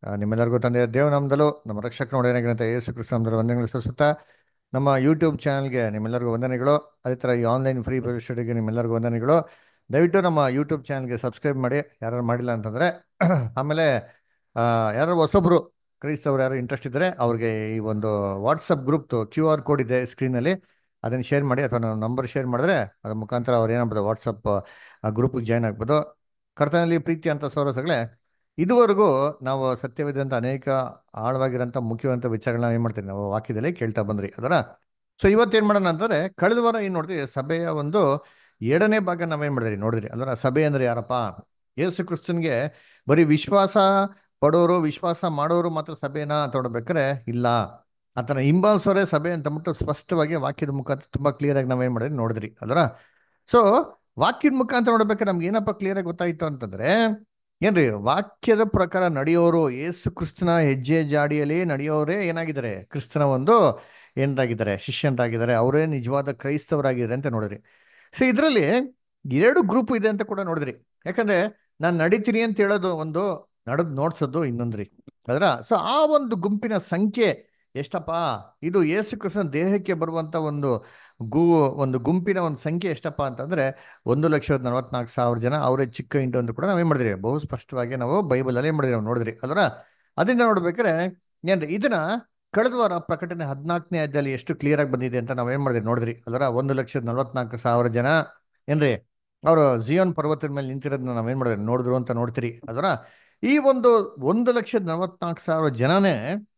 ಆ, ನಿಮ್ಮೆಲ್ಲರಿಗೂ ತಂದೆಯ ದೇವನಾಮದಲ್ಲೂ ನಮ್ಮ ರಕ್ಷಕ ನೋಡೇನಾಗಿರಂತ ಯೇಸು ಕೃಷ್ಣ ನಾಮದಲ್ಲಿ ವಂದನೆಗಳು ಸಲ್ಲಿಸುತ್ತಾ ನಮ್ಮ ಯೂಟ್ಯೂಬ್ ಚಾನಲ್ಗೆ ನಿಮ್ಮೆಲ್ಲರಿಗೂ ವಂದನೆಗಳು ಅದೇ ಥರ ಈ ಆನ್ಲೈನ್ ಫ್ರೀ ಸ್ಟಡಿಗೆ ನಿಮ್ಮೆಲ್ಲರಿಗೂ ವಂದನೆಗಳು ದಯವಿಟ್ಟು ನಮ್ಮ ಯೂಟ್ಯೂಬ್ ಚಾನಲ್ಗೆ ಸಬ್ಸ್ಕ್ರೈಬ್ ಮಾಡಿ ಯಾರು ಮಾಡಿಲ್ಲ ಅಂತಂದರೆ ಆಮೇಲೆ ಆ, ಯಾರು ಹೊಸೊಬ್ರು ಕ್ರೈಸ್ತವ್ರು ಯಾರು ಇಂಟ್ರೆಸ್ಟ್ ಇದ್ದರೆ ಅವ್ರಿಗೆ ಈ ಒಂದು ವಾಟ್ಸಪ್ ಗ್ರೂಪ್ದು ಕ್ಯೂ ಆರ್ ಕೋಡ್ ಇದೆ ಸ್ಕ್ರೀನಲ್ಲಿ ಅದನ್ನು ಶೇರ್ ಮಾಡಿ ಅಥವಾ ನನ್ನ ನಂಬರ್ ಶೇರ್ ಮಾಡಿದ್ರೆ ಅದ್ರ ಮುಖಾಂತರ ಅವ್ರು ಏನಾಗ್ಬೋದು ವಾಟ್ಸಪ್ ಗ್ರೂಪಿಗೆ ಜಾಯ್ನ್ ಆಗ್ಬೋದು ಕರ್ತನಲ್ಲಿ ಪ್ರೀತಿ ಅಂತ ಸೋರಸಗಳೇ ಇದುವರೆಗೂ ನಾವು ಸತ್ಯವಿದ್ದಂಥ ಅನೇಕ ಆಳವಾಗಿರೋಂಥ ಮುಖ್ಯವಂತ ವಿಚಾರಗಳನ್ನ ಏನು ಮಾಡ್ತೀವಿ ನಾವು ವಾಕ್ಯದಲ್ಲಿ ಕೇಳ್ತಾ ಬಂದ್ರಿ ಅದರ ಸೊ ಇವತ್ತೇನು ಮಾಡೋಣ ಅಂತಂದರೆ ಕಳೆದ ವಾರ ಏನು ನೋಡಿದ್ರಿ ಸಭೆಯ ಒಂದು ಎರಡನೇ ಭಾಗ ನಾವೇನು ಮಾಡಿದ್ರಿ ನೋಡಿದ್ರಿ ಅದರ ಸಭೆ ಅಂದರೆ ಯಾರಪ್ಪ ಯೇಸು ಕ್ರಿಸ್ತನ್ಗೆ ಬರೀ ವಿಶ್ವಾಸ ಪಡೋರು ವಿಶ್ವಾಸ ಮಾಡೋರು ಮಾತ್ರ ಸಭೆನ ತೊಗೊಳ್ಬೇಕಾರೆ ಇಲ್ಲ ಆತನ ಹಿಂಬಾಲಿಸೋರೇ ಸಭೆ ಅಂತ ಅಂದ್ಬಿಟ್ಟು ಸ್ಪಷ್ಟವಾಗಿ ವಾಕ್ಯದ ಮುಖಾಂತರ ತುಂಬ ಕ್ಲಿಯರಾಗಿ ನಾವೇನು ಮಾಡಿದ್ರಿ ನೋಡಿದ್ರಿ ಅದರ ಸೊ ವಾಕ್ಯದ ಮುಖಾಂತರ ನೋಡ್ಬೇಕಾದ್ರೆ ನಮ್ಗೆ ಏನಪ್ಪ ಕ್ಲಿಯರಾಗಿ ಗೊತ್ತಾಯಿತು ಅಂತಂದ್ರೆ ಏನ್ರಿ ವಾಕ್ಯದ ಪ್ರಕಾರ ನಡೆಯೋರು ಏಸು ಕ್ರಿಸ್ತನ ಹೆಜ್ಜೆ ಜಾಡಿಯಲ್ಲಿ ನಡೆಯೋರೇ ಏನಾಗಿದ್ದಾರೆ ಕ್ರಿಸ್ತನ ಒಂದು ಏನಾಗಿದ್ದಾರೆ ಶಿಷ್ಯನರಾಗಿದ್ದಾರೆ ಅವರೇ ನಿಜವಾದ ಕ್ರೈಸ್ತವರಾಗಿದ್ದಾರೆ ಅಂತ ನೋಡಿದ್ರಿ ಸೊ ಇದರಲ್ಲಿ ಎರಡು ಗ್ರೂಪ್ ಇದೆ ಅಂತ ಕೂಡ ನೋಡಿದ್ರಿ ಯಾಕಂದ್ರೆ ನಾನು ನಡಿತೀನಿ ಅಂತ ಹೇಳೋದು ಒಂದು ನಡೆದು ನೋಡ್ಸೋದು ಇನ್ನೊಂದ್ರಿ ಅದರ ಸೊ ಆ ಒಂದು ಗುಂಪಿನ ಸಂಖ್ಯೆ ಎಷ್ಟಪ್ಪ ಇದು ಏಸು ಕ್ರಿಸ್ತನ ದೇಹಕ್ಕೆ ಬರುವಂತ ಒಂದು ಗು ಒಂದು ಗುಂಪಿನ ಒಂದು ಸಂಖ್ಯೆ ಎಷ್ಟಪ್ಪ ಅಂತಂದ್ರೆ ಒಂದು ಲಕ್ಷದ ನಲವತ್ನಾಲ್ಕು ಸಾವಿರ ಜನ ಅವರೇ ಚಿಕ್ಕ ಇಂಟು ಅಂತ ಕೂಡ ನಾವೇನ್ ಮಾಡಿದ್ರಿ ಬಹು ಸ್ಪಷ್ಟವಾಗಿ ನಾವು ಬೈಬಲಲ್ಲಿ ಏನ್ ಮಾಡಿದ್ರಿ ನಾವು ನೋಡಿದ್ರಿ ಅದರ ಅದರಿಂದ ನೋಡ್ಬೇಕಾದ್ರೆ ಏನ್ರಿ ಇದನ್ನ ಕಳೆದ ವಾರ ಪ್ರಕಟಣೆ ಹದಿನಾಲ್ಕನೇ ಅಧ್ಯಾಯಲ್ಲಿ ಎಷ್ಟು ಕ್ಲಿಯರ್ ಆಗಿ ಬಂದಿದೆ ಅಂತ ನಾವೇನ್ ಮಾಡಿದ್ರಿ ನೋಡಿದ್ರಿ ಅದರ ಒಂದು ಲಕ್ಷದ ನಲವತ್ನಾಲ್ಕು ಸಾವಿರ ಜನ ಏನ್ರಿ ಅವರು ಜಿಯೋನ್ ಪರ್ವತದ ಮೇಲೆ ನಿಂತಿರೋದನ್ನ ನಾವೇನ್ ಮಾಡಿದ್ರಿ ನೋಡಿದ್ರು ಅಂತ ನೋಡ್ತೀರಿ ಅದರ ಈ ಒಂದು ಒಂದು ಲಕ್ಷದ ನಲವತ್ನಾಲ್ಕು ಸಾವಿರ ಜನನೇ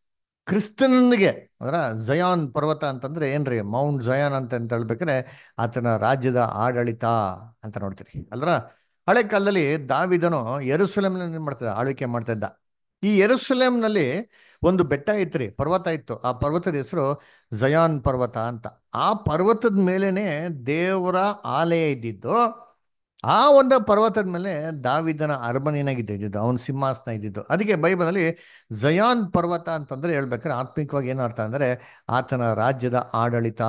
ಕ್ರಿಸ್ತನಿಗೆ ಅದರ ಜಯಾನ್ ಪರ್ವತ ಅಂತಂದ್ರೆ ಏನ್ರಿ ಮೌಂಟ್ ಜಯಾನ್ ಅಂತ ಅಂತ ಹೇಳ್ಬೇಕಾದ್ರೆ ಆತನ ರಾಜ್ಯದ ಆಡಳಿತ ಅಂತ ನೋಡ್ತೀರಿ ಅಲ್ರ ಹಳೆ ಕಾಲದಲ್ಲಿ ದಾವಿದನು ಯೆರೂಸಲೇಮ್ನಲ್ಲಿ ಏನ್ ಮಾಡ್ತಿದ್ದ ಆಳ್ವಿಕೆ ಮಾಡ್ತಾ ಇದ್ದ ಈ ಯೆರೂಸಲೇಮ್ನಲ್ಲಿ ಒಂದು ಬೆಟ್ಟ ಇತ್ರಿ ಪರ್ವತ ಇತ್ತು ಆ ಪರ್ವತದ ಹೆಸರು ಜಯಾನ್ ಪರ್ವತ ಅಂತ ಆ ಪರ್ವತದ ಮೇಲೇನೆ ದೇವರ ಆಲಯ ಇದ್ದಿದ್ದು ಆ ಒಂದು ಪರ್ವತದ ಮೇಲೆ ದಾವಿದನ ಅರಮನೆಯಾಗಿದ್ದು ಇದ್ದಿದ್ದು ಅವನ ಸಿಂಹಾಸನ ಇದ್ದಿದ್ದು ಅದಕ್ಕೆ ಬೈಬಲಲ್ಲಿ ಜಯಾನ್ ಪರ್ವತ ಅಂತಂದ್ರೆ ಹೇಳ್ಬೇಕಾದ್ರೆ ಆತ್ಮಿಕವಾಗಿ ಏನು ಅರ್ಥ ಅಂದ್ರೆ ಆತನ ರಾಜ್ಯದ ಆಡಳಿತ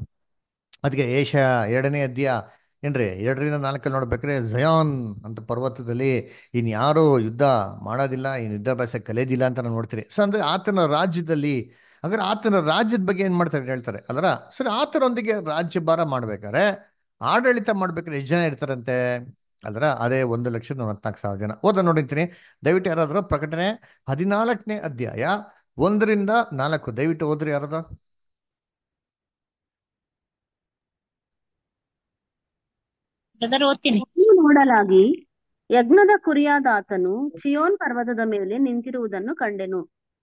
ಅದಕ್ಕೆ ಏಷ ಎರಡನೇ ಅಧ್ಯಾಯ ಏನ್ರಿ ಎರಡರಿಂದ ನಾಲ್ಕಲ್ಲಿ ನೋಡ್ಬೇಕಾದ್ರೆ ಜಯಾನ್ ಅಂತ ಪರ್ವತದಲ್ಲಿ ಇನ್ಯಾರೂ ಯುದ್ಧ ಮಾಡೋದಿಲ್ಲ ಇನ್ ಯುದ್ಧಾಭ್ಯಾಸ ಕಲಿಯೋದಿಲ್ಲ ಅಂತ ನಾವು ನೋಡ್ತೀರಿ ಸೊ ಅಂದ್ರೆ ಆತನ ರಾಜ್ಯದಲ್ಲಿ ಹಾಗಾದ್ರೆ ಆತನ ರಾಜ್ಯದ ಬಗ್ಗೆ ಏನ್ ಮಾಡ್ತಾರೆ ಹೇಳ್ತಾರೆ ಅದರ ಸರಿ ಆತನೊಂದಿಗೆ ರಾಜ್ಯಭಾರ ಮಾಡ್ಬೇಕಾದ್ರೆ ಆಡಳಿತ ಮಾಡ್ಬೇಕಾದ್ರೆ ಎಷ್ಟು ಜನ ಇರ್ತಾರಂತೆ ಅದರ ಅದೇ ಒಂದು ಲಕ್ಷದ ನಲವತ್ನಾಲ್ಕು ಸಾವಿರ ಜನ ಓದ ನೋಡಿರ್ತೀನಿ ದಯವಿಟ್ಟು ಯಾರಾದ್ರೂ ಪ್ರಕಟಣೆ ಹದಿನಾಲ್ಕನೇ ಅಧ್ಯಾಯ ಒಂದರಿಂದ ನಾಲ್ಕು ದಯವಿಟ್ಟು ಓದ್ರಿ ಯಾರಾದ್ರೂ ಬ್ರದರ್ ಓದ್ತೀನಿ ಇನ್ನು ನೋಡಲಾಗಿ ಯಜ್ಞದ ಕುರಿಯಾದ ಆತನು ಚಿಯೋನ್ ಪರ್ವತದ ಮೇಲೆ ನಿಂತಿರುವುದನ್ನು ಕಂಡೆನು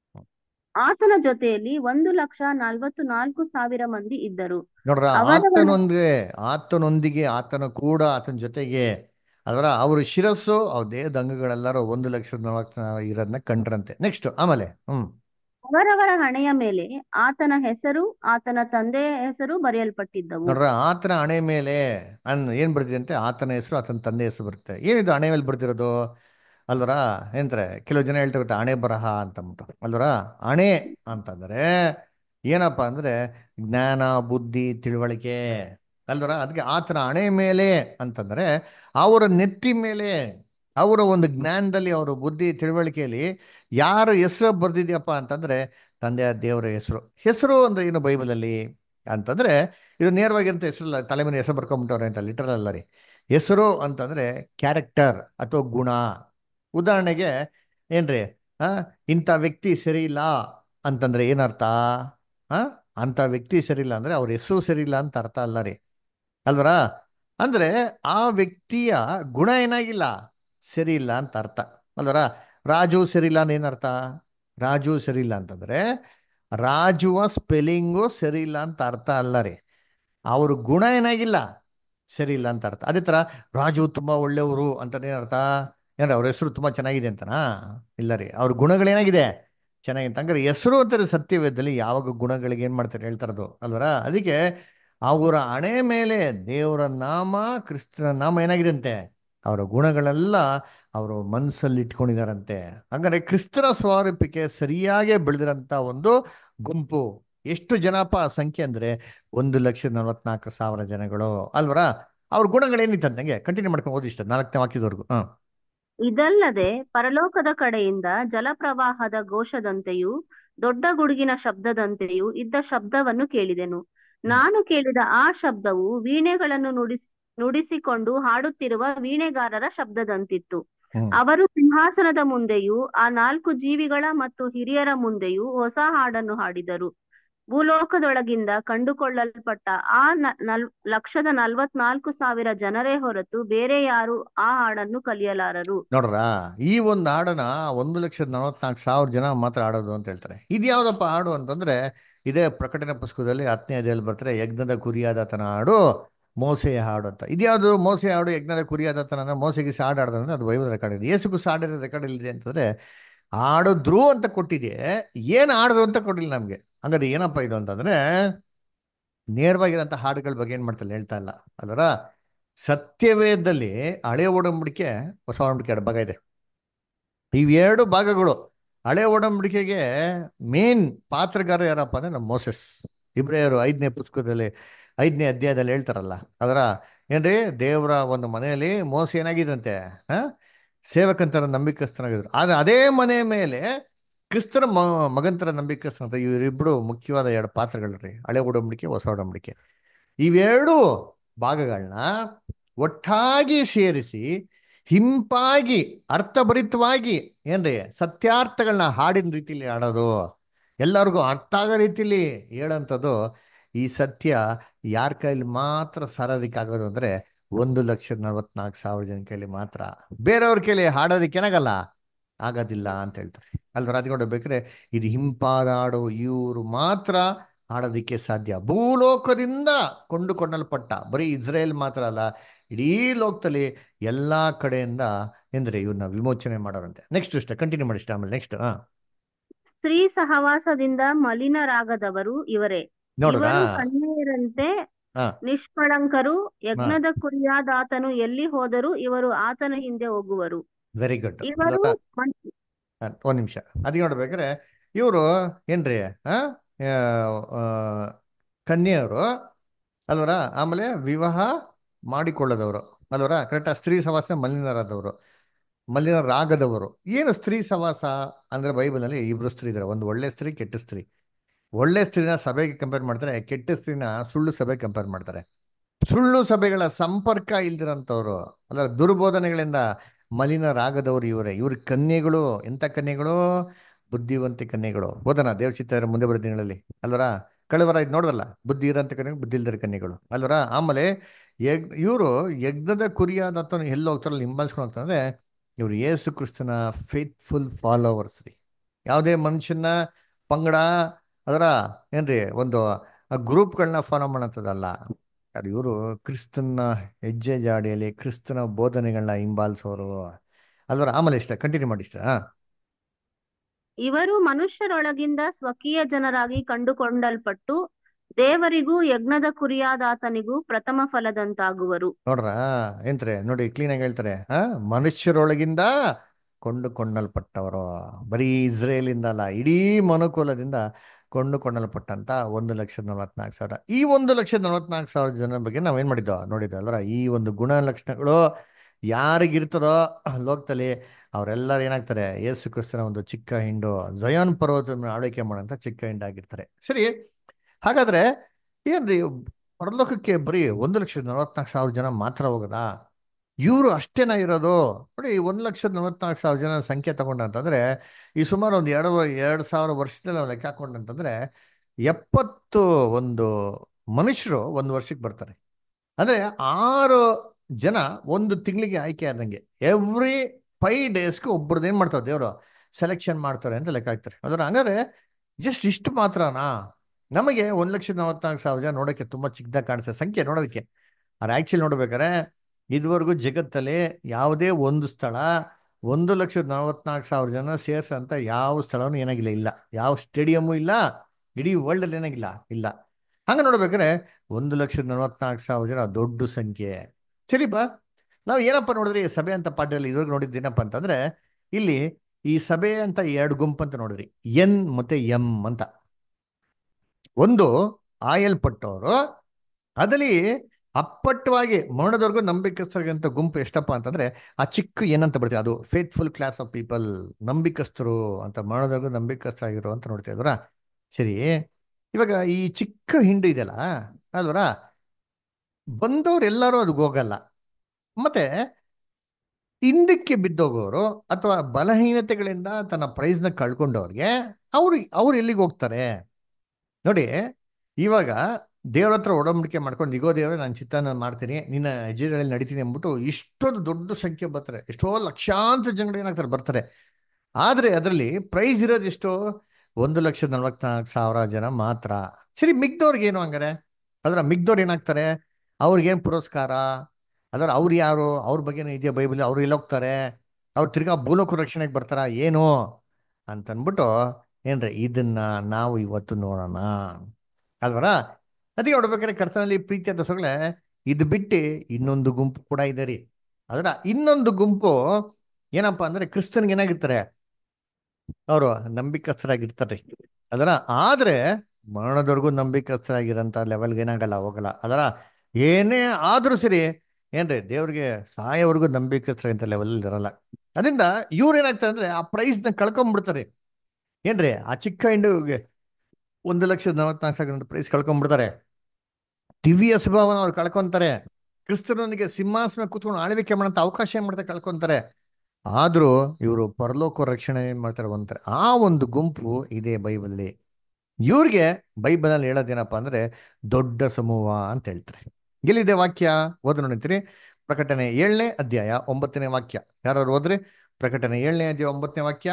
ಆತನ ಜೊತೆಯಲ್ಲಿ ಒಂದು ಲಕ್ಷ ನಲ್ವತ್ತು ನಾಲ್ಕು ಸಾವಿರ ಮಂದಿ ಇದ್ದರು ನೋಡ್ರ ಅವರವರ- ಆತನೊಂದಿಗೆ ಆತನೊಂದಿಗೆ ಆತನ ಕೂಡ ಆತನ ಜೊತೆಗೆ ಅದರ ಅವ್ರ ಶಿರಸ್ಸು ಅವ್ರ ದೇಹದ ಅಂಗಗಳೆಲ್ಲರೂ ಒಂದು ಲಕ್ಷದ ನಲವತ್ತು ಇರೋದನ್ನ ಕಂಡ್ರಂತೆ ನೆಕ್ಸ್ಟ್ ಆಮೇಲೆ ಹ್ಮ್ ಅವರವರ ಹಣೆಯ ಮೇಲೆ ಆತನ ಹೆಸರು ಆತನ ತಂದೆಯ ಹೆಸರು ಬರೆಯಲ್ಪಟ್ಟಿದ್ದವು ನೋಡ್ರ ಆತನ ಹಣೆ ಮೇಲೆ ಅನ್ ಏನ್ ಬರ್ತಿದೆ ಅಂತೆ ಆತನ ಹೆಸರು ಆತನ ತಂದೆ ಹೆಸರು ಬರುತ್ತೆ ಏನಿದು ಹಣೆ ಮೇಲೆ ಬರ್ತಿರೋದು ಅಲ್ವರ ಏನಂತಾರೆ ಕೆಲವು ಜನ ಹೇಳ್ತಾ ಗೊತ್ತಾ ಹಣೆ ಬರಹ ಅಂತಂದ್ಬಿಟ್ಟು ಅಲ್ವರ ಹಣೆ ಅಂತಂದ್ರೆ ಏನಪ್ಪ ಅಂದ್ರೆ ಜ್ಞಾನ ಬುದ್ಧಿ ತಿಳುವಳಿಕೆ ಅಲ್ವರ ಅದಕ್ಕೆ ಆತನ ಹಣೆ ಮೇಲೆ ಅಂತಂದ್ರೆ ಅವರ ನೆತ್ತಿ ಮೇಲೆ ಅವರ ಒಂದು ಜ್ಞಾನದಲ್ಲಿ ಅವರ ಬುದ್ಧಿ ತಿಳುವಳಿಕೆಯಲ್ಲಿ ಯಾರ ಹೆಸರು ಬರ್ದಿದ್ಯಪ್ಪ ಅಂತಂದ್ರೆ ತಂದೆಯ ದೇವರ ಹೆಸರು ಹೆಸರು ಅಂದ್ರೆ ಏನು ಬೈಬಲಲ್ಲಿ ಅಂತಂದ್ರೆ ಇದು ನೇರವಾಗಿರಂತ ಹೆಸರಲ್ಲ ತಲೆ ಮೇಲೆ ಹೆಸರು ಬರ್ಕೊಂಬಿಟ್ಟವ್ರೆ ಅಂತ ಲಿಟರಲ್ ಅಲ್ಲ ರೀ ಹೆಸರು ಅಂತಂದ್ರೆ ಕ್ಯಾರೆಕ್ಟರ್ ಅಥವಾ ಗುಣ ಉದಾಹರಣೆಗೆ ಏನ್ರಿ ಆ ಇಂಥ ವ್ಯಕ್ತಿ ಸರಿ ಇಲ್ಲ ಅಂತಂದ್ರೆ ಏನರ್ಥ ಆ ಅಂತ ವ್ಯಕ್ತಿ ಸರಿ ಇಲ್ಲ ಅಂದ್ರೆ ಅವ್ರ ಹೆಸರು ಸರಿ ಇಲ್ಲ ಅಂತ ಅರ್ಥ ಅಲ್ಲ ರೀ ಅಲ್ವರ ಅಂದ್ರೆ ಆ ವ್ಯಕ್ತಿಯ ಗುಣ ಏನಾಗಿಲ್ಲ ಸರಿ ಇಲ್ಲ ಅಂತ ಅರ್ಥ ಅಲ್ವರ ರಾಜು ಸರಿ ಇಲ್ಲ ಅಂದ್ರೆ ಏನರ್ಥ ರಾಜು ಸರಿ ಇಲ್ಲ ಅಂತಂದ್ರೆ ರಾಜುವ ಸ್ಪೆಲ್ಲಿಂಗು ಸರಿ ಇಲ್ಲ ಅಂತ ಅರ್ಥ ಅಲ್ಲ ರೀ ಅವ್ರ ಗುಣ ಏನಾಗಿಲ್ಲ ಸರಿ ಇಲ್ಲ ಅಂತ ಅರ್ಥ ಅದೇ ತರ ರಾಜು ತುಂಬಾ ಒಳ್ಳೆಯವರು ಅಂತಾನೆ ಅರ್ಥ ಏನ್ರಿ ಅವ್ರ ಹೆಸರು ತುಂಬಾ ಚೆನ್ನಾಗಿದೆ ಅಂತನಾ ಇಲ್ಲ ರೀ ಅವ್ರ ಗುಣಗಳೇನಾಗಿದೆ ಚೆನ್ನಾಗಿದೆ ಹಂಗಾರೆ ಹೆಸರು ಅಂತಾರೆ ಸತ್ಯವೇದದಲ್ಲಿ ಯಾವಾಗ ಗುಣಗಳಿಗೆ ಏನ್ ಮಾಡ್ತಾರೆ ಹೇಳ್ತಾರದು ಅಲ್ವರ ಅದಕ್ಕೆ ಅವರ ಹಣೆ ಮೇಲೆ ದೇವರ ನಾಮ ಕ್ರಿಸ್ತನ ನಾಮ ಏನಾಗಿದೆ ಅಂತೆ ಅವರ ಗುಣಗಳೆಲ್ಲ ಅವರು ಮನಸ್ಸಲ್ಲಿ ಇಟ್ಕೊಂಡಿದಾರಂತೆ ಹಂಗಾರೆ ಕ್ರಿಸ್ತನ ಸ್ವರೂಪಕ್ಕೆ ಸರಿಯಾಗಿ ಬೆಳೆದಿರಂತ ಒಂದು ಗುಂಪು ಎಷ್ಟು ಜನಪ್ಪ ಸಂಖ್ಯೆ ಅಂದ್ರೆ ಒಂದು ಲಕ್ಷದ ನಲವತ್ನಾಲ್ಕು ಸಾವಿರ ಜನಗಳು ಅಲ್ವರ ಅವ್ರ ಗುಣಗಳೇನಿತ್ತು ನಂಗೆ ಕಂಟಿನ್ಯೂ ಮಾಡ್ಕೊಂಡು ಓದಿ ಇಷ್ಟ ನಾಲ್ಕನೇ ವಾಕ್ಯದವರೆಗೂ ಹಾ ಇದಲ್ಲದೆ ಪರಲೋಕದ ಕಡೆಯಿಂದ ಜಲಪ್ರವಾಹದ ಘೋಷದಂತೆಯೂ ದೊಡ್ಡ ಗುಡುಗಿನ ಶಬ್ದದಂತೆಯೂ ಇದ್ದ ಶಬ್ದವನ್ನು ಕೇಳಿದೆನು ನಾನು ಕೇಳಿದ ಆ ಶಬ್ದವು ವೀಣೆಗಳನ್ನು ನುಡಿಸ್ ನುಡಿಸಿಕೊಂಡು ಹಾಡುತ್ತಿರುವ ವೀಣೆಗಾರರ ಶಬ್ದದಂತಿತ್ತು ಹ್ಮ್ ಅವರು ಸಿಂಹಾಸನದ ಮುಂದೆಯೂ ಆ ನಾಲ್ಕು ಜೀವಿಗಳ ಮತ್ತು ಹಿರಿಯರ ಮುಂದೆಯೂ ಹೊಸ ಹಾಡನ್ನು ಹಾಡಿದರು ಭೂಲೋಕದೊಳಗಿಂದ ಕಂಡುಕೊಳ್ಳಲ್ಪಟ್ಟ ಆ ನ- ನಲ್ ಲಕ್ಷದ ನಲ್ವತ್ನಾಲ್ಕು ಸಾವಿರ ಜನರೇ ಹೊರತು ಬೇರೆ ಯಾರು ಆ ಹಾಡನ್ನು ಕಲಿಯಲಾರರು ನೋಡ್ರ ಈ ಒಂದು ಹಾಡನ್ನ ಒಂದು ಲಕ್ಷದ ನಲವತ್ನಾಲ್ಕು ಸಾವಿರ ಜನ ಮಾತ್ರ ಆಡೋದು ಅಂತ ಹೇಳ್ತಾರೆ ಇದು ಯಾವ್ದಪ್ಪ ಹಾಡು ಅಂತಂದ್ರೆ ಇದೇ ಪ್ರಕಟಣೆ ಪುಸ್ತಕದಲ್ಲಿ ಹತ್ತನೇ ಅಧ್ಯಾಯದಲ್ಲಿ ಬರ್ತಾರೆ ಯಜ್ಞದ ಕುರಿಯಾದಾತನ ಹಾಡು ಮೋಸೆಯ ಹಾಡು ಅಂತ ಇದ್ಯಾವುದು ಮೋಸೆಯ ಹಾಡು ಯಜ್ಞದ ಕುರಿಯಾದಾತನ ಅಂದ್ರೆ ಮೋಸೆಗೆ ಸಹ ಹಾಡು ಆಡ್ದಂದ್ರೆ ಅದು ಬೈಬಲ್ ರೆಕಾರ್ಡ್ ಇದೆ ಯೇಸುಗೂ ಸಹ ಹಾಡಿರೋ ರೆಕಾರ್ಡ್ ಇಲ್ಲಿದೆ ಅಂತಂದ್ರೆ ಆಡಿದ್ರು ಅಂತ ಕೊಟ್ಟಿದೆ ಏನ್ ಆಡಿದ್ರು ಅಂತ ಕೊಟ್ಟಿಲ್ಲ ನಮ್ಗೆ ಹಂಗಾದ್ರೆ ಏನಪ್ಪ ಇದು ಅಂತಂದ್ರೆ ನೇರವಾಗಿರೋಂಥ ಹಾಡುಗಳ ಬಗ್ಗೆ ಏನ್ ಮಾಡ್ತಾರೆ ಹೇಳ್ತಾ ಇಲ್ಲ ಅದರ ಸತ್ಯವೇದದಲ್ಲಿ ಹಳೆ ಒಡಂಬಡಿಕೆ ಹೊಸ ಒಡಂಬಡಿಕೆ ಎರಡು ಭಾಗ ಇದೆ ಇವೆರಡು ಭಾಗಗಳು ಹಳೆ ಒಡಂಬಡಿಕೆಗೆ ಮೇನ್ ಪಾತ್ರಗಾರ ಯಾರಪ್ಪ ಅಂದ್ರೆ ನಮ್ಮ ಮೋಸೆಸ್ ಇಬ್ರಿಯರು ಐದನೇ ಪುಸ್ತಕದಲ್ಲಿ ಐದನೇ ಅಧ್ಯಾಯದಲ್ಲಿ ಹೇಳ್ತಾರಲ್ಲ ಅದರ ಏನ್ರಿ ದೇವರ ಒಂದು ಮನೆಯಲ್ಲಿ ಮೋಸ ಏನಾಗಿದ್ರಂತೆ ಆ ಸೇವಕಂತರ ನಂಬಿಕಸ್ಥನಾಗಿದ್ರು ಆದ್ರೆ ಅದೇ ಮನೆ ಮೇಲೆ ಕ್ರಿಸ್ತರ ಮ ಮಗಂತರ ನಂಬಿಕಸ್ಥನಂತ ಇವರಿಬ್ರು ಮುಖ್ಯವಾದ ಎರಡು ಪಾತ್ರಗಳ್ರಿ ಹಳೆ ಒಡಂಬಡಿಕೆ ಹೊಸ ಒಡಂಬಡಿಕೆ ಇವೆರಡು ಭಾಗಗಳನ್ನ ಒಟ್ಟಾಗಿ ಸೇರಿಸಿ ಹಿಂಪಾಗಿ ಅರ್ಥಭರಿತವಾಗಿ ಏನ್ರಿ ಸತ್ಯಾರ್ಥಗಳನ್ನ ಹಾಡಿನ ರೀತಿಲಿ ಆಡೋದು ಎಲ್ಲರಿಗೂ ಅರ್ಥ ಆಗೋ ರೀತಿಲಿ ಹೇಳೋಂಥದ್ದು ಈ ಸತ್ಯ ಯಾರ ಕೈಲಿ ಮಾತ್ರ ಸಾರೋದಕ್ಕಾಗೋದು ಅಂದ್ರೆ ಒಂದು ಲಕ್ಷದ ನಲವತ್ನಾಲ್ಕು ಸಾವಿರ ಜನ ಕೈಲಿ ಮಾತ್ರ ಬೇರೆಯವ್ರ ಕೈಲಿ ಹಾಡೋದಕ್ಕೆ ಏನಾಗಲ್ಲ ಆಗೋದಿಲ್ಲ ಅಂತ ಹೇಳ್ತಾರೆ ಅಲ್ಲಿ ರಾಜ್ಕೊಂಡು ಬೇಕಾದ್ರೆ ಇದು ಹಿಂಪಾದ ಹಾಡು ಇವರು ಮಾತ್ರ ಆಡೋದಕ್ಕೆ ಸಾಧ್ಯ ಭೂಲೋಕದಿಂದ ಕೊಂಡುಕೊಂಡಲ್ಪಟ್ಟ ಬರೀ ಇಸ್ರೇಲ್ ಮಾತ್ರ ಅಲ್ಲ ಇಡೀ ಲೋಕದಲ್ಲಿ ಎಲ್ಲಾ ಕಡೆಯಿಂದ ಎಂದ್ರೆ ಇವನ್ನ ವಿಮೋಚನೆ ಮಾಡೋರಂತೆ ನೆಕ್ಸ್ಟ್ ಇಷ್ಟ ಕಂಟಿನ್ಯೂ ಮಾಡಿ ಇಷ್ಟ ಆಮೇಲೆ ನೆಕ್ಸ್ಟ್ ಹಾ ಸ್ತ್ರೀ ಸಹವಾಸದಿಂದ ಮಲಿನರಾಗದವರು ಇವರೇ ನೋಡ್ರಾ ಇವರು ಕನ್ಯೆಯರಂತೆ ಹಾ. ನಿಷ್ಕಳಂಕರು ಯಜ್ಞದ ಕುರಿಯಾದಾತನು ಎಲ್ಲಿ ಹೋದರೂ ಇವರು ಆತನ ಹಿಂದೆ ಹೋಗುವರು ವೆರಿ ಗುಡ್ ಇವರು ಮನ್- ಒಂದ್ ನಿಮಿಷ ಅದಕ್ಕೆ ನೋಡ್ಬೇಕಾದ್ರೆ ಇವರು ಏನ್ರಿ ಆ ಆ, ಆ, ಕನ್ಯೆಯರು ಅಲ್ವರ ಆಮೇಲೆ ವಿವಾಹ ಮಾಡಿಕೊಳ್ಳದವರು ಅಲ್ವರ ಕರೆಕ್ಟ್ ಸ್ತ್ರೀ ಸವಾಸ ಮಲಿನರಾದವರು ಮಲಿನರಾಗದವರು ಏನು ಸ್ತ್ರೀ ಸವಾಸ ಅಂದ್ರೆ ಬೈಬಲ್ನಲ್ಲಿ ಇಬ್ರು ಸ್ತ್ರೀ ಇದ್ದಾರೆ ಒಂದು ಒಳ್ಳೆ ಸ್ತ್ರೀ ಕೆಟ್ಟ ಸ್ತ್ರೀ ಒಳ್ಳೆ ಸ್ತ್ರೀನ ಸಭೆಗೆ ಕಂಪೇರ್ ಮಾಡ್ತಾರೆ ಕೆಟ್ಟ ಸ್ತ್ರೀನ ಸುಳ್ಳು ಸಭೆಗೆ ಕಂಪೇರ್ ಮಾಡ್ತಾರೆ ಸುಳ್ಳು ಸಭೆಗಳ ಸಂಪರ್ಕ ಇಲ್ದಿರಂಥವ್ರು ಅಲ್ಲ ದುರ್ಬೋಧನೆಗಳಿಂದ ಮಲಿನರಾಗದವರು ಇವರೇ ಇವ್ರ ಕನ್ಯೆಗಳು ಎಂಥ ಕನ್ಯೆಗಳು ಬುದ್ಧಿವಂತ ಕನ್ಯೆಗಳು ಓದನ ದೇವಚಿತ್ತ ಮುಂದೆ ಬರೋ ದಿನಗಳಲ್ಲಿ ಅಲ್ವರ ಕಳೆವರ ಇದು ನೋಡ್ದಲ್ಲ ಬುದ್ಧಿ ಇರೋಂಥ ಕನ್ಯೆ ಬುದ್ಧಿ ಇಲ್ದಿರ ಕನ್ಯೆಗಳು ಅಲ್ವರ ಆಮೇಲೆ ಯಗ್ ಇವರು ಯಜ್ಞದ ಕುರಿಯಾದ ಎಲ್ಲಿ ಹೋಗ್ತಾರಲ್ಲ ಹಿಂಬಾಲಿಸ್ಕೊಂಡು ಹೋಗ್ತಾರೆ ಇವರು ಯೇಸು ಕ್ರಿಸ್ತನ ಫೇತ್ಫುಲ್ ಫಾಲೋವರ್ಸ್ ರೀ ಯಾವುದೇ ಮನುಷ್ಯನ ಪಂಗಡ ಅದರ ಏನ್ರಿ ಒಂದು ಗ್ರೂಪ್ಗಳನ್ನ ಫಾಲೋ ಮಾಡೋಂಥದ್ದಲ್ಲ ಅದು ಇವರು ಕ್ರಿಸ್ತನ ಹೆಜ್ಜೆ ಜಾಡಿಯಲ್ಲಿ ಕ್ರಿಸ್ತನ ಬೋಧನೆಗಳನ್ನ ಹಿಂಬಾಲಿಸೋರು ಅಲ್ವರ ಆಮೇಲೆ ಇಷ್ಟ ಕಂಟಿನ್ಯೂ ಮಾಡಿ ಇಷ್ಟ ಹಾ ಇವರು ಮನುಷ್ಯರೊಳಗಿಂದ ಸ್ವಕೀಯ ಜನರಾಗಿ ಕಂಡುಕೊಂಡಲ್ಪಟ್ಟು ದೇವರಿಗೂ ಯಜ್ಞದ ಕುರಿಯಾದಾತನಿಗೂ ಪ್ರಥಮ ಫಲದಂತಾಗುವರು ನೋಡ್ರ ಏನ್ತ್ರೆ ನೋಡಿ ಕ್ಲೀನ್ ಆಗಿ ಹೇಳ್ತಾರೆ ಹಾ ಮನುಷ್ಯರೊಳಗಿಂದ ಕೊಂಡುಕೊಂಡಲ್ಪಟ್ಟವರು ಬರೀ ಇಸ್ರೇಲಿಂದ ಅಲ್ಲ ಇಡೀ ಮನುಕುಲದಿಂದ ಕೊಂಡುಕೊಂಡಲ್ಪಟ್ಟಂತ ಒಂದು ಲಕ್ಷದ ನಲವತ್ನಾಲ್ಕು ಸಾವಿರ ಈ ಒಂದು ಲಕ್ಷದ ನಲವತ್ನಾಲ್ಕು ಸಾವಿರ ಜನ ಬಗ್ಗೆ ನಾವೇನ್ ಮಾಡಿದ್ದೋ ನೋಡಿದ್ವಿ ಅಲ್ರ ಈ ಒಂದು ಗುಣ ಲಕ್ಷಣಗಳು ಯಾರಿಗಿರ್ತದೋ ಲೋಕದಲ್ಲಿ ಅವರೆಲ್ಲರೂ ಏನಾಗ್ತಾರೆ ಯೇಸು ಕ್ರಿಸ್ತನ ಒಂದು ಚಿಕ್ಕ ಹಿಂಡು ಜಯಾನ್ ಪರ್ವತ ಆಳ್ವಿಕೆ ಮಾಡೋಂಥ ಚಿಕ್ಕ ಹಿಂಡಾಗಿರ್ತಾರೆ ಸರಿ ಹಾಗಾದ್ರೆ ಏನ್ರಿ ಪರಲೋಕಕ್ಕೆ ಬರೀ ಒಂದು ಲಕ್ಷದ ನಲವತ್ನಾಲ್ಕು ಸಾವಿರ ಜನ ಮಾತ್ರ ಹೋಗದಾ ಇವರು ಅಷ್ಟೇನ ಇರೋದು ನೋಡಿ ಒಂದು ಲಕ್ಷದ ನಲವತ್ನಾಲ್ಕು ಸಾವಿರ ಜನ ಸಂಖ್ಯೆ ತಗೊಂಡಂತಂದ್ರೆ ಈ ಸುಮಾರು ಒಂದು ಎರಡು ಎರಡು ಸಾವಿರ ವರ್ಷದಲ್ಲಿ ನಾವು ಲೆಕ್ಕ ಹಾಕೊಂಡಂತಂದ್ರೆ ಎಪ್ಪತ್ತು ಒಂದು ಮನುಷ್ಯರು ಒಂದು ವರ್ಷಕ್ಕೆ ಬರ್ತಾರೆ ಅಂದ್ರೆ ಆರು ಜನ ಒಂದು ತಿಂಗಳಿಗೆ ಆಯ್ಕೆ ಆದಂಗೆ ಎವ್ರಿ ಫೈವ್ ಡೇಸ್ಗೆ ಒಬ್ರದ್ದು ಏನ್ ಮಾಡ್ತಾರೆ ದೇವರು ಸೆಲೆಕ್ಷನ್ ಮಾಡ್ತಾರೆ ಅಂತ ಲೆಕ್ಕ ಹಾಕ್ತಾರೆ ಅದರ ಹಂಗಾದ್ರೆ ಜಸ್ಟ್ ಇಷ್ಟು ಮಾತ್ರನಾ ನಮಗೆ ಒಂದು ಲಕ್ಷದ ನಲವತ್ನಾಲ್ಕು ಸಾವಿರ ಜನ ನೋಡೋಕ್ಕೆ ತುಂಬಾ ಚಿಕ್ಕದಾಗಿ ಕಾಣಿಸ್ತದೆ ಸಂಖ್ಯೆ ನೋಡೋದಕ್ಕೆ ಆದ್ರೆ ಆಕ್ಚುಲಿ ನೋಡ್ಬೇಕಾರೆ ಇದುವರೆಗೂ ಜಗತ್ತಲ್ಲಿ ಯಾವುದೇ ಒಂದು ಸ್ಥಳ ಒಂದು ಲಕ್ಷದ ನಲವತ್ನಾಲ್ಕು ಸಾವಿರ ಜನ ಸೇರ್ಸಂತ ಯಾವ ಸ್ಥಳನೂ ಏನಾಗಿಲ್ಲ ಇಲ್ಲ ಯಾವ ಸ್ಟೇಡಿಯಮ್ಮು ಇಲ್ಲ ಇಡೀ ವರ್ಲ್ಡ್ ಅಲ್ಲಿ ಏನಾಗಿಲ್ಲ ಇಲ್ಲ ಹಂಗ ನೋಡ್ಬೇಕಾದ್ರೆ ಒಂದು ಲಕ್ಷದ ನಲವತ್ನಾಲ್ಕು ಸಾವಿರ ಜನ ದೊಡ್ಡ ಸಂಖ್ಯೆ ಸರಿ ಬಾ ನಾವು ಏನಪ್ಪ ನೋಡಿದ್ರಿ ಈ ಸಭೆ ಅಂತ ಪಾಠದಲ್ಲಿ ಇದ್ರಿಗೆ ನೋಡಿದ್ದು ಏನಪ್ಪ ಅಂತಂದ್ರೆ ಇಲ್ಲಿ ಈ ಸಭೆ ಅಂತ ಎರಡು ಗುಂಪು ಅಂತ ನೋಡಿದ್ರಿ ಎನ್ ಮತ್ತೆ ಎಂ ಅಂತ ಒಂದು ಆಯಲ್ಪಟ್ಟವರು ಅದರಲ್ಲಿ ಅಪ್ಪಟ್ಟವಾಗಿ ಮರಣದವರೆಗೂ ನಂಬಿಕಸ್ಥರಿಗಂತ ಗುಂಪು ಎಷ್ಟಪ್ಪ ಅಂತಂದ್ರೆ ಆ ಚಿಕ್ಕ ಏನಂತ ಬರ್ತೀವಿ ಅದು ಫೇತ್ಫುಲ್ ಕ್ಲಾಸ್ ಆಫ್ ಪೀಪಲ್ ನಂಬಿಕಸ್ಥರು ಅಂತ ಮರಣದವರೆಗೂ ನಂಬಿಕಸ್ಥರಾಗಿರೋ ಅಂತ ನೋಡ್ತಾ ಇದ್ರಾ ಸರಿ ಇವಾಗ ಈ ಚಿಕ್ಕ ಹಿಂಡು ಇದೆಯಲ್ಲ ಅಲ್ವರ ಬಂದವ್ರು ಎಲ್ಲರೂ ಅದಕ್ಕೆ ಹೋಗಲ್ಲ ಮತ್ತೆ ಹಿಂದಕ್ಕೆ ಬಿದ್ದೋಗೋರು ಅಥವಾ ಬಲಹೀನತೆಗಳಿಂದ ತನ್ನ ಪ್ರೈಸ್ನ ಕಳ್ಕೊಂಡವ್ರಿಗೆ ಅವ್ರು ಅವ್ರು ಎಲ್ಲಿಗೆ ಹೋಗ್ತಾರೆ ನೋಡಿ ಇವಾಗ ದೇವ್ರ ಹತ್ರ ಒಡಂಬಡಿಕೆ ಮಾಡ್ಕೊಂಡು ನಿಗೋ ದೇವ್ರೆ ನಾನು ಚಿತ್ತಾನ ಮಾಡ್ತೀನಿ ನಿನ್ನ ಹೆಜ್ಜೆಗಳಲ್ಲಿ ನಡಿತೀನಿ ಅಂದ್ಬಿಟ್ಟು ಇಷ್ಟೊಂದು ದೊಡ್ಡ ಸಂಖ್ಯೆ ಬರ್ತಾರೆ ಎಷ್ಟೋ ಲಕ್ಷಾಂತರ ಜನಗಳು ಏನಾಗ್ತಾರೆ ಬರ್ತಾರೆ ಆದ್ರೆ ಅದರಲ್ಲಿ ಪ್ರೈಸ್ ಇರೋದು ಎಷ್ಟು ಒಂದು ಲಕ್ಷದ ನಲ್ವತ್ನಾಲ್ಕು ಸಾವಿರ ಜನ ಮಾತ್ರ ಸರಿ ಮಿಗ್ದವ್ರಿಗೆ ಏನು ಹಂಗಾರೆ ಅದರ ಮಿಗ್ದವ್ರು ಏನಾಗ್ತಾರೆ ಅವ್ರಿಗೇನು ಪುರಸ್ಕಾರ ಅದರ ಅವ್ರು ಯಾರು ಅವ್ರ ಬಗ್ಗೆನೇ ಇದೆಯಾ ಬೈಬಲ್ ಅವ್ರು ಎಲ್ಲೋಗ್ತಾರೆ ಅವ್ರು ತಿರ್ಗಾ ಭೂಲೋಕ ರಕ್ಷಣೆಗೆ ಬರ್ತಾರ ಏನು ಅಂತನ್ಬಿಟ್ಟು ಏನ್ರಿ ಇದನ್ನ ನಾವು ಇವತ್ತು ನೋಡೋಣ ಅಲ್ವರ ಅದಕ್ಕೆ ನೋಡ್ಬೇಕಾದ್ರೆ ಕರ್ತನಲ್ಲಿ ಪ್ರೀತಿ ಅಂತ ಸೊಗಳೆ ಇದು ಬಿಟ್ಟು ಇನ್ನೊಂದು ಗುಂಪು ಕೂಡ ಇದೆ ರೀ ಅದರ ಇನ್ನೊಂದು ಗುಂಪು ಏನಪ್ಪಾ ಅಂದ್ರೆ ಕ್ರಿಸ್ತನ್ಗೆ ಏನಾಗಿರ್ತಾರೆ ಅವರು ನಂಬಿಕಸ್ಥರಾಗಿರ್ತಾರೆ ಅದರ ಆದ್ರೆ ಮರಣದವರೆಗೂ ನಂಬಿಕಸ್ಥರಾಗಿರೋಂಥ ಲೆವೆಲ್ಗೆ ಏನಾಗಲ್ಲ ಹೋಗಲ್ಲ ಅದರ ಏನೇ ಆದ್ರೂ ಸರಿ ಏನ್ರಿ ದೇವ್ರಿಗೆ ಸಾಯೋವರೆಗೂ ನಂಬಿಕಸ್ಥರಾಗಿಂತ ಲೆವೆಲ್ ಇರಲ್ಲ ಅದರಿಂದ ಇವ್ರು ಏನಾಗ್ತಾರೆ ಅಂದ್ರೆ ಆ ಪ್ರೈಸ್ನ ಕಳ್ಕೊಂಡ್ಬಿಡ್ತಾರೆ ಏನ್ರಿ ಆ ಚಿಕ್ಕ ಹಿಂಡುಗೆ ಒಂದು ಲಕ್ಷದ ನಲವತ್ನಾಲ್ಕು ಸಾವಿರ ಪ್ರೈಸ್ ಕಳ್ಕೊಂಡ್ಬಿಡ್ತಾರೆ ದಿವ್ಯ ಸ್ವಭಾವನ ಅವ್ರು ಕಳ್ಕೊಂತಾರೆ ಕ್ರಿಸ್ತನೊಂದಿಗೆ ಸಿಂಹಾಸನ ಕೂತ್ಕೊಂಡು ಆಳ್ವಿಕೆ ಮಾಡೋಂಥ ಅವಕಾಶ ಏನ್ ಮಾಡ್ತಾರೆ ಕಳ್ಕೊಂತಾರೆ ಆದ್ರೂ ಇವರು ಪರಲೋಕ ರಕ್ಷಣೆ ಏನ್ ಮಾಡ್ತಾರೆ ಅಂತಾರೆ ಆ ಒಂದು ಗುಂಪು ಇದೆ ಬೈಬಲ್ಲಿ ಇವ್ರಿಗೆ ಬೈಬಲಲ್ಲಿ ಹೇಳೋದೇನಪ್ಪ ಅಂದ್ರೆ ದೊಡ್ಡ ಸಮೂಹ ಅಂತ ಹೇಳ್ತಾರೆ ಎಲ್ಲಿದೆ ವಾಕ್ಯ ಓದ ನೋಡಿರ್ತೀರಿ ಪ್ರಕಟಣೆ ಏಳನೇ ಅಧ್ಯಾಯ ಒಂಬತ್ತನೇ ವಾಕ್ಯ ಯಾರು ಓದ್ರಿ ಪ್ರಕಟಣೆ ಏಳನೇ ಅಧ್ಯಾಯ ಒಂಬತ್ತನೇ ವಾಕ್ಯ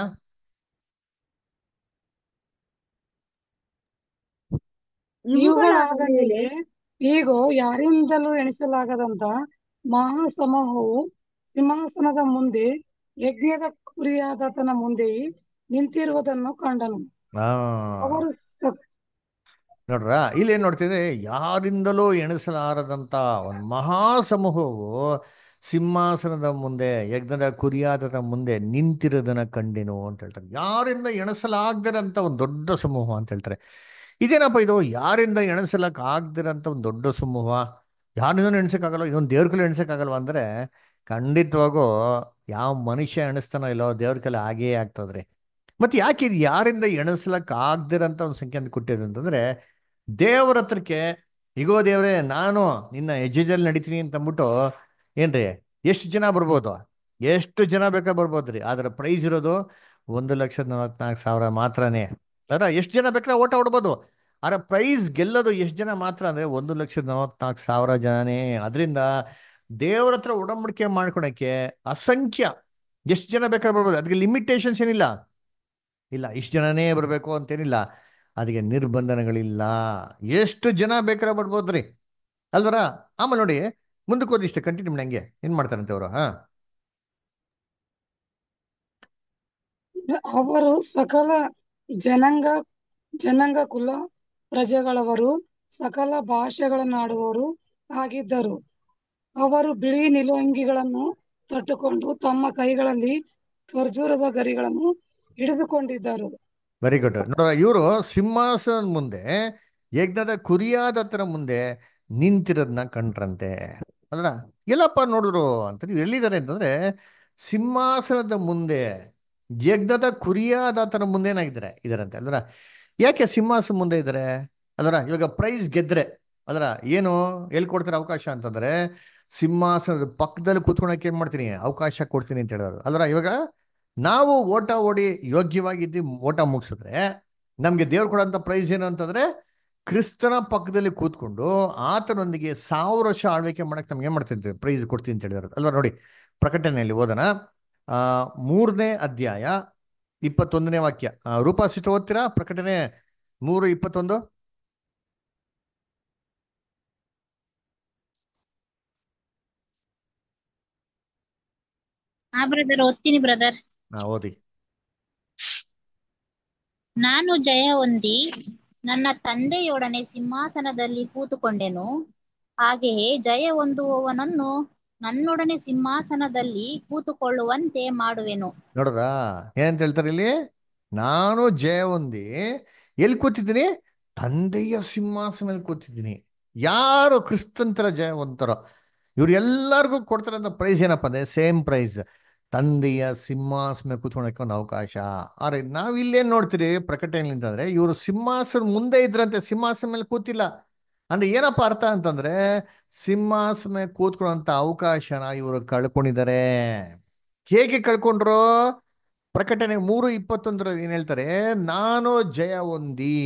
ಇವುಗಳಾದ ಮೇಲೆ ಈಗೋ ಯಾರಿಂದಲೂ ಎಣಿಸಲಾಗದಂತ ಮಹಾಸಮೂಹವು ಸಿಂಹಾಸನದ ಮುಂದೆ ಯಜ್ಞದ ಕುರಿಯಾದಾತನ ಮುಂದೆ ನಿಂತಿರುವುದನ್ನು ಕಂಡನು ಆ ಅವರು ಸ- ನೋಡ್ರ ಇಲ್ಲಿ ಏನ್ ನೋಡ್ತಿದ್ರೆ ಯಾರಿಂದಲೂ ಎಣಿಸಲಾರದಂತ ಒಂದು ಮಹಾ ಸಮೂಹವು ಸಿಂಹಾಸನದ ಮುಂದೆ ಯಜ್ಞದ ಕುರಿಯಾದದ ಮುಂದೆ ನಿಂತಿರೋದನ್ನ ಕಂಡೆನು ಅಂತ ಹೇಳ್ತಾರೆ ಯಾರಿಂದ ಎಣಿಸಲಾಗದಿರಂತ ಒಂದು ದೊಡ್ಡ ಸಮೂಹ ಅಂತ ಹೇಳ್ತಾರೆ ಇದೇನಪ್ಪ ಇದು ಯಾರಿಂದ ಎಣಿಸಲಕ್ ಆಗದಿರಂತ ಒಂದು ದೊಡ್ಡ ಸಮೂಹ ಯಾರಿಂದ ಎಣಿಸಕ್ಕಾಗಲ್ಲ ಇದೊಂದು ದೇವ್ರ ಕೈಲಿ ಎಣಿಸಕ್ಕಾಗಲ್ವ ಅಂದ್ರೆ ಖಂಡಿತವಾಗೂ ಯಾವ ಮನುಷ್ಯ ಎಣಿಸ್ತಾನೋ ಇಲ್ಲೋ ದೇವ್ರ ಕೈಲಿ ಆಗೇ ಆಗ್ತದ್ರಿ ಮತ್ತೆ ಯಾಕೆ ಇದು ಯಾರಿಂದ ಎಣಿಸ್ಲಕ್ ಆಗದಿರಂತ ಒಂದು ಸಂಖ್ಯೆ ಅಂತ ಕೊಟ್ಟಿದ್ರು ಅಂತಂದ್ರೆ ದೇವರ ಹತ್ರಕ್ಕೆ ಇಗೋ ದೇವ್ರೆ ನಾನು ನಿನ್ನ ಹೆಜ್ಜೆಜಲ್ಲಿ ನಡಿತೀನಿ ಅಂತ ಅಂದ್ಬಿಟ್ಟು ಏನ್ರಿ ಎಷ್ಟು ಜನ ಬರ್ಬೋದು ಎಷ್ಟು ಜನ ಬೇಕಾ ಬರ್ಬೋದ್ರಿ ಆದ್ರೆ ಪ್ರೈಸ್ ಇರೋದು ಒಂದು ಲಕ್ಷದ ನಲವತ್ನಾಲ್ಕು ಸಾವಿರ ಮಾತ್ರನೇ ಅದ್ರ ಎಷ್ಟು ಜನ ಬೇಕಾದ್ರೆ ಓಟ ಹೊಡ್ಬೋದು ಆದ್ರೆ ಪ್ರೈಸ್ ಗೆಲ್ಲೋದು ಎಷ್ಟು ಜನ ಮಾತ್ರ ಅಂದ್ರೆ ಒಂದು ಲಕ್ಷದ ನಲವತ್ನಾಲ್ಕು ಸಾವಿರ ಜನನೇ ಅದರಿಂದ ದೇವ್ರ ಹತ್ರ ಒಡಂಬಡಿಕೆ ಮಾಡ್ಕೊಳಕ್ಕೆ ಅಸಂಖ್ಯ ಎಷ್ಟು ಜನ ಬೇಕಾದ್ರೆ ಬರ್ಬೋದು ಅದಕ್ಕೆ ಲಿಮಿಟೇಷನ್ಸ್ ಏನಿಲ್ಲ ಇಲ್ಲ ಇಷ್ಟು ಜನನೇ ಬರಬೇಕು ಅಂತೇನಿಲ್ಲ ಅದಕ್ಕೆ ನಿರ್ಬಂಧನಗಳಿಲ್ಲ ಎಷ್ಟು ಜನ ಬೇಕಾದ್ರೆ ಬರ್ಬೋದ್ರಿ ಅಲ್ವರ ಆಮೇಲೆ ನೋಡಿ ಮುಂದಕ್ಕೆ ಹೋದ್ ಇಷ್ಟ ಕಂಟಿನ್ಯೂ ಮಾಡಿ ಹಂಗೆ ಏನ್ ಮಾಡ್ತಾರಂತೆ ಅವರು ಹಾ ಅವರು ಸಕಲ ಜನಾಂಗ ಜನಾಂಗ ಕುಲ ಪ್ರಜೆಗಳವರು ಸಕಲ ಭಾಷೆಗಳನ್ನಾಡುವವರು ಆಗಿದ್ದರು ಅವರು ಬಿಳಿ ನಿಲುವಂಗಿಗಳನ್ನು ತೊಟ್ಟುಕೊಂಡು ತಮ್ಮ ಕೈಗಳಲ್ಲಿ ಖರ್ಜೂರದ ಗರಿಗಳನ್ನು ಹಿಡಿದುಕೊಂಡಿದ್ದರು ವೆರಿ ಗುಡ್ ನೋಡ್ರ ಇವರು ಸಿಂಹಾಸನದ ಮುಂದೆ ಯಜ್ಞದ ಕುರಿಯಾದ ಹತ್ರ ಮುಂದೆ ನಿಂತಿರೋದನ್ನ ಕಂಡ್ರಂತೆ ಅಲ್ಲ ಎಲ್ಲಪ್ಪ ನೋಡಿದ್ರು ಅಂತ ನೀವು ಎಲ್ಲಿದ್ದಾರೆ ಅಂತಂದ್ರೆ ಸಿಂಹಾಸನದ ಮುಂದೆ ಯಜ್ಞದ ಕುರಿಯಾದ ಆತನ ಮುಂದೆ ಏನಾಗಿದ್ದಾರೆ ಇದಾರಂತೆ ಅಲ್ರ ಯಾಕೆ ಸಿಂಹಾಸನ ಮುಂದೆ ಇದ್ದಾರೆ ಅಲ್ರ ಇವಾಗ ಪ್ರೈಸ್ ಗೆದ್ರೆ ಅಲ್ರ ಏನು ಎಲ್ಲಿ ಕೊಡ್ತಾರೆ ಅವಕಾಶ ಅಂತಂದ್ರೆ ಸಿಂಹಾಸನದ ಪಕ್ಕದಲ್ಲಿ ಕೂತ್ಕೊಳಕ್ಕೆ ಏನ್ ಮಾಡ್ತೀನಿ ಅವಕಾಶ ಕೊಡ್ತೀನಿ ಅಂತ ಹೇಳಿದ್ರು ಅಲ್ರ ಇವಾಗ ನಾವು ಓಟ ಓಡಿ ಯೋಗ್ಯವಾಗಿದ್ದು ಓಟ ಮುಗಿಸಿದ್ರೆ ನಮ್ಗೆ ದೇವ್ರು ಕೊಡೋಂಥ ಪ್ರೈಸ್ ಏನು ಅಂತಂದ್ರೆ ಕ್ರಿಸ್ತನ ಪಕ್ಕದಲ್ಲಿ ಕೂತ್ಕೊಂಡು ಆತನೊಂದಿಗೆ ಸಾವಿರ ವರ್ಷ ಆಳ್ವಿಕೆ ಮಾಡಕ್ ನಮ್ಗೆ ಏನ್ ಮಾಡ್ತಿದ್ದೆ ಪ್ರೈಸ್ ಕೊಡ್ತೀನಿ ಅಂತ ಹೇಳಿದ್ರು ಅಲ್ವಾ ನೋಡಿ ಪ್ರಕಟಣೆಯಲ್ಲಿ ಓದೋಣ ಆ ಮೂರನೇ ಅಧ್ಯಾಯ ಇಪ್ಪತ್ತೊಂದನೇ ವಾಕ್ಯ ಆ, ರೂಪಾ ಸಿಟ್ಟು ಓದ್ತೀರಾ ಪ್ರಕಟಣೆ ಮೂರು ಇಪ್ಪತ್ತೊಂದು ಹಾ ಬ್ರದರ್ ಓದ್ತೀನಿ ಬ್ರದರ್ ಹಾ ಓದಿ ನಾನು ಜಯ ಹೊಂದಿ ನನ್ನ ತಂದೆಯೊಡನೆ ಸಿಂಹಾಸನದಲ್ಲಿ ಕೂತುಕೊಂಡೆನು ಹಾಗೆಯೇ ಜಯ ಹೊಂದುವವನನ್ನು ನನ್ನೊಡನೆ ಸಿಂಹಾಸನದಲ್ಲಿ ಕೂತುಕೊಳ್ಳುವಂತೆ ಮಾಡುವೆನು ನೋಡ್ರ ಏನಂತ ಹೇಳ್ತಾರೆ ಇಲ್ಲಿ ನಾನು ಜಯ ಹೊಂದಿ ಎಲ್ಲಿ ಕೂತಿದ್ದೀನಿ ತಂದೆಯ ಸಿಂಹಾಸನದಲ್ಲಿ ಕೂತಿದ್ದೀನಿ ಯಾರು ಕ್ರಿಸ್ತಂತರ ಜಯವಂತರೋ ಇವ್ರು ಎಲ್ಲರಿಗೂ ಕೊಡ್ತಾರಂತ ಪ್ರೈಸ್ ಏನಪ್ಪ ಅಂದ್ರೆ ಸೇಮ್ ಪ್ರೈಸ್ ತಂದೆಯ ಸಿಂಹಾಸನ ಕೂತ್ಕೊಳಕ್ಕೆ ಒಂದು ಅವಕಾಶ ಆದ್ರೆ ನಾವ್ ಇಲ್ಲೇನ್ ನೋಡ್ತೀರಿ ಪ್ರಕಟಣೆ ಅಂತಂದ್ರೆ ಇವರು ಸಿಂಹಾಸನ ಮುಂದೆ ಇದ್ರಂತೆ ಸಿಂಹಾಸನ ಮೇಲೆ ಕೂತಿಲ್ಲ ಅಂದ್ರೆ ಏನಪ್ಪ ಅರ್ಥ ಅಂತಂದ್ರೆ ಸಿಂಹಾಸನ ಮೇಲೆ ಕೂತ್ಕೊಳ್ಳೋಂತ ಅವಕಾಶನ ಇವರು ಕಳ್ಕೊಂಡಿದ್ದಾರೆ ಹೇಗೆ ಕಳ್ಕೊಂಡ್ರು ಪ್ರಕಟಣೆ ಮೂರು ಇಪ್ಪತ್ತೊಂದರ ಏನ್ ಹೇಳ್ತಾರೆ ನಾನು ಜಯ ಹೊಂದಿ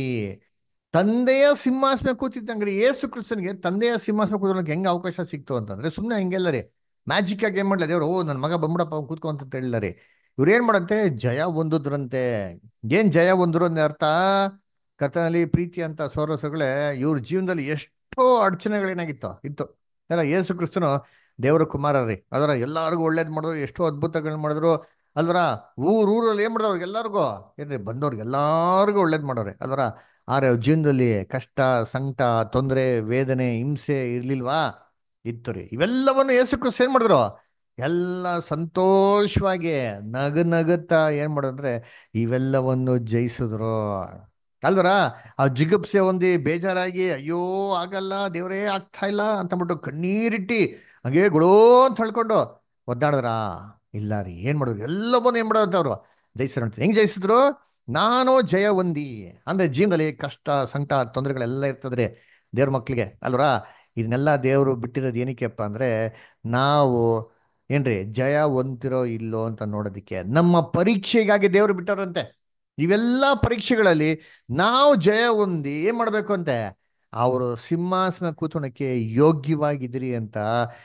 ತಂದೆಯ ಸಿಂಹಾಸನ ಕೂತಿದ್ದಂಗ್ರಿ ಏಸು ಕ್ರಿಸ್ತನ್ಗೆ ತಂದೆಯ ಸಿಂಹಾಸನ ಕೂತ್ಕೊಳ್ಳೋಕೆ ಹೆಂಗೆ ಅವಕಾಶ ಸಿಕ್ತು ಅಂತಂದ್ರೆ ಸುಮ್ಮನೆ ಹಂಗೆಲ್ಲ ರೀ ಮ್ಯಾಜಿಕ್ ಆಗಿ ಏನ್ ಮಾಡ್ಲ ದೇವ್ರು ಓ ನನ್ನ ಮಗ ಬಂದ್ಬಿಡಪ್ಪ ಕೂತ್ಕೊ ಅಂತ ಹೇಳಿಲ್ಲ ರೀ ಇವ್ರು ಏನ್ ಮಾಡಂತೆ ಜಯ ಹೊಂದಿದ್ರಂತೆ ಏನ್ ಜಯ ಹೊಂದ್ರು ಅಂದ್ರೆ ಅರ್ಥ ಕರ್ತನಲ್ಲಿ ಪ್ರೀತಿ ಅಂತ ಸೋರಸಗಳೇ ಇವ್ರ ಜೀವನದಲ್ಲಿ ಎಷ್ಟೋ ಅಡಚಣೆಗಳೇನಾಗಿತ್ತು ಇತ್ತು ಎಲ್ಲ ಯೇಸು ಕ್ರಿಸ್ತನು ದೇವರ ಕುಮಾರ ರೀ ಅದರ ಎಲ್ಲಾರ್ಗು ಒಳ್ಳೇದ್ ಮಾಡಿದ್ರು ಎಷ್ಟೋ ಅದ್ಭುತಗಳನ್ನ ಮಾಡಿದ್ರು ಅಲ್ವರ ಊರ್ ಊರಲ್ಲಿ ಏನ್ ಮಾಡಿದವ್ರಿಗೆ ಎಲ್ಲಾರ್ಗು ಏನ್ರಿ ಬಂದವ್ರಿಗೆ ಎಲ್ಲಾರ್ಗು ಒಳ್ಳೇದ್ ಮಾಡೋರೆ ಅಲ್ವರ ಆದ್ರೆ ಅವ್ರ ಜೀವನದಲ್ಲಿ ಕಷ್ಟ ಸಂಕಟ ತೊಂದರೆ ವೇದನೆ ಹಿಂಸೆ ಇರ್ಲಿಲ್ವಾ ಇತ್ತು ರೀ ಇವೆಲ್ಲವನ್ನು ಯೇಸು ಕ್ರಿಸ್ತ ಏನ್ ಮಾಡಿದ್ರು ಎಲ್ಲ ಸಂತೋಷವಾಗಿ ನಗ ನಗುತ್ತಾ ಏನ್ ಮಾಡೋದಂದ್ರೆ ಇವೆಲ್ಲವನ್ನು ಜಯಿಸಿದ್ರು ಅಲ್ವರ ಆ ಜಿಗುಪ್ಸೆ ಹೊಂದಿ ಬೇಜಾರಾಗಿ ಅಯ್ಯೋ ಆಗಲ್ಲ ದೇವರೇ ಆಗ್ತಾ ಇಲ್ಲ ಅಂತಂದ್ಬಿಟ್ಟು ಕಣ್ಣೀರಿಟ್ಟಿ ಹಂಗೆ ಗುಳೋ ಅಂತ ಹೇಳ್ಕೊಂಡು ಒದ್ದಾಡಿದ್ರ ಇಲ್ಲ ರೀ ಏನ್ ಮಾಡೋದು ಎಲ್ಲವನ್ನೂ ಏನ್ ಮಾಡೋದು ಅವ್ರು ಜಯಿಸಿದ್ರು ಅಂತ ಹೆಂಗ್ ಜಯಿಸಿದ್ರು ನಾನು ಜಯ ಹೊಂದಿ ಅಂದ್ರೆ ಜೀವನದಲ್ಲಿ ಕಷ್ಟ ಸಂಕಟ ತೊಂದರೆಗಳೆಲ್ಲ ಇರ್ತದ್ರಿ ದೇವ್ರ ಮಕ್ಳಿಗೆ ಅಲ್ವರ ಇದನ್ನೆಲ್ಲ ದೇವರು ಬಿಟ್ಟಿರೋದು ಏನಕ್ಕೆಪ್ಪ ಅಂದ್ರೆ ನಾವು ಏನ್ರಿ ಜಯ ಹೊಂತಿರೋ ಇಲ್ಲೋ ಅಂತ ನೋಡೋದಿಕ್ಕೆ ನಮ್ಮ ಪರೀಕ್ಷೆಗಾಗಿ ದೇವರು ಬಿಟ್ಟವ್ರಂತೆ ಇವೆಲ್ಲ ಪರೀಕ್ಷೆಗಳಲ್ಲಿ ನಾವು ಜಯ ಹೊಂದಿ ಏನ್ ಮಾಡ್ಬೇಕು ಅಂತೆ ಅವರು ಸಿಂಹಾಸನ ಕೂತ್ಕೊಳಕ್ಕೆ ಯೋಗ್ಯವಾಗಿದ್ರಿ ಅಂತ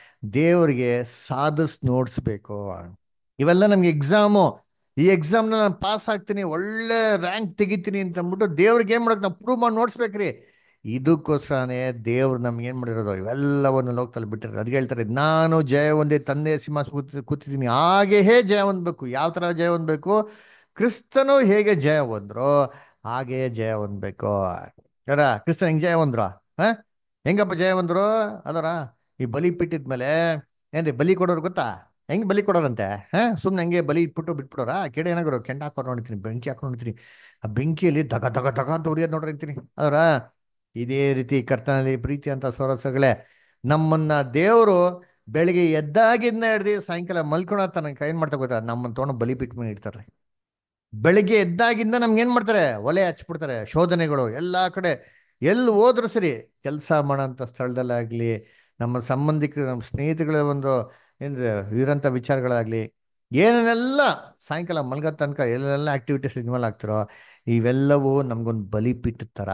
ದೇವರಿಗೆ ಸಾಧಿಸ್ ನೋಡಿಸ್ಬೇಕು ಇವೆಲ್ಲ ನಮ್ಗೆ ಎಕ್ಸಾಮು ಈ ಎಕ್ಸಾಮ್ನ ನಾನು ಪಾಸ್ ಆಗ್ತೀನಿ ಒಳ್ಳೆ ರ್ಯಾಂಕ್ ತೆಗಿತೀನಿ ಅಂತ ಅಂದ್ಬಿಟ್ಟು ದೇವ್ರಿಗೆ ಏನ್ ಮಾಡೋದು ನಾವು ಪ್ರೂವ್ ಮಾಡಿ ನೋಡ್ಸ್ಬೇಕ್ರಿ ಇದಕ್ಕೋಸ್ಕರನೇ ದೇವ್ರು ನಮ್ಗೆ ಏನ್ ಮಾಡಿರೋದು ಇವೆಲ್ಲವನ್ನು ಲೋಕದಲ್ಲಿ ಬಿಟ್ಟಿರೋದು ಅದಕ್ಕೆ ಹೇಳ್ತಾರೆ ನಾನು ಜಯ ಹೊಂದಿ ತಂದೆ ಸಿಂಹಾಸ ಕೂತ್ ಕೂತಿದ್ದೀನಿ ಹಾಗೆ ಹೇ ಜಯ ಹೊಂದ್ಬೇಕು ಯಾವ ತರ ಜಯ ಹೊಂದ್ಬೇಕು ಕ್ರಿಸ್ತನು ಹೇಗೆ ಜಯ ಹೊಂದ್ರು ಹಾಗೆ ಜಯ ಹೊಂದ್ಬೇಕು ಯಾರ ಕ್ರಿಸ್ತನ್ ಹೆಂಗ್ ಜಯ ಹೊಂದ್ರು ಹ ಹೆಂಗಪ್ಪ ಜಯ ಹೊಂದ್ರು ಅದರ ಈ ಬಲಿ ಬಿಟ್ಟಿದ್ಮೇಲೆ ಏನ್ರಿ ಬಲಿ ಕೊಡೋರು ಗೊತ್ತಾ ಹೆಂಗ್ ಬಲಿ ಕೊಡೋರಂತೆ ಹಾ ಸುಮ್ನೆ ಹಂಗೆ ಬಲಿ ಇಟ್ಬಿಟ್ಟು ಬಿಟ್ಬಿಡೋರ ಕೆಡ ಏನಾಗೋರು ಕೆಂಡ ಹಾಕೊಂಡು ನೋಡ್ತೀನಿ ಬೆಂಕಿ ಹಾಕೊಂಡು ನೋಡ್ತೀನಿ ಆ ಬೆಂಕಿಯಲ್ಲಿ ದಗ ದಗ ದಗ ಅಂತ ಉರಿಯೋದು ನೋಡ್ರಿ ಅಂತೀನಿ ಅದರ ಇದೇ ರೀತಿ ಕರ್ತನಲ್ಲಿ ಪ್ರೀತಿ ಅಂತ ಸೊರಸಗಳೇ ನಮ್ಮನ್ನ ದೇವರು ಬೆಳಿಗ್ಗೆ ಎದ್ದಾಗಿಂದ ಹಿಡ್ದು ಸಾಯಂಕಾಲ ಮಲ್ಕೊಳ ತನಕ ಏನ್ ಮಾಡ್ತಾ ಗೊತ್ತಾ ನಮ್ಮನ್ನ ತೊಗೊಂಡು ಬಲಿ ಬಿಟ್ಟು ಮೇಲೆ ಇಡ್ತಾರೆ ಬೆಳಿಗ್ಗೆ ಎದ್ದಾಗಿಂದ ನಮ್ಗೆ ಏನ್ ಮಾಡ್ತಾರೆ ಒಲೆ ಹಚ್ಬಿಡ್ತಾರೆ ಶೋಧನೆಗಳು ಎಲ್ಲಾ ಕಡೆ ಎಲ್ಲಿ ಹೋದ್ರು ಸರಿ ಕೆಲಸ ಮಾಡೋಂಥ ಸ್ಥಳದಲ್ಲಾಗ್ಲಿ ನಮ್ಮ ಸಂಬಂಧಿಕರು ನಮ್ಮ ಸ್ನೇಹಿತಗಳ ಒಂದು ಏನ್ರಿ ಇರೋಂಥ ವಿಚಾರಗಳಾಗ್ಲಿ ಏನೇನೆಲ್ಲ ಸಾಯಂಕಾಲ ಮಲ್ಗೋ ತನಕ ಎಲ್ಲೆಲ್ಲ ಆಕ್ಟಿವಿಟೀಸ್ ಇನ್ವಾಲ್ವ್ ಆಗ್ತಿರೋ ಇವೆಲ್ಲವೂ ನಮ್ಗೊಂದು ಬಲಿ ತರ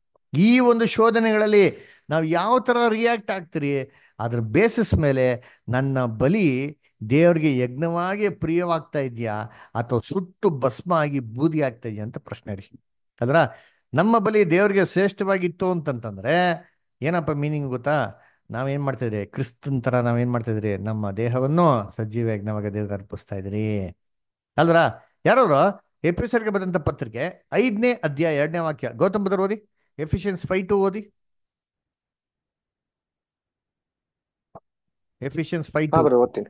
ಈ ಒಂದು ಶೋಧನೆಗಳಲ್ಲಿ ನಾವು ಯಾವ ತರ ರಿಯಾಕ್ಟ್ ಆಗ್ತೀರಿ ಅದ್ರ ಬೇಸಿಸ್ ಮೇಲೆ ನನ್ನ ಬಲಿ ದೇವರಿಗೆ ಯಜ್ಞವಾಗಿ ಪ್ರಿಯವಾಗ್ತಾ ಇದೆಯಾ ಅಥವಾ ಸುಟ್ಟು ಭಸ್ಮ ಆಗಿ ಬೂದಿ ಆಗ್ತಾ ಇದೆಯಾ ಅಂತ ಪ್ರಶ್ನೆ ರೀ ಅದ್ರ ನಮ್ಮ ಬಲಿ ದೇವರಿಗೆ ಶ್ರೇಷ್ಠವಾಗಿತ್ತು ಅಂತಂತಂದ್ರೆ ಏನಪ್ಪ ಮೀನಿಂಗ್ ಗೊತ್ತಾ ನಾವೇನ್ ಮಾಡ್ತಾ ಇದ್ರಿ ಕ್ರಿಸ್ತನ್ ತರ ನಾವೇನ್ ಮಾಡ್ತಾ ಇದ್ರಿ ನಮ್ಮ ದೇಹವನ್ನು ಸಜೀವ ಯಜ್ಞವಾಗಿ ದೇವ್ರಿಗೆ ಅರ್ಪಿಸ್ತಾ ಇದ್ರಿ ಅಲ್ವರ ಯಾರವ್ರು ಎಪಿಸೋಡ್ಗೆ ಬಂದಂತ ಪತ್ರಿಕೆ ಐದನೇ ಅಧ್ಯಾಯ ಎರಡನೇ ವಾಕ್ಯ ಗೌತಮ್ ಬುದ್ಧರು ಓದಿ ಎಫಿಷಿಯನ್ಸ್ ಫೈವ್ ಟು ಓದಿ ಎಫಿಷಿಯನ್ಸ್ ಫೈವ್ ಹಾ ಟು ಬ್ರೋ ಓದ್ತೀನಿ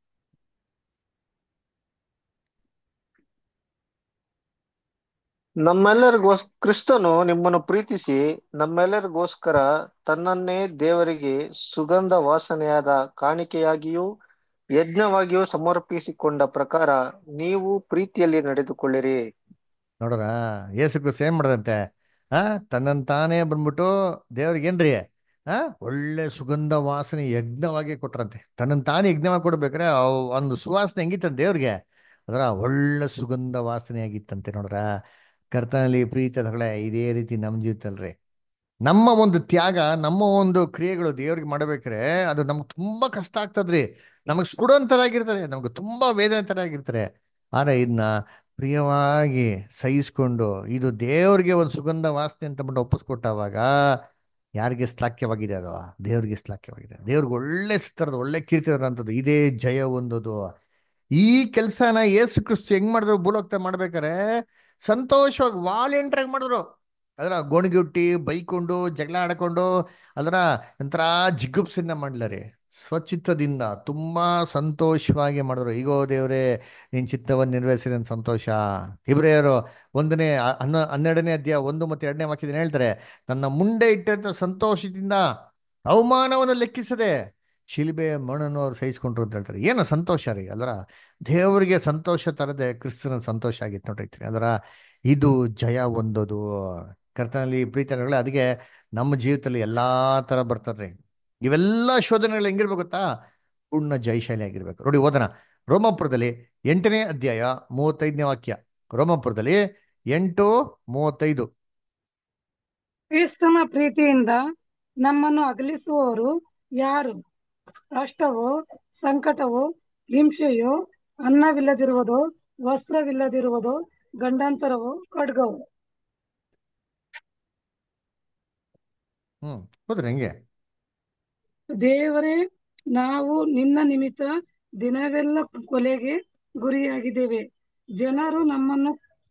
ನಮ್ಮೆಲ್ಲರಿಗೋಸ್ ಕ್ರಿಸ್ತನು ನಿಮ್ಮನ್ನು ಪ್ರೀತಿಸಿ ನಮ್ಮೆಲ್ಲರಿಗೋಸ್ಕರ ತನ್ನನ್ನೇ ದೇವರಿಗೆ ಸುಗಂಧ ವಾಸನೆಯಾದ ಕಾಣಿಕೆಯಾಗಿಯೂ ಯಜ್ಞವಾಗಿಯೂ ಸಮರ್ಪಿಸಿಕೊಂಡ ಪ್ರಕಾರ ನೀವು ಪ್ರೀತಿಯಲ್ಲಿ ನಡೆದುಕೊಳ್ಳಿರಿ ನೋಡ್ರ ಯೇಸು ಕ್ರಿಸ್ತ ಏನ್ ಮಾಡದಂತೆ ಆ ತನ್ನನ್ ತಾನೇ ಬಂದ್ಬಿಟ್ಟು ದೇವ್ರಿಗೆ ಏನ್ರಿ ಆ ಒಳ್ಳೆ ಸುಗಂಧ ವಾಸನೆ ಯಜ್ಞವಾಗಿ ಕೊಟ್ರಂತೆ ತನ್ನನ್ ತಾನೇ ಯಜ್ಞವಾಗಿ ಕೊಡ್ಬೇಕಾರೆ ಅವ್ ಒಂದು ಸುವಾಸನೆ ಹೆಂಗಿತ್ತಂತೆ ದೇವ್ರಿಗೆ ಅದರ ಒಳ್ಳೆ ಸುಗಂಧ ವಾಸನೆ ಆಗಿತ್ತಂತೆ ನೋಡ್ರ ಕರ್ತನಲ್ಲಿ ಪ್ರೀತಿ ತಗೊಳ್ಳೆ ಇದೇ ರೀತಿ ನಮ್ಮ ಜೀವಿತಲ್ರಿ ನಮ್ಮ ಒಂದು ತ್ಯಾಗ ನಮ್ಮ ಒಂದು ಕ್ರಿಯೆಗಳು ದೇವ್ರಿಗೆ ಮಾಡಬೇಕ್ರೆ ಅದು ನಮ್ಗೆ ತುಂಬಾ ಕಷ್ಟ ಆಗ್ತದ್ರಿ ನಮಗ್ ಸುಡೋಂಥದ್ದಾಗಿರ್ತಾರೆ ನಮ್ಗೆ ತುಂಬಾ ವೇದನೆ ತರ ಆಗಿರ್ತಾರೆ ಆದ್ರೆ ಇದನ್ನ ಪ್ರಿಯವಾಗಿ ಸಹಿಸ್ಕೊಂಡು ಇದು ದೇವ್ರಿಗೆ ಒಂದು ಸುಗಂಧ ವಾಸನೆ ಅಂತ ಬಿಟ್ಟು ಒಪ್ಪಿಸ್ಕೊಟ್ಟವಾಗ ಯಾರಿಗೆ ಶ್ಲಾಘ್ಯವಾಗಿದೆ ಅದು ದೇವ್ರಿಗೆ ಶ್ಲಾಘ್ಯವಾಗಿದೆ ದೇವ್ರಿಗೆ ಒಳ್ಳೆ ತರದ ಒಳ್ಳೆ ಕೀರ್ತಿ ಅಂತದ್ದು ಇದೇ ಜಯ ಹೊಂದೋದು ಈ ಕೆಲಸನ ಯೇಸು ಕ್ರಿಸ್ತು ಹೆಂಗ್ ಮಾಡಿದ್ರು ಭೂಲೋಕ್ತ ಮಾಡ್ಬೇಕಾರೆ ಸಂತೋಷವಾಗಿ ವಾಲೆಂಟ್ರ್ ಆಗಿ ಮಾಡಿದ್ರು ಅದರ ಗೊಣಗುಟ್ಟಿ ಬೈಕೊಂಡು ಜಗಳ ಆಡ್ಕೊಂಡು ಅದರ ಒಂಥರ ಜಿಗುಪ್ಸನ್ನ ಮಾಡ್ಲ ರೀ ಸ್ವಚಿತ್ತದಿಂದ ತುಂಬಾ ಸಂತೋಷವಾಗಿ ಮಾಡಿದ್ರು ಈಗೋ ದೇವ್ರೆ ನಿನ್ ಚಿತ್ತವನ್ನು ನಿರ್ವಹಿಸಿದ ಸಂತೋಷ ಇಬ್ರಿಯರು ಒಂದನೇ ಹನ್ನ ಹನ್ನೆರಡನೇ ಅಧ್ಯಾಯ ಒಂದು ಮತ್ತೆ ಎರಡನೇ ವಾಕ್ಯದಲ್ಲಿ ಹೇಳ್ತಾರೆ ನನ್ನ ಮುಂದೆ ಇಟ್ಟಂತ ಸಂತೋಷದಿಂದ ಅವಮಾನವನ್ನು ಲೆಕ್ಕಿಸದೆ ಶಿಲ್ಬೆ ಮಣ್ಣನ್ನು ಅವ್ರು ಸಹಿಸ್ಕೊಂಡ್ರು ಅಂತ ಹೇಳ್ತಾರೆ ಏನು ಸಂತೋಷ ರೀ ಅಲ್ರ ದೇವರಿಗೆ ಸಂತೋಷ ತರದೆ ಕ್ರಿಸ್ತನ ಸಂತೋಷ ಆಗಿತ್ತು ನೋಡ್ರಿ ಅದರ ಇದು ಜಯ ಹೊಂದೋದು ಕರ್ತನಲ್ಲಿ ಪ್ರೀತಿಗಳೇ ಅದಕ್ಕೆ ನಮ್ಮ ಜೀವಿತದಲ್ಲಿ ಎಲ್ಲಾ ತರ ಬರ್ತಾರ್ರಿ ಇವೆಲ್ಲ ಶೋಧನೆಗಳು ಹೆಂಗಿರ್ಬೇಕು ಗೊತ್ತಾ ಪೂರ್ಣ ಜಯಶಾಲಿ ಆಗಿರ್ಬೇಕು ನೋಡಿ ಓದನ ರೋಮಾಪುರದಲ್ಲಿ ಎಂಟನೇ ಅಧ್ಯಾಯ ಮೂವತ್ತೈದನೇ ವಾಕ್ಯ ರೋಮಾಪುರದಲ್ಲಿ ಎಂಟು ಮೂವತ್ತೈದು ಕ್ರಿಸ್ತನ ಪ್ರೀತಿಯಿಂದ ನಮ್ಮನ್ನು ಅಗಲಿಸುವವರು ಯಾರು ಕಷ್ಟವೋ ಸಂಕಟವೋ ಹಿಂಸೆಯೋ ಅನ್ನವಿಲ್ಲದಿರುವುದೋ ವಸ್ತ್ರವಿಲ್ಲದಿರುವುದೋ ಗಂಡಾಂತರವೋ ಖಡ್ಗವೋ ಹ್ಮ್ ಹೋದ್ರಿ ಹೆಂಗೆ ದೇವರೇ ನಾವು ನಿನ್ನ ನಿಮಿತ್ತ ದಿನವೆಲ್ಲ ಕೊಲೆಗೆ ಗುರಿಯಾಗಿದ್ದೇವೆ ಜನರು ನಮ್ಮನ್ನು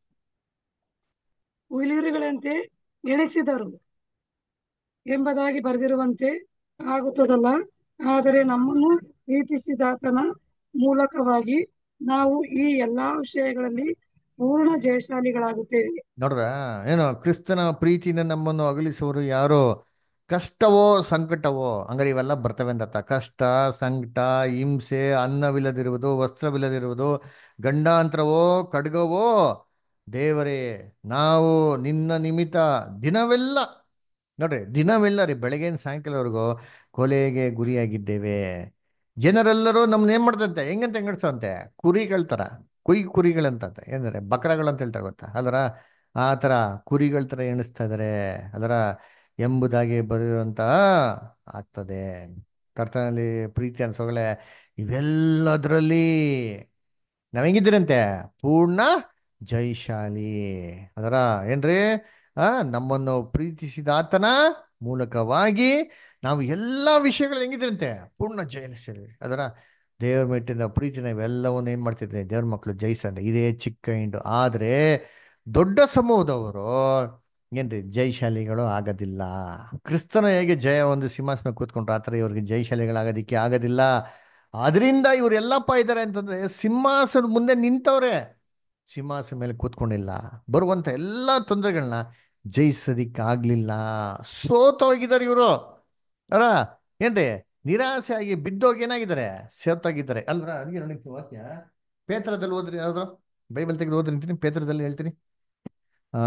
ಉಯಿಲುಗಳಂತೆ ಎಣಿಸಿದರು ಎಂಬುದಾಗಿ ಬರೆದಿರುವಂತೆ ಆಗುತ್ತದಲ್ಲ ಆದರೆ ನಮ್ಮನ್ನು ಪ್ರೀತಿಸಿದಾತನ ಮೂಲಕವಾಗಿ ನಾವು ಈ ಎಲ್ಲಾ ವಿಷಯಗಳಲ್ಲಿ ಪೂರ್ಣ ಜಯಶಾಲಿಗಳಾಗುತ್ತೇವೆ ನೋಡ್ರ ಏನು ಕ್ರಿಸ್ತನ ಪ್ರೀತಿಯಿಂದ ನಮ್ಮನ್ನು ಅಗಲಿಸುವರು ಯಾರು ಕಷ್ಟವೋ ಸಂಕಟವೋ ಹಂಗಾರೆ ಇವೆಲ್ಲ ಬರ್ತವೆ ಅಂತ ಅರ್ಥ. ಕಷ್ಟ ಸಂಕಟ ಹಿಂಸೆ ಅನ್ನವಿಲ್ಲದಿರುವುದು ವಸ್ತ್ರವಿಲ್ಲದಿರುವುದು ಗಂಡಾಂತರವೋ ಖಡ್ಗವೋ ದೇವರೇ ನಾವು ನಿನ್ನ ನಿಮಿತ್ತ ದಿನವೆಲ್ಲ ನೋಡ್ರಿ ದಿನವೆಲ್ಲ ರೀ ಬೆಳಗ್ಗೆಯಿಂದ ಸಾಯಂಕಾಲವರೆಗೂ ಕೊಲೆಗೆ ಗುರಿಯಾಗಿದ್ದೇವೆ ಜನರೆಲ್ಲರೂ ನಮ್ನ ಏನ್ ಮಾಡ್ತಂತೆ ಹೆಂಗಂತ ಹೆಂಗಡ್ಸಂತೆ ಕುರಿಗಳ ತರ ಕುಯ್ ಕುರಿಗಳಂತಂತೆ ಏನಂದ್ರೆ ಬಕರಗಳಂತ ಹೇಳ್ತಾರೆ ಗೊತ್ತಾ ಅದರ ಆ ತರ ಕುರಿಗಳ ತರ ಎಣಿಸ್ತಾ ಇದಾರೆ ಅದರ ಎಂಬುದಾಗಿ ಬರೆಯುವಂತ ಆಗ್ತದೆ ಕರ್ತನಲ್ಲಿ ಪ್ರೀತಿ ಅನ್ಸೋಗಳೇ ಇವೆಲ್ಲದರಲ್ಲಿ ನಾವ್ ಹೆಂಗಿದ್ದೀರಂತೆ ಪೂರ್ಣ ಜೈಶಾಲಿ ಅದರ ಏನ್ರಿ ಆ ನಮ್ಮನ್ನು ಪ್ರೀತಿಸಿದ ಆತನ ಮೂಲಕವಾಗಿ ನಾವು ಎಲ್ಲ ವಿಷಯಗಳು ಹೆಂಗಿದ್ರಂತೆ ಪೂರ್ಣ ಜಯಶಾಲಿ ಅದರ ದೇವರ ಮೆಟ್ಟಿನ ಪ್ರೀತಿನ ಇವೆಲ್ಲವನ್ನು ಏನ್ ಮಾಡ್ತಿದ್ರೆ ದೇವ್ರ ಮಕ್ಕಳು ಜಯಿಸಂದ್ರೆ ಇದೇ ಚಿಕ್ಕ ಹಿಂಡು ಆದ್ರೆ ದೊಡ್ಡ ಸಮೂಹದವರು ಏನ್ರಿ ಜಯಶಾಲಿಗಳು ಆಗೋದಿಲ್ಲ ಕ್ರಿಸ್ತನ ಹೇಗೆ ಜಯ ಒಂದು ಸಿಂಹಾಸನ ಕೂತ್ಕೊಂಡ್ರು ಆ ಥರ ಇವ್ರಿಗೆ ಜಯಶಾಲಿಗಳಾಗೋದಿಕ್ಕೆ ಆಗೋದಿಲ್ಲ ಅದರಿಂದ ಇವ್ರು ಎಲ್ಲಪ್ಪ ಇದ್ದಾರೆ ಅಂತಂದ್ರೆ ಸಿಂಹಾಸನದ ಮುಂದೆ ನಿಂತವ್ರೆ ಸಿಂಹಾಸನ ಮೇಲೆ ಕೂತ್ಕೊಂಡಿಲ್ಲ ಬರುವಂತ ಎಲ್ಲ ತೊಂದರೆಗಳನ್ನ ಜಯಿಸೋದಿಕ್ಕೆ ಆಗ್ಲಿಲ್ಲ ಸೋತೋಗಿದ್ದಾರೆ ಇವರು ಅರ ಏನ್ರಿ ನಿರಾಸೆ ಆಗಿ ಬಿದ್ದೋಗಿ ಏನಾಗಿದ್ದಾರೆ ಸೋತಾಗಿದ್ದಾರೆ ಅಲ್ರ ಅದಕ್ಕೆ ನೋಡಿ ವಾಕ್ಯ ಪೇತ್ರದಲ್ಲಿ ಓದ್ರಿ ಯಾವ್ದು ಬೈಬಲ್ ತೆಗೆದು ಓದ್ರಿ ಅಂತೀನಿ ಪೇತ್ರದಲ್ಲಿ ಹೇಳ್ತೀನಿ ಆ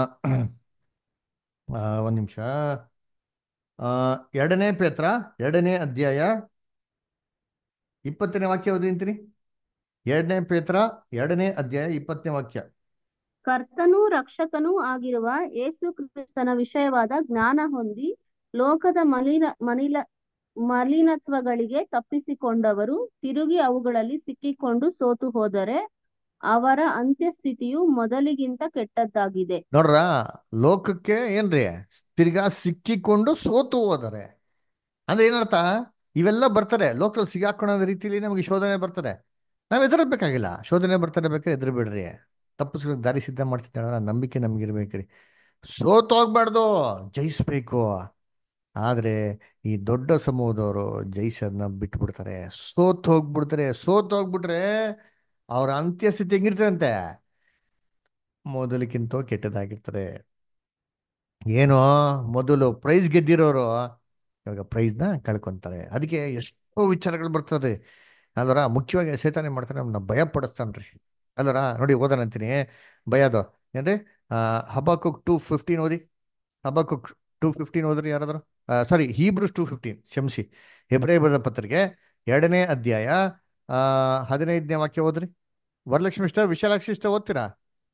ಆ, ಒಂದ್ ನಿಮಿಷ ಆ ಎರಡನೇ ಪೇತ್ರ ಎರಡನೇ ಅಧ್ಯಾಯ ಇಪ್ಪತ್ತನೇ ವಾಕ್ಯ ಓದಿಂತೀನಿ ಎರಡನೇ ಪೇತ್ರ ಎರಡನೇ ಅಧ್ಯಾಯ ಇಪ್ಪತ್ತನೇ ವಾಕ್ಯ ಕರ್ತನೂ ರಕ್ಷಕನೂ ಆಗಿರುವ ಯೇಸು ಕ್ರಿಸ್ತನ ವಿಷಯವಾದ ಜ್ಞಾನ ಹೊಂದಿ ಲೋಕದ ಮಲಿನ ಮಲಿನ ಮಲಿನತ್ವಗಳಿಗೆ ತಪ್ಪಿಸಿಕೊಂಡವರು ತಿರುಗಿ ಅವುಗಳಲ್ಲಿ ಸಿಕ್ಕಿಕೊಂಡು ಸೋತು ಹೋದರೆ ಅವರ ಅಂತ್ಯಸ್ಥಿತಿಯು ಮೊದಲಿಗಿಂತ ಕೆಟ್ಟದ್ದಾಗಿದೆ ನೋಡ್ರ ಲೋಕಕ್ಕೆ ಏನ್ರಿ ತಿರ್ಗಾ ಸಿಕ್ಕಿಕೊಂಡು ಸೋತು ಹೋದರೆ ಅಂದ್ರೆ ಏನರ್ಥ ಇವೆಲ್ಲ ಬರ್ತಾರೆ ಲೋಕದಲ್ಲಿ ಸಿಗಾಕೊಳ್ಳೋ ರೀತಿಯಲ್ಲಿ ನಮಗೆ ಶೋಧನೆ ಬರ್ತಾರೆ ನಾವ್ ಎದುರಬೇಕಾಗಿಲ್ಲ ಶೋಧನೆ ಬರ್ತಾರೆ ಬೇಕಾದ್ರೆ ಎದುರು ಬಿಡ್ರಿ ತಪ್ಪಿಸ್ಲಿಕ್ಕೆ ದಾರಿ ಸಿದ್ಧ ಮಾಡ್ತಿದ್ದಾಳ ನಂಬಿಕೆ ನಮ್ಗಿರ್ಬೇಕ್ರಿ ಸೋತು ಹೋಗ್ಬಾರ್ದು ಜಯಿಸ್ಬೇಕು ಆದ್ರೆ ಈ ದೊಡ್ಡ ಸಮೂಹದವರು ಜಯಿಸೋದನ್ನ ಬಿಟ್ಬಿಡ್ತಾರೆ ಸೋತ್ ಹೋಗ್ಬಿಡ್ತಾರೆ ಸೋತ್ ಹೋಗ್ಬಿಟ್ರೆ ಅವ್ರ ಅಂತ್ಯಸ್ಥಿತಿ ಹೆಂಗಿರ್ತದಂತೆ ಮೊದಲಕ್ಕಿಂತ ಕೆಟ್ಟದಾಗಿರ್ತದೆ ಏನೋ ಮೊದಲು ಪ್ರೈಸ್ ಗೆದ್ದಿರೋರು ಇವಾಗ ಪ್ರೈಸ್ನ ಕಳ್ಕೊಂತಾರೆ ಅದಕ್ಕೆ ಎಷ್ಟೋ ವಿಚಾರಗಳು ಬರ್ತದೆ ಅಲ್ವರ ಮುಖ್ಯವಾಗಿ ಸೇತಾನೆ ಮಾಡ್ತಾರೆ ನಮ್ಮನ್ನ ಭಯ ಪಡಿಸ್ತಾನ್ರಿ ಅಲ್ವರ ನೋಡಿ ಓದೋಣ ಅಂತೀನಿ ಭಯದು ಏನ್ರಿ ಹಬಾಕುಕ್ ಟು ಫಿಫ್ಟೀನ್ ಓದಿ ಹಬಾಕುಕ್ ಟು ಫಿಫ್ಟೀನ್ ಓದ್ರಿ ಯಾರಾದ್ರು ಸಾರಿ ಹೀಬ್ರೂಸ್ ಟು ಫಿಫ್ಟೀನ್ ಕ್ಷಮಿಸಿ ಹೆಬ್ರೇ ಬರೆದ ಪತ್ರಿಕೆ ಎರಡನೇ ಅಧ್ಯಾಯ ಆ ಹದಿನೈದನೇ ವಾಕ್ಯ ಓದ್ರಿ ವರಲಕ್ಷ್ಮಿ ಇಷ್ಟ ವಿಶಾಲಾಕ್ಷಿ ಇಷ್ಟ ಓದ್ತೀರಾ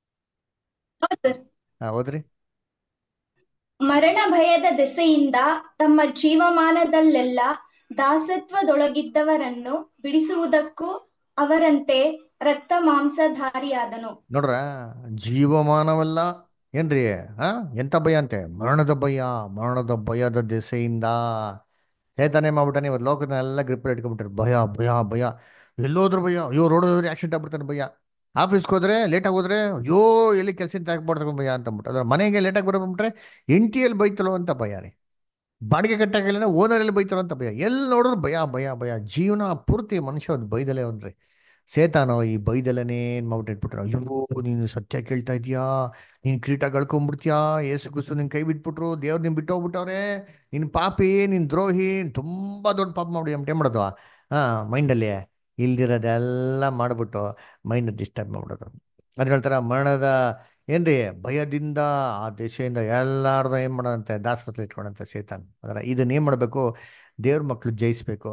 ಹಾ ಓದ್ರಿ ಮರಣ ಭಯದ ದೆಸೆಯಿಂದ ತಮ್ಮ ಜೀವಮಾನದಲ್ಲೆಲ್ಲ ದಾಸತ್ವದೊಳಗಿದ್ದವರನ್ನು ಬಿಡಿಸುವುದಕ್ಕೂ ಅವರಂತೆ ರಕ್ತ ಮಾಂಸಧಾರಿಯಾದನು ನೋಡ್ರ ಜೀವಮಾನವಲ್ಲ ಏನ್ರಿ ಹಾ ಎಂತ ಭಯ ಅಂತೆ ಮರಣದ ಭಯ ಮರಣದ ಭಯದ ದೆಸೆಯಿಂದ ಚೇತನೆ ಮಾಡ್ಬಿಟ್ಟಾನೆ ಇವತ್ತು ಲೋಕದನ್ನೆಲ್ಲ ಗ್ರಿಪ್ ಇಟ್ಕೊಂಡ್ಬಿಟ್ರೆ ಭಯ ಭಯ ಭಯ ಎಲ್ಲೋದ್ರ ಭಯ ಅಯ್ಯೋ ರೋಡ್ ಹೋದ್ರೆ ಆಕ್ಸಿಡೆಂಟ್ ಆಗ್ಬಿಡ್ತಾನೆ ಭಯ ಆಫೀಸ್ಗೆ ಹೋದ್ರೆ ಲೇಟಾಗಿ ಹೋದ್ರೆ ಅಯ್ಯೋ ಎಲ್ಲಿ ಕೆಲಸ ಹಾಕ್ಬಾರ್ದು ಭಯ ಅಂತ ಅಂದ್ಬಿಟ್ಟು ಅದ್ರ ಮನೆಗೆ ಲೇಟಾಗಿ ಬರೋಬಿಟ್ರೆ ಎಂಟಿಯಲ್ಲಿ ಬೈತಲೋ ಅಂತ ಭಯ ರೀ ಬಾಡಿಗೆ ಕಟ್ಟಾಗಿಲ್ಲ ಓನರಲ್ಲಿ ಬೈತಾರೋ ಅಂತ ಭಯ ಎಲ್ಲಿ ನೋಡಿದ್ರು ಭಯ ಭಯ ಭಯ ಜೀವನ ಪೂರ್ತಿ ಮನುಷ್ಯ ಒಂದು ಬೈದಲೇ ಅವನ್ರಿ ಸೇತಾನೋ ಈ ಬೈದೆಲ್ಲನೇ ಏನ್ ಮಾಡ್ಬಿಟ್ಟು ಇಟ್ಬಿಟ್ರು ಅಯ್ಯೋ ನೀನು ಸತ್ಯ ಕೇಳ್ತಾ ಇದೀಯಾ ನೀನ್ ಕಿರೀಟ ಕಳ್ಕೊಂಡ್ಬಿಡ್ತೀಯಾ ಏಸು ಕುಸು ನಿನ್ ಕೈ ಬಿಟ್ಬಿಟ್ರು ದೇವ್ರು ನಿನ್ ಬಿಟ್ಟು ಹೋಗ್ಬಿಟ್ಟವ್ರೆ ನಿನ್ ಪಾಪಿ ನಿನ್ ದ್ರೋಹಿ ನೀನ್ ತುಂಬಾ ದೊಡ್ಡ ಪಾಪ ಮಾಡಿ ಅಂತ ಏನ್ ಮಾಡೋದು ಹಾ ಮೈಂಡಲ್ಲಿ ಇಲ್ದಿರೋದೆಲ್ಲ ಮಾಡ್ಬಿಟ್ಟು ಮೈಂಡ್ ಡಿಸ್ಟರ್ಬ್ ಮಾಡ್ಬಿಡೋದು ಅದ್ರ ಹೇಳ್ತಾರ ಮರಣದ ಏನ್ರಿ ಭಯದಿಂದ ಆ ದೇಶದಿಂದ ಎಲ್ಲಾರ್ದು ಏನ್ ಮಾಡೋದಂತೆ ದಾಸರತ್ರ ಇಟ್ಕೊಂಡಂತೆ ಸೇತಾನ್ ಅದರ ಇದನ್ನ ಏನ್ ಮಾಡ್ಬೇಕು ದೇವ್ರ ಮಕ್ಳು ಜಯಿಸ್ಬೇಕು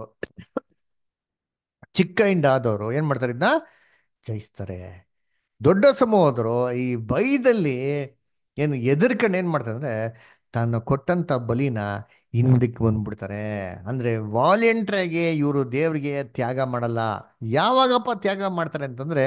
ಚಿಕ್ಕ ಇಂಡ ಆದವರು ಏನ್ ಮಾಡ್ತಾರೆ ಇದನ್ನ ಜಯಿಸ್ತಾರೆ ದೊಡ್ಡ ಸಮೂಹದರು ಈ ಬೈದಲ್ಲಿ ಏನು ಎದುರ್ಕೊಂಡು ಏನ್ ಮಾಡ್ತಾರೆ ಅಂದ್ರೆ ತಾನು ಕೊಟ್ಟಂತ ಬಲಿನ ಹಿಂದಕ್ಕೆ ಬಂದ್ಬಿಡ್ತಾರೆ ಅಂದ್ರೆ ವಾಲೆಂಟ್ರಾಗಿ ಇವರು ದೇವ್ರಿಗೆ ತ್ಯಾಗ ಮಾಡಲ್ಲ ಯಾವಾಗಪ್ಪ ತ್ಯಾಗ ಮಾಡ್ತಾರೆ ಅಂತಂದ್ರೆ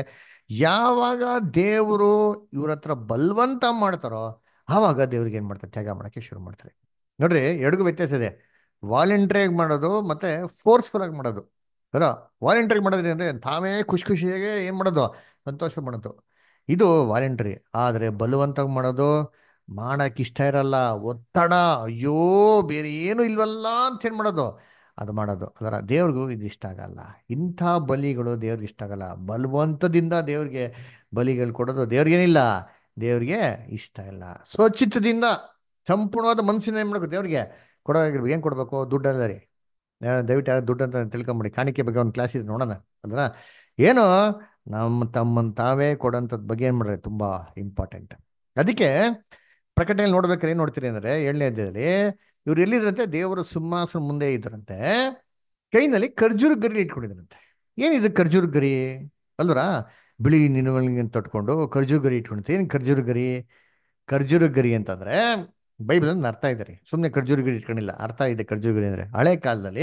ಯಾವಾಗ ದೇವರು ಇವ್ರ ಹತ್ರ ಬಲವಂತ ಮಾಡ್ತಾರೋ ಆವಾಗ ದೇವ್ರಿಗೆ ಏನ್ ಮಾಡ್ತಾರೆ ತ್ಯಾಗ ಮಾಡಕ್ಕೆ ಶುರು ಮಾಡ್ತಾರೆ ನೋಡ್ರಿ ಎರಡಿಗೂ ವ್ಯತ್ಯಾಸ ಇದೆ ವಾಲೆಂಟ್ರಿಯಾಗಿ ಮಾಡೋದು ಮತ್ತೆ ಫೋರ್ಸ್ಫುಲ್ ಆಗಿ ಮಾಡೋದು ಸರ ವಾಲೆಂಟ್ರಿ ಮಾಡೋದ್ರಿ ಅಂದ್ರೆ ತಾವೇ ಖುಷಿ ಖುಷಿಯಾಗಿ ಏನ್ ಮಾಡೋದು ಸಂತೋಷ ಮಾಡೋದು ಇದು ವಾಲೆಂಟ್ರಿ ಆದ್ರೆ ಬಲವಂತವಾಗಿ ಮಾಡೋದು ಮಾಡಕ್ ಇಷ್ಟ ಇರಲ್ಲ ಒತ್ತಡ ಅಯ್ಯೋ ಬೇರೆ ಏನು ಇಲ್ವಲ್ಲ ಅಂತ ಏನ್ ಮಾಡೋದು ಅದು ಮಾಡೋದು ಅದರ ದೇವ್ರಿಗೂ ಇದು ಇಷ್ಟ ಆಗಲ್ಲ ಇಂಥ ಬಲಿಗಳು ದೇವ್ರಿಗೆ ಇಷ್ಟ ಆಗಲ್ಲ ಬಲವಂತದಿಂದ ದೇವ್ರಿಗೆ ಬಲಿಗಳು ಕೊಡೋದು ದೇವ್ರಿಗೇನಿಲ್ಲ ದೇವ್ರಿಗೆ ಇಷ್ಟ ಇಲ್ಲ ಸ್ವಚಿತ್ತದಿಂದ ಸಂಪೂರ್ಣವಾದ ಮನಸ್ಸಿನ ಏನ್ ಮಾಡಬೇಕು ದೇವ್ರಿಗೆ ಕೊಡೋದಾಗಿರ್ಬೇಕು ಏನ್ ಕೊಡ್ಬೇಕು ದುಡ್ಡಲ್ಲ ರೀ ಯಾ- ದಯವಿಟ್ಟು ಯಾರು ದುಡ್ಡು ಅಂತ ತಿಳ್ಕೊಂಬಿಡಿ ಕಾಣಿಕೆ ಬಗ್ಗೆ ಒಂದು ಕ್ಲಾಸ್ ಇದೆ ನೋಡೋಣ ಅಲ್ವಾ ಏನು ನಮ್ಮ ತಮ್ಮನ್ ತಾವೇ ಕೊಡೋಂಥದ್ ಬಗ್ಗೆ ಏನ್ ಮಾಡ್ರೆ ತುಂಬಾ ಇಂಪಾರ್ಟೆಂಟ್ ಅದಕ್ಕೆ ಪ್ರಕಟಣೆಯಲ್ಲಿ ನೋಡ್ಬೇಕಾದ್ರೆ ಏನ್ ನೋಡ್ತೀರಿ ಅಂದ್ರೆ ಏಳನೇ ಅಧ್ಯಾಯದಲ್ಲಿ ಇವ್ರು ಎಲ್ಲಿದ್ರಂತೆ ದೇವರ ಸಿಂಹಾಸನ ಮುಂದೆ ಇದ್ರಂತೆ ಕೈನಲ್ಲಿ ಖರ್ಜೂರ ಗರಿ ಇಟ್ಕೊಂಡಿದ್ರಂತೆ ಏನಿದು ಖರ್ಜೂರ ಗರಿ ಅಲ್ವರಾ ಬಿಳಿ ನಿಲುವಳಿಗೆ ತೊಟ್ಕೊಂಡು ಖರ್ಜೂರ ಗರಿ ಇಟ್ಕೊಂಡಿರ್ತಾರೆ ಏನ್ ಖರ್ಜೂರ ಗರಿ ಖರ್ಜೂರ ಗರಿ ಅಂತಂದ್ರೆ ಬೈಬಲ್ ಅರ್ಥ ಇದೆ ರೀ ಸುಮ್ಮನೆ ಖರ್ಜೂರ ಗರಿ ಇಟ್ಕೊಂಡಿಲ್ಲ ಅರ್ಥ ಇದೆ ಖರ್ಜೂರ ಗರಿ ಅಂದ್ರೆ ಹಳೆ ಕಾಲದಲ್ಲಿ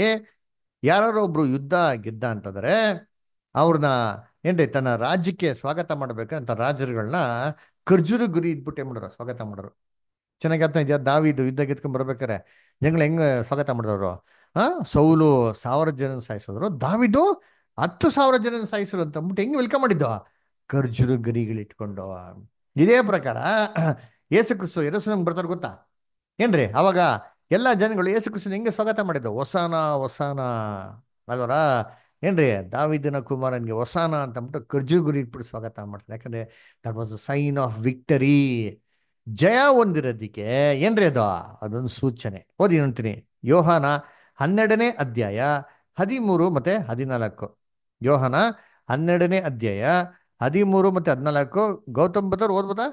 ಯಾರೋ ಒಬ್ರು ಯುದ್ಧ ಗೆದ್ದ ಅಂತಂದ್ರೆ ಅವ್ರನ್ನ ಏನ್ರಿ ತನ್ನ ರಾಜ್ಯಕ್ಕೆ ಸ್ವಾಗತ ಮಾಡ್ಬೇಕಂತ ರಾಜರುಗಳನ್ನ ಖರ್ಜೂರ ಗುರಿ ಇದ್ಬಿಟ್ಟು ಏನ್ ಮಾಡೋರು ಸ್ವಾಗತ ಮಾಡೋರು ಚೆನ್ನಾಗಿ ಅರ್ಥ ಇದೆಯಾ ದಾವಿದು ಯುದ್ಧ ಗೆದ್ಕೊಂಡ್ ಬರ್ಬೇಕಾರೆ ಜಂಗ್ಳ ಹೆಂಗ್ ಸ್ವಾಗತ ಮಾಡಿದವರು ಆ ಸೌಲು ಸಾವಿರ ಜನ ಸಾಯಿಸಿದ್ರು ದಾವಿದು ಹತ್ತು ಸಾವಿರ ಜನ ಸಾಯಿಸಿದ್ರು ಅಂತ ಅಂದ್ಬಿಟ್ಟು ಹೆಂಗ್ ವೆಲ್ಕಮ್ ಮಾಡಿದ್ದು ಖರ್ಜೂರ ಗರಿಗಳು ಇಟ್ಕೊಂಡು ಇದೇ ಪ್ರಕಾರ ಯೇಸು ಕ್ರಿಸ್ತು ಎರಸು ಬರ್ತಾರೆ ಗೊತ್ತಾ ಏನ್ರಿ ಅವಾಗ ಎಲ್ಲಾ ಜನಗಳು ಯೇಸು ಕ್ರಿಸ್ತನ ಹೆಂಗೆ ಸ್ವಾಗತ ಮಾಡಿದ್ದು ಹೊಸಾನ ಹೊಸಾನ ಅಲ್ವರ ಏನ್ರಿ ದಾವಿದನ ಕುಮಾರನ್ಗೆ ಹೊಸಾನ ಅಂತ ಅಂದ್ಬಿಟ್ಟು ಖರ್ಜೂರ ಗುರಿ ಇಟ್ಬಿಟ್ಟು ಸ್ವಾಗತ ಮಾಡ್ತಾರೆ ಯಾಕಂದ್ರೆ that was a sign of victory ಜಯ ಹೊಂದಿರೋದಿಕ್ಕೆ ಏನ್ರಿ ಅದು ಅದೊಂದು ಸೂಚನೆ ಓದಿ ಅಂತೀನಿ ಯೋಹಾನ ಹನ್ನೆರಡನೇ ಅಧ್ಯಾಯ ಹದಿಮೂರು ಮತ್ತೆ ಹದಿನಾಲ್ಕು ಯೋಹಾನ ಹನ್ನೆರಡನೇ ಅಧ್ಯಾಯ ಹದಿಮೂರು ಮತ್ತೆ ಹದಿನಾಲ್ಕು ಗೌತಮ್ ಬದರ್ ಓದ್ಬೋದಾ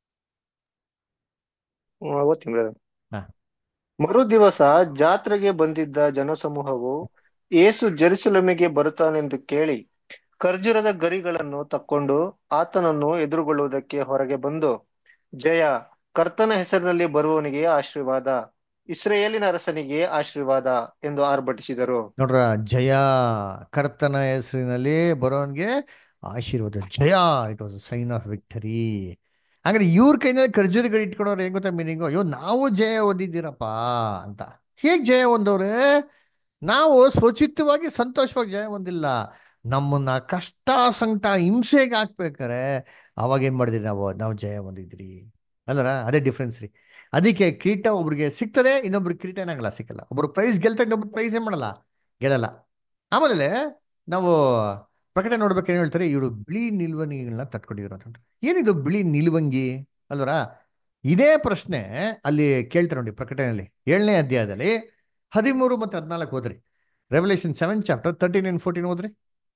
ಹ್ಮ್, ಓದ್ತೀನಿ brother. ಹಾ. ಮರು ದಿವಸ ಜಾತ್ರೆಗೆ ಬಂದಿದ್ದ ಜನಸಮೂಹವು ಏಸು ಜೆರುಸಲೇಮಿಗೆ ಬರುತ್ತಾನೆಂದು ಕೇಳಿ ಖರ್ಜೂರದ ಗರಿಗಳನ್ನು ತಕ್ಕೊಂಡು ಆತನನ್ನು ಎದುರುಗೊಳ್ಳುವುದಕ್ಕೆ ಹೊರಗೆ ಬಂದು ಜಯ ಕರ್ತನ ಹೆಸರಿನಲ್ಲಿ ಬರುವವನಿಗೆ ಆಶೀರ್ವಾದ ಇಸ್ರಾಯೇಲಿನ ಅರಸನಿಗೆ ಆಶೀರ್ವಾದ ಎಂದು ಆರ್ಭಟಿಸಿದರು ನೋಡ್ರ ಜಯ ಕರ್ತನ ಹೆಸರಿನಲ್ಲಿ ಬರೋನ್ಗೆ ಆಶೀರ್ವಾದ ಜಯ it was sign of victory ಹಂಗಾರೆ ಇವ್ರ ಕೈನಲ್ಲಿ ಖರ್ಜೂರಿಗಳು ಇಟ್ಕೊಂಡವ್ರು ಹೆಂಗ್ ಗೊತ್ತಾ ಮೀನಿಂಗು ಅಯ್ಯೋ ನಾವು ಜಯ ಹೊಂದಿದ್ದೀರಪ್ಪ ಅಂತ ಹೇಗ್ ಜಯ ಹೊಂದವ್ರೆ ನಾವು ಸ್ವಚಿತ್ತವಾಗಿ ಸಂತೋಷವಾಗಿ ಜಯ ಹೊಂದಿಲ್ಲ ನಮ್ಮನ್ನ ಕಷ್ಟ ಸಂಕಟ ಹಿಂಸೆಗೆ ಹಾಕ್ಬೇಕಾರೆ ಅವಾಗ ಏನ್ ಮಾಡಿದ್ರಿ ನಾವು ನಾವು ಜಯ ಹೊಂದಿದ್ರಿ ಅಲ್ಲರ ಅದೇ ಡಿಫ್ರೆನ್ಸ್ ರೀ ಅದಕ್ಕೆ ಕಿರೀಟ ಒಬ್ರಿಗೆ ಸಿಗ್ತದೆ ಇನ್ನೊಬ್ರಿಗೆ ಕಿರೀಟ ಏನಾಗಲ್ಲ ಸಿಕ್ಕಲ್ಲ ಒಬ್ರು ಪ್ರೈಸ್ ಗೆಲ್ತಾ ಇನ್ನೊಬ್ರು ಪ್ರೈಸ್ ಏನ್ ಮಾಡಲ್ಲ ಗೆಲ್ಲಲ್ಲ ಆಮೇಲೆ ನಾವು ಪ್ರಕಟಣೆ ನೋಡ್ಬೇಕು ಏನ್ ಹೇಳ್ತಾರೆ ಇವರು ಬಿಳಿ ನಿಲ್ವಂಗಿಗಳನ್ನ ತಟ್ಕೊಂಡಿದ್ರು ಅಂತ ಏನಿದು ಬಿಳಿ ನಿಲ್ವಂಗಿ ಅಲ್ವರಾ ಇದೇ ಪ್ರಶ್ನೆ ಅಲ್ಲಿ ಕೇಳ್ತಾರೆ ನೋಡಿ ಪ್ರಕಟಣೆಯಲ್ಲಿ ಏಳನೇ ಅಧ್ಯಾಯದಲ್ಲಿ ಹದಿಮೂರು ಮತ್ತೆ ಹದಿನಾಲ್ಕು ಓದ್ರಿ Revelation seven chapter thirteen and fourteen ಓದ್ರಿ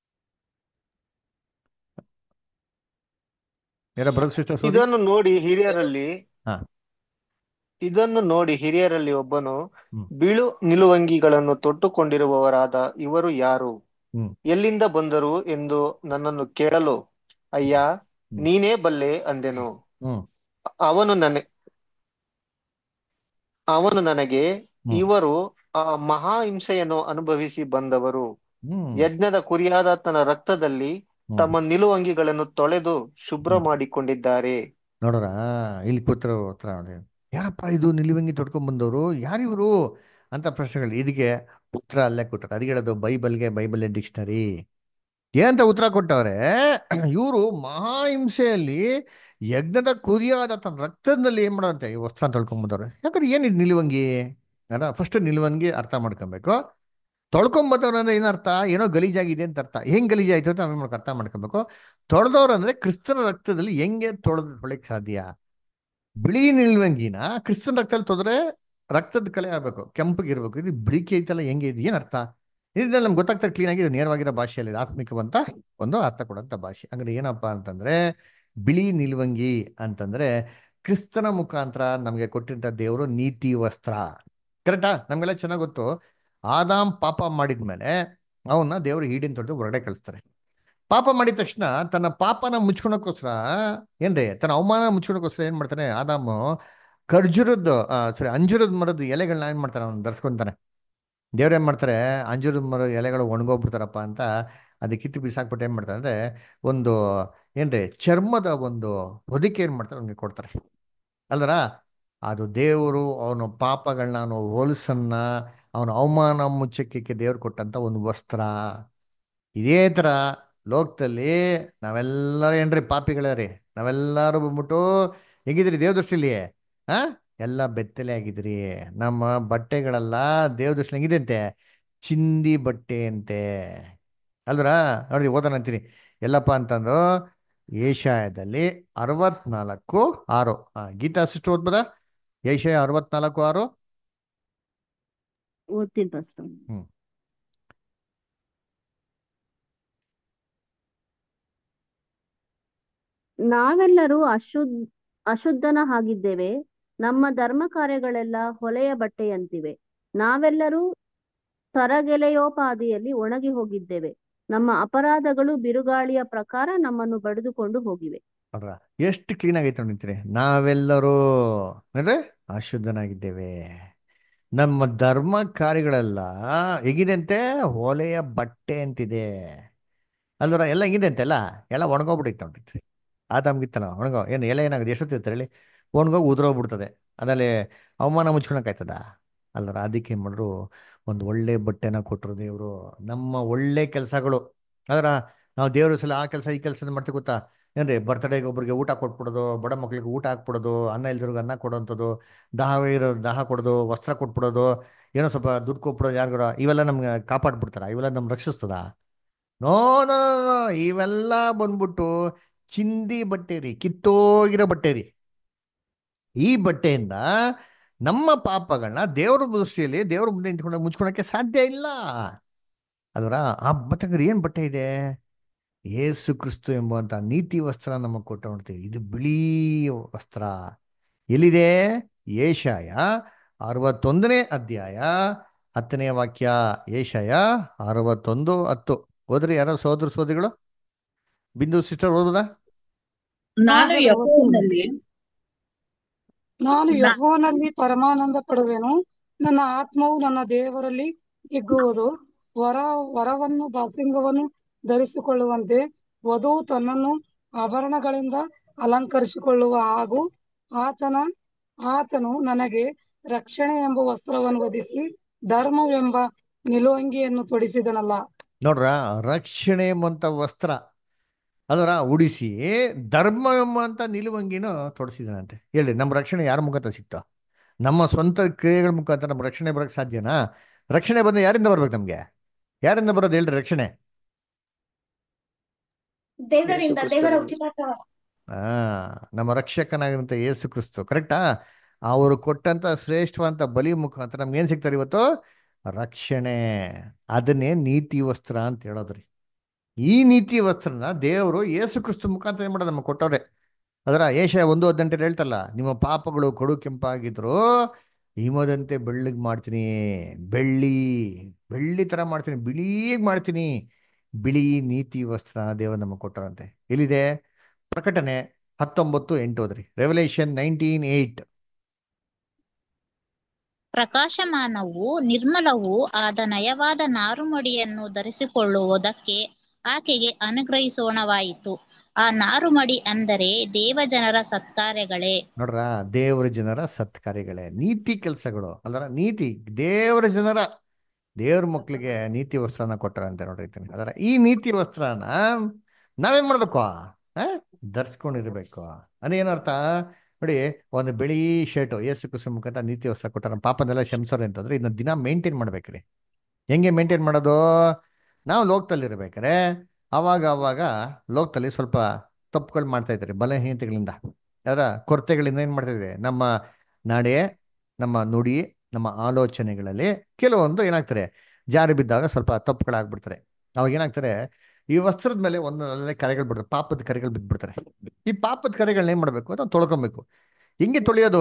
ಯಾರ ಬ್ರದರ್ ಸಿಸ್ಟರ್ಸ್ ಓದಿ ಇದನ್ನು ನೋಡಿ ಹಿರಿಯರಲ್ಲಿ ಹಾ. ಇದನ್ನು ನೋಡಿ ಹಿರಿಯರಲ್ಲಿ ಒಬ್ಬನು ಹ್ಮ್. ಬೀಳು ನಿಲುವಂಗಿಗಳನ್ನು ತೊಟ್ಟುಕೊಂಡಿರುವವರಾದ ಇವರು ಯಾರು ಹ್ಮ್. ಎಲ್ಲಿಂದ ಬಂದರು ಎಂದು ನನ್ನನ್ನು ಕೇಳಲು ಅಯ್ಯ ಹ್ಮ್. ನೀನೇ ಬಲ್ಲೆ ಅಂದೆನು ಹ್ಮ್ ಅವನು ನನ ಅವನು ನನಗೆ ಹ್ಮ್. ಇವರು ಆ ಮಹಾ ಹಿಂಸೆಯನ್ನು ಅನುಭವಿಸಿ ಬಂದವರು ಹ್ಮ್ ಯಜ್ಞದ ಕುರಿಯಾದಾತನ ರಕ್ತದಲ್ಲಿ ಹ್ಮ್. ತಮ್ಮ ನಿಲುವಂಗಿಗಳನ್ನು ತೊಳೆದು ಶುಭ್ರ ಹ್ಮ್. ಮಾಡಿಕೊಂಡಿದ್ದಾರೆ ನೋಡೋರ ಇಲ್ಲಿ ಕೂತಿರೋ ಉತ್ತರ ನೋಡಿ ಯಾರಪ್ಪ ಇದು ನಿಲುವಂಗಿ ತೊಡ್ಕೊಂಡ್ ಬಂದವರು ಯಾರಿವರು ಅಂತ ಪ್ರಶ್ನೆಗಳು ಇದಕ್ಕೆ ಉತ್ತರ ಅಲ್ಲೇ ಕೊಟ್ಟರು ಅದಕ್ಕೆ ಹೇಳೋದು ಬೈಬಲ್ಗೆ ಬೈಬಲ್ ಡಿಕ್ಷನರಿ ಏನಂತ ಉತ್ತರ ಕೊಟ್ಟವ್ರೆ ಇವರು ಮಹಾಹಿಂಸೆಯಲ್ಲಿ ಯಜ್ಞದ ಕುರಿಯಾದ ತನ್ನ ರಕ್ತದಲ್ಲಿ ಏನ್ ಮಾಡೋದಂತೆ ಈ ವಸ್ತ್ರ ತೊಳ್ಕೊಂಡ್ ಬಂದವ್ರೆ ಯಾಕಂದ್ರೆ ಏನಿದ್ ನಿಲುವಂಗಿ ಅಲ್ಲ ಫಸ್ಟ್ ನಿಲುವಂಗಿ ಅರ್ಥ ಮಾಡ್ಕೊಬೇಕು ತೊಳ್ಕೊಂಬತ್ತವ್ರು ಅಂದ್ರೆ ಏನರ್ಥ ಏನೋ ಗಲೀಜಾಗಿದೆ ಅಂತ ಅರ್ಥ ಹೆಂಗ್ ಗಲೀಜಾಯ್ತು ಅಂತ ನಾವು ಅರ್ಥ ಮಾಡ್ಕೋಬೇಕು ತೊಳೆದವ್ರು ಅಂದ್ರೆ ಕ್ರಿಸ್ತನ ರಕ್ತದಲ್ಲಿ ಹೆಂಗೆ ತೊಳೆದು ತೊಳಿಕ್ ಸಾಧ್ಯ ಬಿಳಿ ನಿಲ್ವಂಗಿನ ಕ್ರಿಸ್ತನ ರಕ್ತದಲ್ಲಿ ತೊದ್ರೆ ರಕ್ತದ ಕಲೆ ಆಗ್ಬೇಕು ಕೆಂಪಗಿರ್ಬೇಕು ಇದು ಬಿಳಿಕೆ ಐತಲ್ಲ ಹೆಂಗೆ ಇದು ಏನ್ ಅರ್ಥ ಇದ್ರಲ್ಲಿ ನಮ್ಗೆ ಗೊತ್ತಾಗ್ತಾ ಕ್ಲೀನ್ ಆಗಿ ಇದು ನೇರವಾಗಿರೋ ಭಾಷೆಯಲ್ಲಿ ಇದು ಆತ್ಮಿಕವಂತ ಒಂದು ಅರ್ಥ ಕೊಡಂತ ಭಾಷೆ ಅಂದ್ರೆ ಏನಪ್ಪ ಅಂತಂದ್ರೆ ಬಿಳಿ ನಿಲ್ವಂಗಿ ಅಂತಂದ್ರೆ ಕ್ರಿಸ್ತನ ಮುಖಾಂತರ ನಮಗೆ ಕೊಟ್ಟಿದ್ದ ದೇವರು ನೀತಿ ವಸ್ತ್ರ ಕರೆಕ್ಟಾ ನಮ್ಗೆಲ್ಲ ಚೆನ್ನಾಗ್ ಗೊತ್ತು ಆದಾಮ್ ಪಾಪ ಮಾಡಿದ್ಮೇಲೆ ಅವನ್ನ ದೇವರು ಈಡಿನ ತೊಡೆದು ಹೊರಗಡೆ ಕಳಿಸ್ತಾರೆ ಪಾಪ ಮಾಡಿದ ತಕ್ಷಣ ತನ್ನ ಪಾಪನ ಮುಚ್ಕೊಳಕ್ಕೋಸ್ಕರ ಏನ್ರಿ ತನ್ನ ಅವಮಾನ ಮುಚ್ಕೊಳಕ್ಕೋಸ್ಕರ ಏನ್ ಮಾಡ್ತಾನೆ ಆದಾಮು ಖರ್ಜೂರದ ಸಾರಿ ಅಂಜೂರದ ಮರದ ಎಲೆಗಳನ್ನ ಏನ್ ಮಾಡ್ತಾನೆ ಅವ್ನು ಧರಿಸ್ಕೊಂತಾನೆ ದೇವ್ರು ಏನ್ ಮಾಡ್ತಾರೆ ಅಂಜೂರದ ಮರ ಎಲೆಗಳು ಒಣಗೋಗ್ಬಿಡ್ತಾರಪ್ಪ ಅಂತ ಅದಕ್ಕೆ ಕಿತ್ತು ಬಿಸಾಕ್ಬಿಟ್ಟು ಏನ್ ಮಾಡ್ತಾರೆ ಅಂದ್ರೆ ಒಂದು ಏನ್ರಿ ಚರ್ಮದ ಒಂದು ಹೊದಿಕೆ ಏನ್ ಮಾಡ್ತಾರೆ ಅವ್ನಿಗೆ ಕೊಡ್ತಾರೆ ಅಲ್ದರ ಅದು ದೇವರು ಅವನ ಪಾಪಗಳನ್ನ ಅವನ ಹೊಲಸನ್ನ ಅವನ ಅವಮಾನ ಮುಚ್ಚಕ್ಕೆ ದೇವ್ರು ಕೊಟ್ಟಂತ ಒಂದು ವಸ್ತ್ರ ಇದೇ ತರ ಲೋಕದಲ್ಲಿ ನಾವೆಲ್ಲರೂ ಏನ್ರಿ ಪಾಪಿಗಳೇ ರೀ ನಾವೆಲ್ಲರೂ ಬಂದ್ಬಿಟ್ಟು ಹೆಂಗಿದ್ರಿ ದೇವ್ ದೃಷ್ಟಿಲಿ ಆ ಎಲ್ಲ ಬೆತ್ತಲೆ ಆಗಿದ್ರಿ ನಮ್ಮ ಬಟ್ಟೆಗಳೆಲ್ಲ ದೇವ್ ದೃಷ್ಟಿ ಹೆಂಗಿದೆ ಅಂತೆ ಚಿಂದಿ ಬಟ್ಟೆ ಅಂತೆ ಅಲ್ದ್ರ ನೋಡಿ ಓದೋಣ ಅಂತೀನಿ ಎಲ್ಲಪ್ಪ ಅಂತಂದು ಏಷಾಯದಲ್ಲಿ ಅರವತ್ನಾಲ್ಕು ಆರು ಆ, ಗೀತಾ ಸಿಸ್ಟರ್ ಓದ್ಬೋದಾ ಏಷಾಯ ಅರವತ್ನಾಲ್ಕು ಆರು ಓದ್ತೀನಿ ಫಸ್ಟ್ ಹ್ಮ್ ನಾವೆಲ್ಲರೂ ಅಶುದ್ಧ ಅಶುದ್ಧನ ಹಾಗಿದ್ದೇವೆ ನಮ್ಮ ಧರ್ಮ ಕಾರ್ಯಗಳೆಲ್ಲ ಹೊಲೆಯ ಬಟ್ಟೆಯಂತಿವೆ ನಾವೆಲ್ಲರೂ ತರಗೆಲೆಯೋಪಾದಿಯಲ್ಲಿ ಒಣಗಿ ಹೋಗಿದ್ದೇವೆ ನಮ್ಮ ಅಪರಾಧಗಳು ಬಿರುಗಾಳಿಯ ಪ್ರಕಾರ ನಮ್ಮನ್ನು ಬಡಿದುಕೊಂಡು ಹೋಗಿವೆ ನೋಡ್ರ ಎಷ್ಟು ಕ್ಲೀನ್ ಆಗೈತೆ ನಿಂತೀರಿ ನಾವೆಲ್ಲರೂ ಅಂದ್ರೆ ಅಶುದ್ಧನಾಗಿದ್ದೇವೆ ನಮ್ಮ ಧರ್ಮ ಕಾರ್ಯಗಳೆಲ್ಲ ಹೇಗಿದೆ ಅಂತೆ ಹೊಲೆಯ ಬಟ್ಟೆ ಅಂತಿದೆ ಅಲ್ವರ ಎಲ್ಲ ಹೆಂಗಿದೆ ಅಂತೆಲ್ಲ ಎಲ್ಲ ಒಣಗೋಗ್ಬಿಟ್ಟಿತ್ತು ನೋಡ್ರಿ ಆತಮ್ಗಿತ್ತಲ್ಲ ಒಣಗೋ ಏನು ಎಲೆ ಏನಾಗುತ್ತೆ ಎಷ್ಟೊತ್ತಿರ್ತಾರೆ ಹೇಳಿ ಒಣಗೋಗಿ ಉದುರೋಗ್ಬಿಡ್ತದೆ ಅದ್ರಲ್ಲಿ ಅವಮಾನ ಮುಚ್ಕೊಳಕ್ಕಾಯ್ತದ ಅಲ್ವರ ಅದಕ್ಕೆ ಏನ್ ಮಾಡ್ರು ಒಂದು ಒಳ್ಳೆ ಬಟ್ಟೆನ ಕೊಟ್ಟರು ದೇವರು ನಮ್ಮ ಒಳ್ಳೆ ಕೆಲಸಗಳು ಅದರ ನಾವು ದೇವ್ರ ಸಲ ಆ ಕೆಲಸ ಈ ಕೆಲಸ ಮಾಡ್ತೀವಿ ಗೊತ್ತಾ ಏನ್ರಿ ಬರ್ತಡೇಗೆ ಒಬ್ರಿಗೆ ಊಟ ಕೊಟ್ಬಿಡೋದು ಬಡ ಮಕ್ಳಿಗೆ ಊಟ ಹಾಕ್ಬಿಡೋದು ಅನ್ನ ಇಲ್ದಿರೋರ್ಗೆ ಅನ್ನ ಕೊಡೋಂಥದ್ದು ದಾಹ ಇರೋ ದಾಹ ಕೊಡೋದು ವಸ್ತ್ರ ಕೊಟ್ಬಿಡೋದು ಏನೋ ಸ್ವಲ್ಪ ದುಡ್ಡು ಕೊಟ್ಬಿಡೋದು ಯಾರಿಗಾರ ಇವೆಲ್ಲ ನಮ್ಗೆ ಕಾಪಾಡ್ಬಿಡ್ತಾರ ಇವೆಲ್ಲ ನಮ್ಗೆ ರಕ್ಷಿಸ್ತದ ನೋ ನೋ ನೋ, ನೋ, ಇವೆಲ್ಲ ಬಂದ್ಬಿಟ್ಟು ಚಿಂದಿ ಬಟ್ಟೆ ರೀ ಕಿತ್ತೋಗಿರೋ ಬಟ್ಟೆ ರೀ ಈ ಬಟ್ಟೆಯಿಂದ ನಮ್ಮ ಪಾಪಗಳನ್ನ ದೇವ್ರ ದೃಷ್ಟಿಯಲ್ಲಿ ದೇವ್ರ ಮುಂದೆ ನಿಂತ್ಕೊಂಡು ಮುಚ್ಕೊಳಕ್ಕೆ ಸಾಧ್ಯ ಇಲ್ಲ ಅಲ್ವರ ಆ ಬಟ್ಟೆ ಏನ್ ಬಟ್ಟೆ ಇದೆ ಏಸು ಕ್ರಿಸ್ತು ಎಂಬುವಂತ ನೀತಿ ವಸ್ತ್ರ ನಮಗೆ ಕೊಟ್ಟು ನೋಡ್ತೀವಿ ಇದು ಬಿಳಿ ವಸ್ತ್ರ ಎಲ್ಲಿದೆ ಏಷಾಯ ಅರವತ್ತೊಂದನೇ ಅಧ್ಯಾಯ ಹತ್ತನೇ ವಾಕ್ಯ ಏಷಾಯ ಅರವತ್ತೊಂದು ಹತ್ತು ಹೋದ್ರಿ ಯಾರೋ ಸೋದರ ಸೋದರಿಗಳು ಬಿಂದು ಸಿಸ್ಟರ್ ಓದುದಾ ನಾನು ನಾನು ಯೆಹೋವನಲ್ಲಿ ನಾನು ನಾ- ಯೆಹೋವನಲ್ಲಿ ಪರಮಾನಂದ ಪಡುವೆನು ನನ್ನ ಆತ್ಮವು ನನ್ನ ದೇವರಲ್ಲಿ ಹಿಗ್ಗುವುದು ವರ ವರವನ್ನು ಬಾಸಿಂಗವನ್ನು ಧರಿಸಿಕೊಳ್ಳುವಂತೆ ವಧುವು ತನ್ನನ್ನು ಆಭರಣಗಳಿಂದ ಅಲಂಕರಿಸಿಕೊಳ್ಳುವ ಹಾಗೂ ಆತನ ಆತನು ನನಗೆ ರಕ್ಷಣೆ ಎಂಬ ವಸ್ತ್ರವನ್ನು ಹೊದಿಸಿ ಧರ್ಮವೆಂಬ ನಿಲುವಂಗಿಯನ್ನು ತೊಡಿಸಿದನಲ್ಲ ನೋಡ್ರ ರಕ್ಷಣೆ ಎಂಬಂತ ವಸ್ತ್ರ ಅದರ ಉಡಿಸಿ ಧರ್ಮ ಎಂಬಂತ ನಿಲುವಂಗಿನ ತೊಡಸಿದಾನಂತೆ ಹೇಳಿ ನಮ್ಮ ರಕ್ಷಣೆ ಯಾರ ಮುಖಾಂತರ ಸಿಕ್ತಾ ನಮ್ಮ ಸ್ವಂತ ಕ್ರಿಯೆಗಳ ಮುಖಾಂತರ ನಮ್ಮ ರಕ್ಷಣೆ ಬರಕ್ ಸಾಧ್ಯನಾ ರಕ್ಷಣೆ ಬಂದ್ರೆ ಯಾರಿಂದ ಬರ್ಬೇಕು ನಮ್ಗೆ ಯಾರಿಂದ ಬರೋದು ಹೇಳ್ರಿ ರಕ್ಷಣೆ ದೇವರಿಂದ ಯೇಸು ದೇವರ ಕ್ರಿಸ್ತನಲ್ಲಿ. ಉಚಿತ ಆ ನಮ್ಮ ರಕ್ಷಕನಾಗಿರಂತ ಯೇಸು ಕ್ರಿಸ್ತು ಕರೆಕ್ಟಾ ಅವರು ಕೊಟ್ಟಂತ ಶ್ರೇಷ್ಠವಂತ ಬಲಿ ಮುಖಾಂತರ ನಮ್ಗೆ ಏನ್ ಸಿಗ್ತಾರೆ ಇವತ್ತು ರಕ್ಷಣೆ ಅದನ್ನೇ ನೀತಿ ವಸ್ತ್ರ ಅಂತ ಹೇಳೋದ್ರಿ ಈ ನೀತಿ ವಸ್ತ್ರನ ದೇವರು ಯೇಸು ಕ್ರಿಸ್ತು ಮುಖಾಂತರ ಏನ್ ಮಾಡೋದು ನಮಗೆ ಕೊಟ್ಟವ್ರೆ ಅದರ ಏಷ ಒಂದು ಹದಿನೆಂಟರಲ್ಲಿ ಹೇಳ್ತಲ್ಲ ನಿಮ್ಮ ಪಾಪಗಳು ಕಡು ಕೆಂಪಾಗಿದ್ರು ಹಿಮದಂತೆ ಬೆಳ್ಳಗ್ ಮಾಡ್ತೀನಿ ಬೆಳ್ಳಿ ಬೆಳ್ಳಿ ತರ ಮಾಡ್ತೀನಿ ಬಿಳಿಗ್ ಮಾಡ್ತೀನಿ ಬಿಳಿ ನೀತಿ ವಸ್ತ್ರ ದೇವರು ನಮಗೆ ಕೊಟ್ಟರಂತೆ ಎಲ್ಲಿದೆ ಪ್ರಕಟಣೆ ಹತ್ತೊಂಬತ್ತು ಎಂಟು ಹೋದ್ರಿ ರೆವಲ್ಯೂಷನ್ ನೈನ್ಟೀನ್ ಏಟ್ ಪ್ರಕಾಶಮಾನವೂ ನಿರ್ಮಲವೂ ಆದ ನಯವಾದ ನಾರುಮಡಿಯನ್ನು ಧರಿಸಿಕೊಳ್ಳುವುದಕ್ಕೆ ಆಕೆಗೆ ಅನುಗ್ರಹಿಸೋಣವಾಯಿತು ಆ ನಾರುಮಡಿ ಅಂದರೆ ದೇವಜನರ ಸತ್ಕಾರ್ಯಗಳೇ ನೋಡ್ರ ದೇವರ ಜನರ ಸತ್ಕಾರ್ಯಗಳೇ ನೀತಿ ಕೆಲಸಗಳು ಅಲ್ಲರ ನೀತಿ ದೇವರ ಜನರ ದೇವ್ರ ಮಕ್ಳಿಗೆ ನೀತಿ ವಸ್ತ್ರನ ಕೊಟ್ಟಾರಂತೆ ನೋಡ್ರಿ ಅದರ ಈ ನೀತಿ ವಸ್ತ್ರನ ನಾವೇನ್ ಮಾಡ್ಬೇಕು ಆ ಧರಿಸ್ಕೊಂಡಿರ್ಬೇಕು ಅದೇನರ್ಥ ನೋಡಿ ಒಂದು ಬಿಳಿ ಶರ್ಟ್ ಏಸು ಕುಸು ಮುಖಾಂತರ ನೀತಿ ವಸ್ತ್ರ ಕೊಟ್ಟಾರ ಪಾಪನೆಲ್ಲ ಶಂಸೋರು ಅಂತಂದ್ರೆ ಇದನ್ನ ದಿನ ಮೇಂಟೈನ್ ಮಾಡ್ಬೇಕ್ರಿ ಹೆಂಗೆ ಮೇಂಟೈನ್ ಮಾಡೋದು ನಾವು ಲೋಕದಲ್ಲಿರ್ಬೇಕಾರೆ ಅವಾಗ ಅವಾಗ ಲೋಕದಲ್ಲಿ ಸ್ವಲ್ಪ ತಪ್ಪುಗಳು ಮಾಡ್ತಾ ಇದ್ದಾರೆ ಬಲಹೀನತೆಗಳಿಂದ ಅದರ ಕೊರತೆಗಳಿಂದ ಏನು ಮಾಡ್ತಾ ಇದ್ದಾರೆ ನಮ್ಮ ನಡೆ ನಮ್ಮ ನುಡಿ ನಮ್ಮ ಆಲೋಚನೆಗಳಲ್ಲಿ ಕೆಲವೊಂದು ಏನಾಗ್ತಾರೆ ಜಾರಿ ಬಿದ್ದಾಗ ಸ್ವಲ್ಪ ತಪ್ಪುಗಳಾಗ್ಬಿಡ್ತಾರೆ ಅವಾಗ ಏನಾಗ್ತಾರೆ ಈ ವಸ್ತ್ರದ ಮೇಲೆ ಒಂದೊಂದೇ ಕರೆಗಳು ಬಿಡ್ತಾರೆ ಪಾಪದ ಕರೆಗಳು ಬಿದ್ದ್ಬಿಡ್ತಾರೆ ಈ ಪಾಪದ ಕರೆಗಳನ್ನ ಏನ್ ಮಾಡ್ಬೇಕು ನಾವು ತೊಳ್ಕೊಬೇಕು ಹಿಂಗೆ ತೊಳೆಯೋದು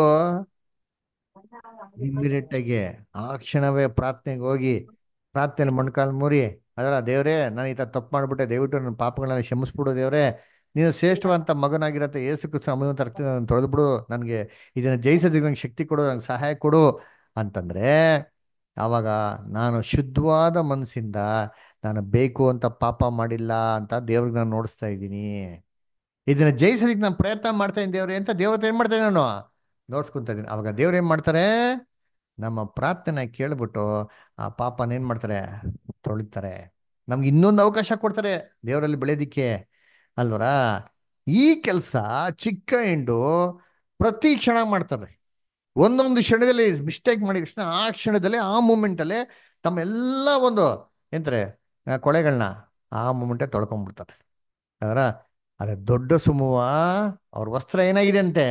ಇಮ್ಮಿಡಿಯೇಟ್ ಆಗಿ ಆ ಕ್ಷಣವೇ ಪ್ರಾರ್ಥನೆಗೆ ಹೋಗಿ ಪ್ರಾರ್ಥನೆ ಮೊಣಕಾಲು ಮುರಿ ಅದರ ದೇವರೇ ನಾನು ಈ ಥರ ತಪ್ಪು ಮಾಡ್ಬಿಟ್ಟೆ ದಯವಿಟ್ಟು ನನ್ನ ಪಾಪಗಳನ್ನ ಕ್ಷಮಿಸ್ಬಿಡು ದೇವರೇ ನೀನು ಶ್ರೇಷ್ಠವಂತ ಮಗನಾಗಿರತ್ತೆ ಏಸು ಕೃಷ್ಣ ಅಮೂಲ್ಯ ರಕ್ತ ನಾನು ತೊಳೆದ್ಬಿಡು ನನಗೆ ಇದನ್ನು ಜಯಿಸೋದಕ್ಕೆ ನಂಗೆ ಶಕ್ತಿ ಕೊಡು ನಂಗೆ ಸಹಾಯ ಕೊಡು ಅಂತಂದ್ರೆ ಆವಾಗ ನಾನು ಶುದ್ಧವಾದ ಮನಸ್ಸಿಂದ ನಾನು ಬೇಕು ಅಂತ ಪಾಪ ಮಾಡಿಲ್ಲ ಅಂತ ದೇವ್ರಿಗೆ ನಾನು ನೋಡಿಸ್ತಾ ಇದ್ದೀನಿ ಇದನ್ನ ಜಯಿಸೋದಕ್ಕೆ ನಾನು ಪ್ರಯತ್ನ ಮಾಡ್ತಾ ಇದ್ದೀನಿ ದೇವ್ರೆ ಅಂತ ದೇವ್ರ ಹತ್ರ ಏನ್ ಮಾಡ್ತಾ ಇದ್ದೀನಿ ನಾನು ನೋಡ್ಸ್ಕೊಂತ ಇದ್ದೀನಿ ಅವಾಗ ದೇವ್ರು ಏನ್ ಮಾಡ್ತಾರೆ ನಮ್ಮ ಪ್ರಾರ್ಥನೆ ಕೇಳ್ಬಿಟ್ಟು ಆ ಪಾಪನ ಏನ್ ಮಾಡ್ತಾರೆ ತೊಳಿತಾರೆ ನಮ್ಗೆ ಇನ್ನೊಂದು ಅವಕಾಶ ಕೊಡ್ತಾರೆ ದೇವರಲ್ಲಿ ಬೆಳೆಯೋದಿಕ್ಕೆ ಅಲ್ವರಾ ಈ ಕೆಲಸ ಚಿಕ್ಕ ಹಿಂಡು ಪ್ರತಿ ಕ್ಷಣ ಮಾಡ್ತಾರೆ ಒಂದೊಂದು ಕ್ಷಣದಲ್ಲಿ ಮಿಸ್ಟೇಕ್ ಮಾಡಿದ ತಕ್ಷಣ ಆ ಕ್ಷಣದಲ್ಲಿ ಆ ಮೂಮೆಂಟಲ್ಲೇ ತಮ್ಮ ಎಲ್ಲ ಒಂದು ಎಂತಾರೆ ಆ, ಕೊಳೆಗಳನ್ನ ಆ ಮೂಮೆಂಟೇ ತೊಳ್ಕೊಂಡ್ಬಿಡ್ತಾರೆ ಅದರ ಅದೇ ದೊಡ್ಡ ಸುಮುವ ಅವ್ರ ವಸ್ತ್ರ ಏನಾಗಿದೆ ಅಂತೆ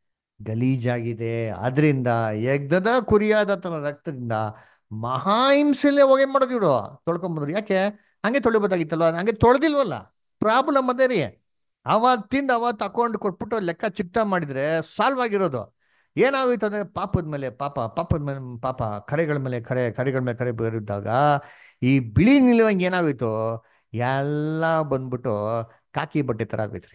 ಗಲೀಜಾಗಿದೆ ಆದ್ರಿಂದ ಯಜ್ಞದ ಕುರಿಯಾದ ತನ್ನ ರಕ್ತದಿಂದ ಮಹಾಹಿಂಸೆಲ್ಲೇ ಹೋಗಿ ಮಾಡೋದು ಇವರು ತೊಳ್ಕೊಂಬಂದ್ರು ಯಾಕೆ ಹಂಗೆ ತೊಳಿಬೋದಾಗಿತ್ತಲ್ವ ಹಂಗೆ ತೊಳೆದಿಲ್ವಲ್ಲ ಪ್ರಾಬ್ಲಮ್ ಅದೇ ರೀ ಅವತ್ತಿಂದ ಅವತ್ತು ತಕೊಂಡು ಕೊಟ್ಬಿಟ್ಟು ಲೆಕ್ಕ ಚಿಕ್ತ ಮಾಡಿದ್ರೆ ಸಾಲ್ವ್ ಆಗಿರೋದು ಏನಾಗೋಯ್ತು ಅಂದ್ರೆ ಪಾಪದ ಮೇಲೆ ಪಾಪ ಪಾಪದ ಮೇಲೆ ಪಾಪ ಕರೆಗಳ ಮೇಲೆ ಕರೆ ಕರೆಗಳ ಮೇಲೆ ಕರೆ ಬರಿದ್ದಾಗ ಈ ಬಿಳಿ ನಿಲುವಂಗೆ ಏನಾಗೋಯ್ತು ಎಲ್ಲ ಬಂದ್ಬಿಟ್ಟು ಕಾಕಿ ಬಟ್ಟೆ ತರ ಆಗೋಯ್ತ್ರಿ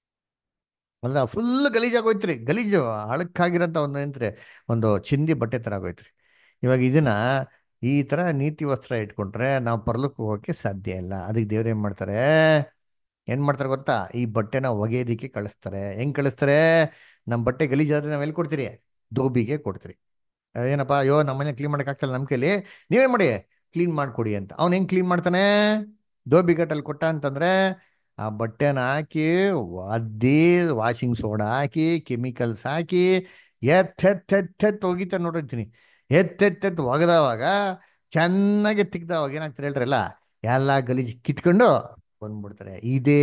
ಅಲ್ಲ ಫುಲ್ ಗಲೀಜಾಗೋಯ್ತ್ರಿ ಗಲೀಜು ಅಳಕ್ಕಾಗಿರೋಂಥ ಒಂದು ಏನಂದ್ರೆ ಒಂದು ಚಿಂದಿ ಬಟ್ಟೆ ತರ ಆಗೋಯ್ತ್ರಿ ಇವಾಗ ಇದನ್ನ ಈ ತರ ನೀತಿ ವಸ್ತ್ರ ಇಟ್ಕೊಂಡ್ರೆ ನಾವು ಪರಲಕ್ಕೆ ಹೋಗೋಕೆ ಸಾಧ್ಯ ಇಲ್ಲ ಅದಕ್ಕೆ ದೇವ್ರು ಏನ್ ಮಾಡ್ತಾರೆ ಏನ್ ಮಾಡ್ತಾರೆ ಗೊತ್ತಾ ಈ ಬಟ್ಟೆನ ಒಗೆಯೋದಿಕ್ಕೆ ಕಳಿಸ್ತಾರೆ ಹೆಂಗ್ ಕಳಿಸ್ತಾರೆ ನಮ್ಮ ಬಟ್ಟೆ ಗಲೀಜಾದ್ರೆ ನಾವ್ ಎಲ್ಲಿ ಕೊಡ್ತೀರಿ ದೋಬಿಗೆ ಕೊಡ್ತೀರಿ ಏನಪ್ಪ ಅಯ್ಯೋ ನಮ್ಮನೆ ಕ್ಲೀನ್ ಮಾಡಕ್ ಆಗ್ತಲ್ಲ ನಮ್ಮ ಕೈಲಿ ನೀವೇ ಮಾಡಿ ಕ್ಲೀನ್ ಮಾಡ್ಕೊಡಿ ಅಂತ ಅವ್ನು ಹೆಂಗ್ ಕ್ಲೀನ್ ಮಾಡ್ತಾನೆ ದೋಬಿ ಗಟ್ಟಲ್ಲಿ ಕೊಟ್ಟ ಅಂತಂದ್ರೆ ಆ ಬಟ್ಟೆನ ಹಾಕಿ ಒದ್ದಿ ವಾಷಿಂಗ್ ಸೋಡಾ ಹಾಕಿ ಕೆಮಿಕಲ್ಸ್ ಹಾಕಿ ಎತ್ ಎತ್ ಎತ್ ಎತ್ ಒಗಿತ ನೋಡಿರ್ತೀನಿ ಎತ್ ಎತ್ ಎತ್ ಒಗದವಾಗ ಚೆನ್ನಾಗಿ ತಿಕ್ದವಾಗ ಏನಾಗ್ತಾರೆ ಹೇಳ್ರಲ್ಲ ಎಲ್ಲ ಗಲೀಜ್ ಕಿತ್ಕೊಂಡು ಬಂದ್ಬಿಡ್ತಾರೆ ಇದೇ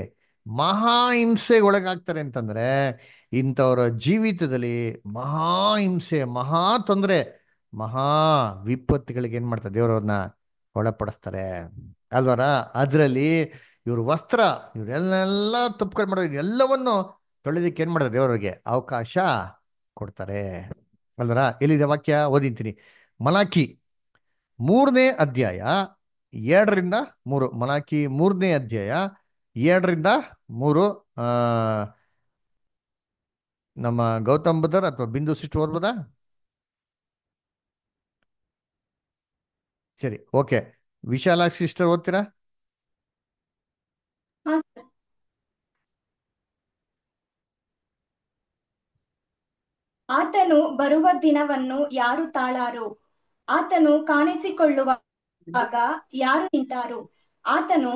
ಮಹಾಹಿಂಸೆಗೆ ಒಳಗಾಗ್ತಾರೆ ಅಂತಂದ್ರೆ ಇಂಥವ್ರ ಜೀವಿತದಲ್ಲಿ ಮಹಾಹಿಂಸೆ ಮಹಾ ತೊಂದರೆ ಮಹಾ ವಿಪತ್ತುಗಳಿಗೆ ಏನ್ ಮಾಡ್ತಾರೆ ದೇವರವ್ರನ್ನ ಒಳಪಡಿಸ್ತಾರೆ ಅಲ್ವರ ಅದರಲ್ಲಿ ಇವ್ರ ವಸ್ತ್ರ ಇವರೆಲ್ಲ ತಪ್ಪುಗಳು ಮಾಡೋದು ಎಲ್ಲವನ್ನು ತೊಳೆದಕ್ಕೆ ಏನ್ ಮಾಡ್ತಾರೆ ದೇವರಿಗೆ ಅವಕಾಶ ಕೊಡ್ತಾರೆ ಅಲ್ವರ ಎಲ್ಲಿದೆ ವಾಕ್ಯ ಓದಿಂತೀನಿ ಮಲಾಕಿ ಮೂರನೇ ಅಧ್ಯಾಯ ಎರಡರಿಂದ ಮೂರು ಮಲಾಕಿ ಮೂರನೇ ಅಧ್ಯಾಯ ಎರಡರಿಂದ ಮೂರು ಆ ನಮ್ಮ ಗೌತಮ್ ಬುದ್ಧರ್ ಅಥವಾ ಬಿಂದು ಸಿಸ್ಟರ್ ಓದ್ಬೋದಾ ಸರಿ ಓಕೆ ವಿಶಾಲಾಕ್ಷಿ ಸಿಸ್ಟರ್ ಓದ್ತೀರಾ ಹಾ ಸರ್ ಆತನು ಬರುವ ದಿನವನ್ನು ಯಾರು ತಾಳಾರು ಆತನು ಕಾಣಿಸಿಕೊಳ್ಳುವಾಗ ಯಾರು ನಿಂತಾರು ಆತನು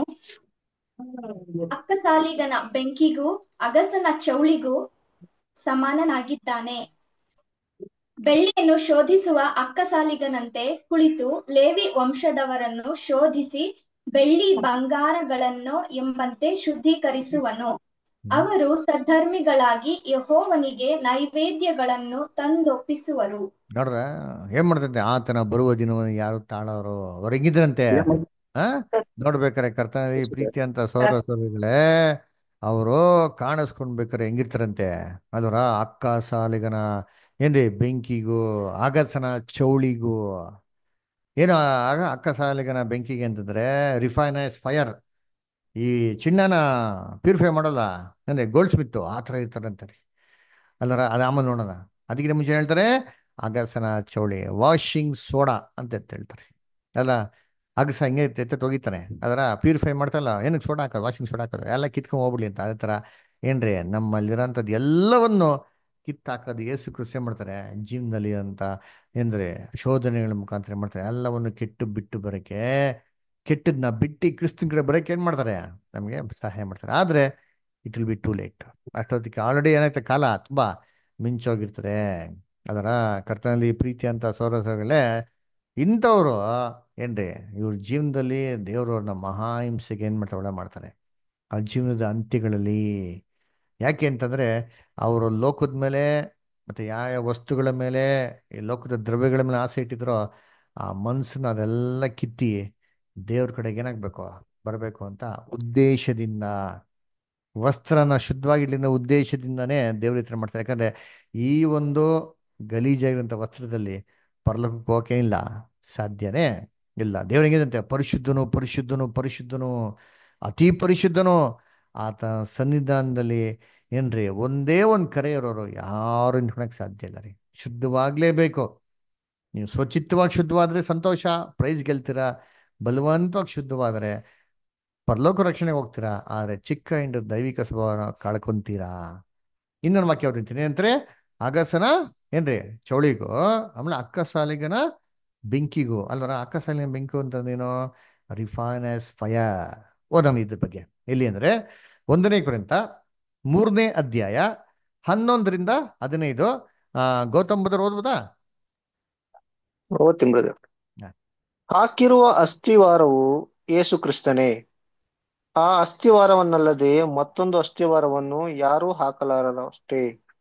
ಅಕ್ಕಸಾಲಿಗನ ಬೆಂಕಿಗೂ ಅಗಸನ ಚೌಳಿಗೂ ಸಮಾನನಾಗಿದ್ದಾನೆ ಬೆಳ್ಳಿಯನ್ನು ಶೋಧಿಸುವ ಅಕ್ಕಸಾಲಿಗನಂತೆ ಕುಳಿತು ಲೇವಿ ವಂಶದವರನ್ನು ಶೋಧಿಸಿ ಬೆಳ್ಳಿ ಬಂಗಾರಗಳನ್ನು ಎಂಬಂತೆ ಶುದ್ಧೀಕರಿಸುವನು ಅವರು ಸದ್ಧರ್ಮಿಗಳಾಗಿ ಯಹೋವನಿಗೆ ನೈವೇದ್ಯಗಳನ್ನು ತಂದೊಪ್ಪಿಸುವರು ನೋಡ್ರ ಏನ್ ಮಾಡ್ತಂತೆ ಆತನ ಬರುವ ದಿನವನ್ನು ಯಾರು ತಾಳೋರು ಅವ್ರು ಹೆಂಗಿದ್ರಂತೆ ಆ ನೋಡ್ಬೇಕಾರೆ ಕರ್ತನಲ್ಲಿ ಪ್ರೀತಿ ಅಂತ ಸೌರ ಸೌರಗಳೇ ಅವರು ಕಾಣಿಸ್ಕೊಂಡ್ಬೇಕಾರೆ ಹೆಂಗಿರ್ತಾರಂತೆ ಅಲ್ವರ ಅಕ್ಕ ಸಾಲಿಗನ ಏನ್ರಿ ಬೆಂಕಿಗೂ ಆಗಸನ ಚೌಳಿಗೂ ಏನು ಆಗ ಅಕ್ಕ ಸಾಲಿಗನ ಬೆಂಕಿಗೆ ಅಂತಂದ್ರೆ ರಿಫೈನೈಸ್ ಫೈರ್ ಈ ಚಿನ್ನನ ಪ್ಯೂರಿಫೈ ಮಾಡಲ್ಲ ಅಂದ್ರೆ ಗೋಲ್ಡ್ ಸ್ಮಿತ್ ಆ ಥರ ಇರ್ತಾರಂತೆ ರೀ ಅಲ್ಲರ ಅದು ಆಮೇಲೆ ನೋಡೋಣ ಅದಕ್ಕಿಂತ ಮುಂಚೆ ಹೇಳ್ತಾರೆ ಅಗಸನ ಚೌಳಿ ವಾಷಿಂಗ್ ಸೋಡಾ ಅಂತ ಎತ್ತ ಹೇಳ್ತಾರೆ ಅಲ್ಲ ಅಗಸ ಹಿಂಗೆ ಎತ್ತ ಹೋಗಿತಾನೆ ಅದರ ಪ್ಯೂರಿಫೈ ಮಾಡ್ತಾರಲ್ಲ ಏನಕ್ಕೆ ಸೋಡಾ ಹಾಕೋದು ವಾಷಿಂಗ್ ಸೋಡಾ ಹಾಕೋದು ಎಲ್ಲ ಕಿತ್ಕೊಂಡ್ ಹೋಗ್ಬಿಡ್ಲಿ ಅಂತ ಅದೇ ಥರ ಏನ್ರಿ ನಮ್ಮಲ್ಲಿರೋಂಥದ್ದು ಎಲ್ಲವನ್ನು ಕಿತ್ತಾಕೋದು ಏಸು ಕೃಷಿ ಮಾಡ್ತಾರೆ ಜೀವನದಲ್ಲಿ ಅಂತ ಏನ್ರಿ ಶೋಧನೆಗಳ ಮುಖಾಂತರ ಏನ್ ಮಾಡ್ತಾರೆ ಎಲ್ಲವನ್ನು ಕೆಟ್ಟು ಬಿಟ್ಟು ಬರೋಕ್ಕೆ ಕೆಟ್ಟದನ್ನ ಬಿಟ್ಟು ಕ್ರಿಸ್ತನ ಕಡೆ ಬರೋಕೆ ಏನು ಮಾಡ್ತಾರೆ ನಮಗೆ ಸಹಾಯ ಮಾಡ್ತಾರೆ ಆದರೆ it will be too late ಅಷ್ಟೊತ್ತಿಗೆ ಆಲ್ರೆಡಿ ಏನಾಯ್ತು ಕಾಲ ತುಂಬಾ ಮಿಂಚೋಗಿರ್ತದೆ ಅದರ ಕರ್ತನಲ್ಲಿ ಪ್ರೀತಿ ಅಂತ ಸೋರಸಗಳೇ ಇಂಥವ್ರು ಏನ್ರಿ ಇವ್ರ ಜೀವನದಲ್ಲಿ ದೇವರು ಅವ್ರನ್ನ ಮಹಾಹಿಂಸೆಗೆ ಏನು ಮಾಡ್ತಾರೆ ಒಳ್ಳೆ ಮಾಡ್ತಾರೆ ಆ ಜೀವನದ ಅಂತ್ಯಗಳಲ್ಲಿ ಯಾಕೆ ಅಂತಂದರೆ ಅವರು ಲೋಕದ ಮೇಲೆ ಮತ್ತು ಯಾವ ಯಾವ ವಸ್ತುಗಳ ಮೇಲೆ ಈ ಲೋಕದ ದ್ರವ್ಯಗಳ ಮೇಲೆ ಆಸೆ ಇಟ್ಟಿದ್ರೋ ಆ ಮನಸ್ಸನ್ನ ಅದೆಲ್ಲ ಕಿತ್ತಿ ದೇವ್ರ ಕಡೆಗೆ ಏನಾಗಬೇಕು ಬರಬೇಕು ಅಂತ ಉದ್ದೇಶದಿಂದ ವಸ್ತ್ರನ ಶುದ್ಧವಾಗಿರ್ಲಿಂದ ಉದ್ದೇಶದಿಂದನೇ ದೇವ್ರ ಹತ್ರ ಮಾಡ್ತಾರೆ ಯಾಕಂದ್ರೆ ಈ ಒಂದು ಗಲೀಜಾಗಿರೋಂಥ ವಸ್ತ್ರದಲ್ಲಿ ಪರಲೋಕಕ್ಕೆ ಹೋಗಕ್ಕೆ ಇಲ್ಲ ಸಾಧ್ಯನೇ ಇಲ್ಲ ದೇವ್ರ ಹೆಂಗಿದಂತೆ ಪರಿಶುದ್ಧನು ಪರಿಶುದ್ಧನು ಪರಿಶುದ್ಧನು ಅತಿ ಪರಿಶುದ್ಧನು ಆತ ಸನ್ನಿಧಾನದಲ್ಲಿ ಏನ್ರಿ ಒಂದೇ ಒಂದು ಕರೆ ಇರೋರು ಯಾರು ನಿಂತ್ಕೊಳಕ್ ಸಾಧ್ಯ ಇಲ್ಲ ರೀ ಶುದ್ಧವಾಗ್ಲೇಬೇಕು ನೀವು ಸ್ವಚಿತ್ತವಾಗಿ ಶುದ್ಧವಾದ್ರೆ ಸಂತೋಷ ಪ್ರೈಸ್ ಗೆಲ್ತೀರಾ ಬಲವಂತವಾಗಿ ಶುದ್ಧವಾದರೆ ಪರಲೋಕ ರಕ್ಷಣೆಗೆ ಹೋಗ್ತೀರಾ ಆದರೆ ಚಿಕ್ಕ ಹಿಂಡು ದೈವಿಕ ಸ್ವಭಾವ ಕಳ್ಕೊಂತೀರಾ ಇನ್ನೊಂದು ವಾಕ್ಯ ಓದಿಂತೀನಿ ಏನಂದ್ರೆ ಅಗಸನ ಏನ್ರಿ ಚೌಳಿಗೂ ಆಮೇಲೆ ಅಕ್ಕ ಸಾಲಿಗನ ಬೆಂಕಿಗೂ ಅಲ್ಲರ ಅಕ್ಕ ಸಾಲಿನ ಬೆಂಕಿ ಅಂತಂದೇನು ರಿಫೈನಸ್ ಫಯರ್ ಓದಮ್ ಇದ್ರ ಬಗ್ಗೆ ಎಲ್ಲಿ ಅಂದ್ರೆ ಒಂದನೇ ಕುರಿತ ಮೂರನೇ ಅಧ್ಯಾಯ ಹನ್ನೊಂದರಿಂದ ಹದಿನೈದು ಆ ಗೌತಮ್ ಬುದ್ಧರು ಓದ್ಬೋದಾ ಓದ್ತೀನಿ ಬ್ರದರ್ ಹಾ. ಹಾಕಿರುವ ಅಸ್ಥಿವಾರವು ಯೇಸು ಕ್ರಿಸ್ತನೇ ಆ ಅಸ್ಥಿವಾರವನ್ನಲ್ಲದೆ ಮತ್ತೊಂದು ಅಸ್ಥಿವಾರವನ್ನು ಯಾರೂ ಹಾಕಲಾರರು ಅಷ್ಟೇ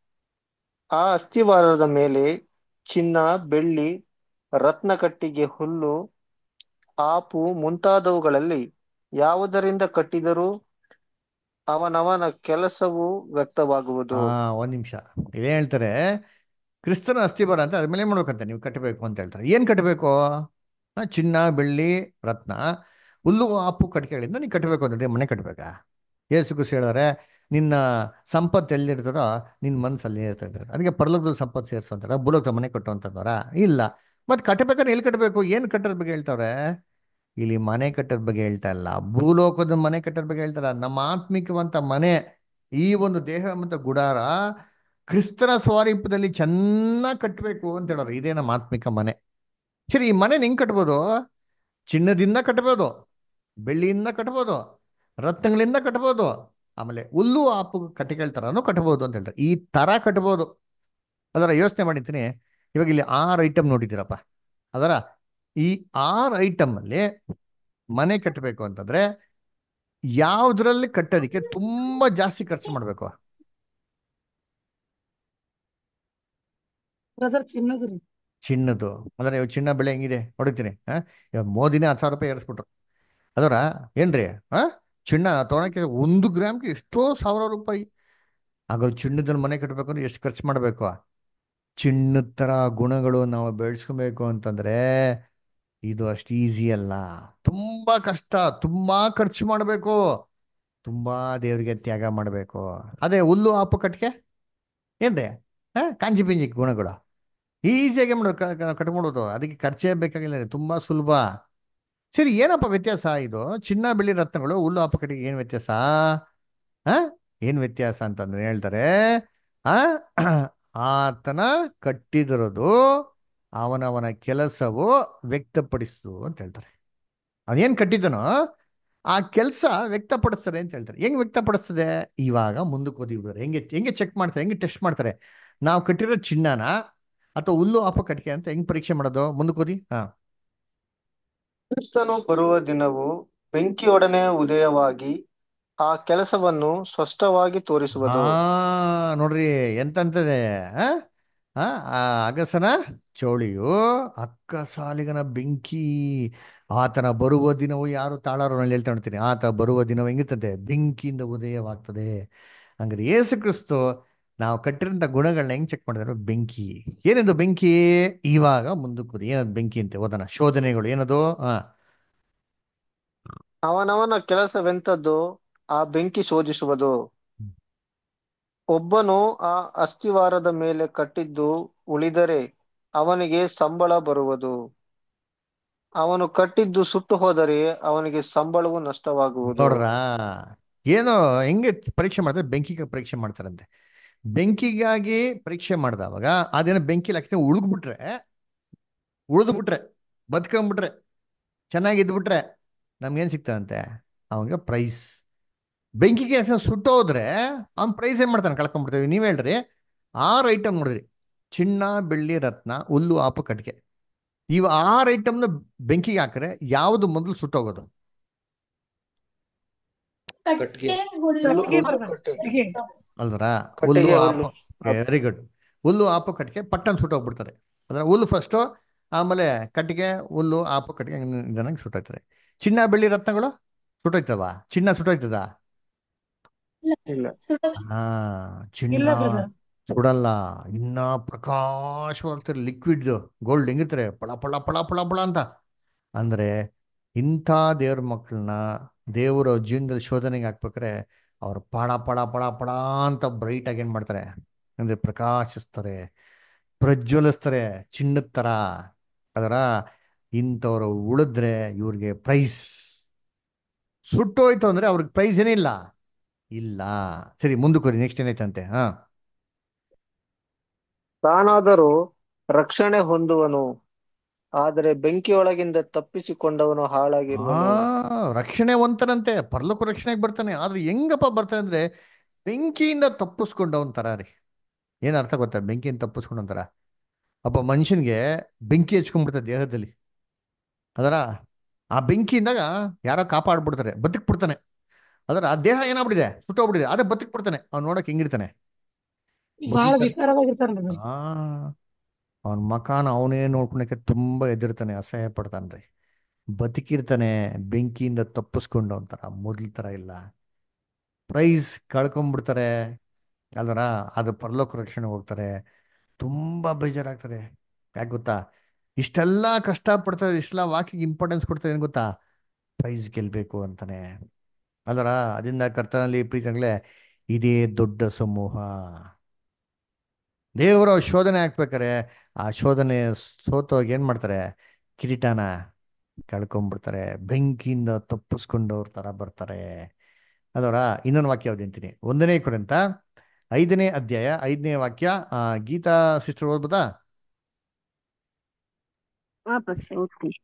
ಆ ಅಸ್ಥಿವಾರದ ಮೇಲೆ ಚಿನ್ನ ಬೆಳ್ಳಿ ರತ್ನಕಟ್ಟಿಗೆ ಹುಲ್ಲು ಆಪು ಮುಂತಾದವುಗಳಲ್ಲಿ ಯಾವುದರಿಂದ ಕಟ್ಟಿದರೂ ಅವನವನ ಕೆಲಸವು ವ್ಯಕ್ತವಾಗುವುದು ಆ ಒಂದ್ ನಿಮಿಷ ಇದೇ ಹೇಳ್ತಾರೆ ಕ್ರಿಸ್ತನ ಅಸ್ಥಿಬರ ಅಂತ ಅದ್ಮೇಲೆ ಏನ್ ಮಾಡ್ಬೇಕಂತ ನೀವು ಕಟ್ಟಬೇಕು ಅಂತ ಹೇಳ್ತಾರೆ ಏನ್ ಕಟ್ಟಬೇಕು ಆ, ಚಿನ್ನ ಬೆಳ್ಳಿ ರತ್ನ ಹುಲ್ಲು ಆಪು ಕಟ್ಟಿಗೆಗಳಿಂದ ನೀವು ಕಟ್ಟಬೇಕು ಅಂತ ಮನೆ ಕಟ್ಟಬೇಕಾ ಯೇಸು ಕ್ರಿಸ್ತ ಹೇಳಿದ್ರೆ ನಿನ್ನ ಸಂಪತ್ತು ಎಲ್ಲಿರ್ತದೋ ನಿನ್ನ ಮನಸ್ಸಲ್ಲಿ ಇರ್ತದೆ ಅದಕ್ಕೆ ಪರಲೋಕದ ಸಂಪತ್ತು ಸೇರಿಸು ಅಂತಾರೆ ಭೂಲೋಕದ ಮನೆ ಕಟ್ಟು ಅಂತಂದವರ ಇಲ್ಲ ಮತ್ತೆ ಕಟ್ಟಬೇಕಾದ್ರೆ ಎಲ್ಲಿ ಕಟ್ಟಬೇಕು ಏನು ಕಟ್ಟೋದ್ ಬಗ್ಗೆ ಹೇಳ್ತಾವ್ರೆ ಇಲ್ಲಿ ಮನೆ ಕಟ್ಟೋದ್ ಬಗ್ಗೆ ಹೇಳ್ತಾ ಇಲ್ಲ ಭೂಲೋಕದ ಮನೆ ಕಟ್ಟೋದ್ ಬಗ್ಗೆ ಹೇಳ್ತಾರ ನಮ್ಮ ಆತ್ಮಿಕವಂತ ಮನೆ ಈ ಒಂದು ದೇಹ ಮತ್ತು ಗುಡಾರ ಕ್ರಿಸ್ತನ ಸ್ವರೂಪದಲ್ಲಿ ಚೆನ್ನಾಗಿ ಕಟ್ಟಬೇಕು ಅಂತ ಹೇಳೋರು ಇದೇ ನಮ್ಮ ಆತ್ಮಿಕ ಮನೆ ಸರಿ ಈ ಮನೆ ಹೆಂಗ್ ಕಟ್ಬೋದು ಚಿನ್ನದಿಂದ ಕಟ್ಬೋದು ಬೆಳ್ಳಿಯಿಂದ ಕಟ್ಬೋದು ರತ್ನಗಳಿಂದ ಕಟ್ಬೋದು ಆಮೇಲೆ ಹುಲ್ಲು ಆಪು ಕಟ್ಟಿಗೆ ಥರನೂ ಕಟ್ಬೋದು ಅಂತ ಹೇಳ್ತಾರೆ ಈ ತರ ಕಟ್ಬೋದು ಅದರ ಯೋಚನೆ ಮಾಡಿದ್ದೀನಿ ಇವಾಗ ಇಲ್ಲಿ ಆರು ಐಟಮ್ ನೋಡಿದ್ದೀರಪ್ಪ ಅದರ ಈ ಆರು ಐಟಮ್ ಅಲ್ಲಿ ಮನೆ ಕಟ್ಟಬೇಕು ಅಂತಂದ್ರೆ ಯಾವ್ದ್ರಲ್ಲಿ ಕಟ್ಟೋದಿಕ್ಕೆ ತುಂಬಾ ಜಾಸ್ತಿ ಖರ್ಚು ಮಾಡ್ಬೇಕು ಬ್ರದರ್ ಚಿನ್ನದ ರೀ ಚಿನ್ನದು ಅಂದ್ರೆ ಇವಾಗ ಚಿನ್ನ ಬೆಲೆ ಹೆಂಗಿದೆ ಹೊಡಿತೀನಿ ಹಾ ಇವಾಗ ಮೋದಿನೇ ಹತ್ತು ಸಾವಿರ ರೂಪಾಯಿ ಏರಿಸ್ಬಿಟ್ರು ಅದರ ಏನ್ರಿ ಹಾ ಚಿನ್ನ ತೊಗೊಳಕ್ಕೆ ಒಂದು ಗ್ರಾಮ್ಗೆ ಎಷ್ಟೋ ಸಾವಿರ ರೂಪಾಯಿ ಆಗ ಚಿನ್ನದಲ್ಲಿ ಮನೆ ಕಟ್ಟಬೇಕಂದ್ರೆ ಎಷ್ಟು ಖರ್ಚು ಮಾಡಬೇಕು ಚಿನ್ನದ ಥರ ಗುಣಗಳು ನಾವು ಬೆಳೆಸ್ಕೊಬೇಕು ಅಂತಂದ್ರೆ ಇದು ಅಷ್ಟು ಈಸಿ ಅಲ್ಲ ತುಂಬಾ ಕಷ್ಟ ತುಂಬಾ ಖರ್ಚು ಮಾಡಬೇಕು ತುಂಬಾ ದೇವರಿಗೆ ತ್ಯಾಗ ಮಾಡಬೇಕು ಅದೇ ಹುಲ್ಲು ಆಪು ಕಟ್ಗೆ ಏನ್ರಿ ಹಾ ಕಾಂಜಿ ಪಿಂಜಿ ಗುಣಗಳು ಈಸಿಯಾಗಿ ಮಾಡ ಕಟ್ಕೊಡೋದು ಅದಕ್ಕೆ ಖರ್ಚೇ ಬೇಕಾಗಿಲ್ಲ ರೀ ತುಂಬಾ ಸುಲಭ ಸರಿ ಏನಪ್ಪ ವ್ಯತ್ಯಾಸ ಇದು ಚಿನ್ನ ಬೆಳ್ಳಿ ರತ್ನಗಳು ಹುಲ್ಲು ಆಪು ಕಟ್ಟಿಗೆ ಏನು ವ್ಯತ್ಯಾಸ ಆ ಏನು ವ್ಯತ್ಯಾಸ ಅಂತಂದ್ರೆ ಹೇಳ್ತಾರೆ ಆ ಆತನ ಕಟ್ಟಿದಿರೋದು ಅವನವನ ಕೆಲಸವು ವ್ಯಕ್ತಪಡಿಸು ಅಂತ ಹೇಳ್ತಾರೆ ಅವನೇನು ಕಟ್ಟಿದನೋ ಆ ಕೆಲಸ ವ್ಯಕ್ತಪಡಿಸ್ತಾರೆ ಅಂತ ಹೇಳ್ತಾರೆ ಹೆಂಗ್ ವ್ಯಕ್ತಪಡಿಸ್ತದೆ ಇವಾಗ ಮುಂದಕ್ಕೆ ಓದಿ ಬಿಡ್ತಾರೆ ಹೆಂಗೆ ಹೆಂಗೆ ಚೆಕ್ ಮಾಡ್ತಾರೆ ಹೆಂಗೆ ಟೆಸ್ಟ್ ಮಾಡ್ತಾರೆ ನಾವು ಕಟ್ಟಿರೋ ಚಿನ್ನನ ಅಥವಾ ಹುಲ್ಲು ಆಪ ಕಟ್ಟಿಗೆ ಅಂತ ಹೆಂಗ್ ಪರೀಕ್ಷೆ ಮಾಡೋದು ಮುಂದಕ್ಕೆ ಓದಿ ಹಾ ಕ್ರಿಸ್ತನು ಬರುವ ದಿನವು ಬೆಂಕಿಯೊಡನೆ ಉದಯವಾಗಿ ಆ ಕೆಲಸವನ್ನು ಸ್ಪಷ್ಟವಾಗಿ ತೋರಿಸುವುದು ಆ ನೋಡ್ರಿ ಎಂತಂತದೆ ಆ ಆ ಆ ಅಗಸನ ಚೌಳಿಯು ಅಕ್ಕ ಸಾಲಿಗನ ಬೆಂಕಿ ಆತನ ಬರುವ ದಿನವು ಯಾರು ತಾಳಾರೋ ನಾನು ಹೇಳ್ತಾ ನೋಡ್ತೀನಿ ಆತ ಬರುವ ದಿನವು ಹೆಂಗಿರ್ತದೆ ಬೆಂಕಿಯಿಂದ ಉದಯವಾಗ್ತದೆ ಹಂಗಾರೆ ಯೇಸು ಕ್ರಿಸ್ತು ನಾವು ಕಟ್ಟಿರೋಂಥ ಗುಣಗಳನ್ನ ಹೆಂಗ್ ಚೆಕ್ ಮಾಡಿದ್ರೆ ಬೆಂಕಿ ಏನಿದು ಬೆಂಕಿ ಇವಾಗ ಮುಂದಕ್ಕೆ ಏನದು ಬೆಂಕಿ ಅಂತೆ ಓದೋಣ ಶೋಧನೆಗಳು ಏನದು ಹಾ ಅವನವನ ಕೆಲಸವೆಂಥದ್ದು ಆ ಬೆಂಕಿ ಶೋಧಿಸುವುದು ಒಬ್ಬನು ಆ ಅಸ್ಥಿವಾರದ ಮೇಲೆ ಕಟ್ಟಿದ್ದು ಉಳಿದರೆ ಅವನಿಗೆ ಸಂಬಳ ಬರುವುದು ಅವನು ಕಟ್ಟಿದ್ದು ಸುಟ್ಟು ಹೋದರೆ ಅವನಿಗೆ ಸಂಬಳವು ನಷ್ಟವಾಗುವುದು ನೋಡ್ರಾ ಏನೋ ಹೆಂಗೆ ಪರೀಕ್ಷೆ ಮಾಡ್ತಾರೆ ಬೆಂಕಿಗೆ ಪರೀಕ್ಷೆ ಮಾಡ್ತಾರಂತೆ ಬೆಂಕಿಗಾಗಿ ಪರೀಕ್ಷೆ ಮಾಡಿದವಾಗ ಅದೇನೋ ಬೆಂಕಿ ಲಕ್ಷಣ ಉಳ್ಗ್ಬಿಟ್ರೆ ಉಳಿದು ಬಿಟ್ರೆ ಬದುಕೊಂಡ್ಬಿಟ್ರೆ ಚೆನ್ನಾಗಿದ್ಬಿಟ್ರೆ ನಮ್ಗೇನು ಸಿಗ್ತದಂತೆ ಅವನಿಗೆ ಪ್ರೈಸ್ ಬೆಂಕಿಗೆ ಲಕ್ಷಣ ಸುಟ್ಟೋದ್ರೆ ಅವ್ನ ಪ್ರೈಸ್ ಏನು ಮಾಡ್ತಾನೆ ಕಳ್ಕೊಂಡ್ಬಿಡ್ತೀವಿ ನೀವು ಹೇಳ್ರಿ ಆರು ಐಟಮ್ ನೋಡಿದ್ರಿ ಚಿನ್ನ ಬೆಳ್ಳಿ ರತ್ನ ಹುಲ್ಲು ಆಪು ಕಟ್ಟಿಗೆ ಇವು ಆರು ಐಟಮ್ನ ಬೆಂಕಿಗೆ ಹಾಕಿದ್ರೆ ಯಾವುದು ಮೊದಲು ಸುಟ್ಟೋಗೋದು ಕಟ್ಟೆ ಹುಲ್ಲು ಹುಲ್ಲು ಕಟ್ಟಿಗೆ ಹುಲ್ಲು brother. ಕಟ್ಟಿಗೆ ಕಟ್ಟಿಗೆ. ಅಲ್ವರ ಕಟ್ಟಿಗೆ ಹುಲ್ಲು ಹುಲ್ಲು ಆಪು ವೆರಿ ಗುಡ್ ಹುಲ್ಲು ಆಪು ಕಟ್ಟಿಗೆ ಪಟ್ಟನ್ ಸುಟ್ಟೋಗ್ಬಿಡ್ತಾರೆ ಅಂದ್ರೆ ಹುಲ್ಲು ಫಸ್ಟು ಆಮೇಲೆ ಕಟ್ಟಿಗೆ ಹುಲ್ಲು ಆಪು ಕಟ್ಟಿಗೆ ನಿಧಾನಾಗಿ ಸುಟ್ಟೋಯ್ತದೆ ಚಿನ್ನ ಬೆಳ್ಳಿ ರತ್ನಗಳು ಸುಟ್ಟೋಯ್ತವ ಚಿನ್ನ ಸುಟ್ಟೋಯ್ತದ ಇಲ್ಲ ಸುಟ್ಟು ಹಾ ಚಿನ್ನ ಇಲ್ಲ ಬ್ರದರ್ ಸುಡಲ್ಲ ಇನ್ನ ಪ್ರಕಾಶವಾಗ್ತಾರೆ ಲಿಕ್ವಿಡ್ ಗೋಲ್ಡ್ ಹೆಂಗಿರ್ತಾರೆ ಪಳ ಪಳ ಪಳ ಪಳ ಪಳ ಅಂತ ಅಂದ್ರೆ ಇಂಥ ದೇವ್ರ ಮಕ್ಕಳನ್ನ ದೇವರ ಜೀವನದಲ್ಲಿ ಶೋಧನೆಗೆ ಹಾಕ್ಬೇಕಾರೆ ಅವ್ರು ಪಳ ಪಳ ಪಳ ಪಳ ಅಂತ ಬ್ರೈಟ್ ಆಗಿ ಏನ್ ಮಾಡ್ತಾರೆ ಅಂದ್ರೆ ಪ್ರಕಾಶಿಸ್ತಾರೆ ಪ್ರಜ್ವಲಿಸ್ತಾರೆ ಚಿನ್ನದ ತರ ಅದರ ಇಂಥವ್ರು ಉಳಿದ್ರೆ ಇವ್ರಿಗೆ ಪ್ರೈಸ್ ಸುಟ್ಟೋಯ್ತು ಅಂದ್ರೆ ಅವ್ರಿಗೆ ಪ್ರೈಸ್ ಏನಿಲ್ಲ ಇಲ್ಲ ಸರಿ ಮುಂದಕ್ಕೆ ನೆಕ್ಸ್ಟ್ ಏನೈತಂತೆ ಹಾ ತಾನಾದರೂ ರಕ್ಷಣೆ ಹೊಂದುವನು ಆದರೆ ಬೆಂಕಿಯೊಳಗಿಂದ ತಪ್ಪಿಸಿಕೊಂಡವನು ಆ ಹಾಳಾಗಿರುವನು ರಕ್ಷಣೆ ಒಂತರಂತೆ ಪರಲೋಕ ರಕ್ಷಣೆಗೆ ಬರ್ತಾನೆ ಆದ್ರೆ ಹೆಂಗಪ್ಪ ಬರ್ತಾನೆ ಅಂದ್ರೆ ಬೆಂಕಿಯಿಂದ ತಪ್ಪಿಸ್ಕೊಂಡವನ್ ತರ ರೀ ಏನ್ ಅರ್ಥ ಗೊತ್ತಾ ಬೆಂಕಿಯಿಂದ ತಪ್ಪಿಸ್ಕೊಂಡವನ್ ತರ ಒಬ್ಬ ಮನುಷ್ಯನ್ಗೆ ಬೆಂಕಿ ಹಚ್ಕೊಂಡ್ಬಿಡ್ತಾರೆ ದೇಹದಲ್ಲಿ ಅದರ ಆ ಬೆಂಕಿಯಿಂದಾಗ ಯಾರೋ ಕಾಪಾಡ್ಬಿಡ್ತಾರೆ ಬದುಕ್ ಬಿಡ್ತಾನೆ ಅದರ ಆ ದೇಹ ಏನಾಗ್ಬಿಟ್ಟಿದೆ ಸುಟ್ಟೋಗ್ಬಿಟ್ಟಿದೆ ಅದೇ ಬದುಕ್ ಬಿಡ್ತಾನೆ ಅವ್ನು ನೋಡಕ್ ಹೆಂಗಿರ್ತಾನೆ ಬಹಳ ಬದುಕಿರ್ತಾನೆ ವಿಕಾರವಾಗಿರ್ತಾನೆ brother. ಆ ಅವನ ಮಕಾನ ಅವನೇ ನೋಡ್ಕೊಳಕ್ಕೆ ತುಂಬಾ ಎದಿರ್ತಾನೆ ಅಸಹ್ಯ ಪಡ್ತಾನ್ರಿ ಬದುಕಿರ್ತಾನೆ ಬೆಂಕಿಯಿಂದ ತಪ್ಪಿಸ್ಕೊಂಡು ಒಂಥರ ಮೊದ್ಲ ತರ ಇಲ್ಲ ಪ್ರೈಸ್ ಕಳ್ಕೊಂಡ್ಬಿಡ್ತಾರೆ ಅಲ್ವರ ಅದು ಪರಲೋಕ ರಕ್ಷಣೆ ಹೋಗ್ತಾರೆ ತುಂಬಾ ಬೇಜಾರಾಗ್ತದೆ ಯಾಕೆ ಗೊತ್ತಾ ಇಷ್ಟೆಲ್ಲ ಕಷ್ಟ ಪಡ್ತಾರೆ ಇಷ್ಟೆಲ್ಲ ವಾಕಿಗೆ ಇಂಪಾರ್ಟೆನ್ಸ್ ಕೊಡ್ತಾರೆ ಏನ್ ಗೊತ್ತಾ ಪ್ರೈಸ್ ಗೆಲ್ಬೇಕು ಅಂತಾನೆ ಅಲ್ವರ ಅದರಿಂದ ಕರ್ತನಲ್ಲಿ ಪ್ರೀತಿಗಳೇ ಇದೇ ದೊಡ್ಡ ಸಮೂಹ ದೇವರ ಶೋಧನೆ ಹಾಕ್ಬೇಕಾರೆ ಆ ಶೋಧನೆ ಸೋತೋಗಿ ಏನ್ ಮಾಡ್ತಾರೆ ಕಿರೀಟನ ಕಳ್ಕೊಂಡ್ಬಿಡ್ತಾರೆ ಬೆಂಕಿಯಿಂದ ತಪ್ಪಿಸ್ಕೊಂಡವ್ರ ತರ ಬರ್ತಾರೆ ಅದರ ಇನ್ನೊಂದು ವಾಕ್ಯ ಯಾವ್ದು ಅಂತೀನಿ ಒಂದನೇ ಕುರಿತ ಐದನೇ ಅಧ್ಯಾಯ ಐದನೇ ವಾಕ್ಯ ಆ, ಗೀತಾ ಸಿಸ್ಟರ್ ಓದ್ಬೋದಾ ವಾಪಸ್ ಓದ್ತೀನಿ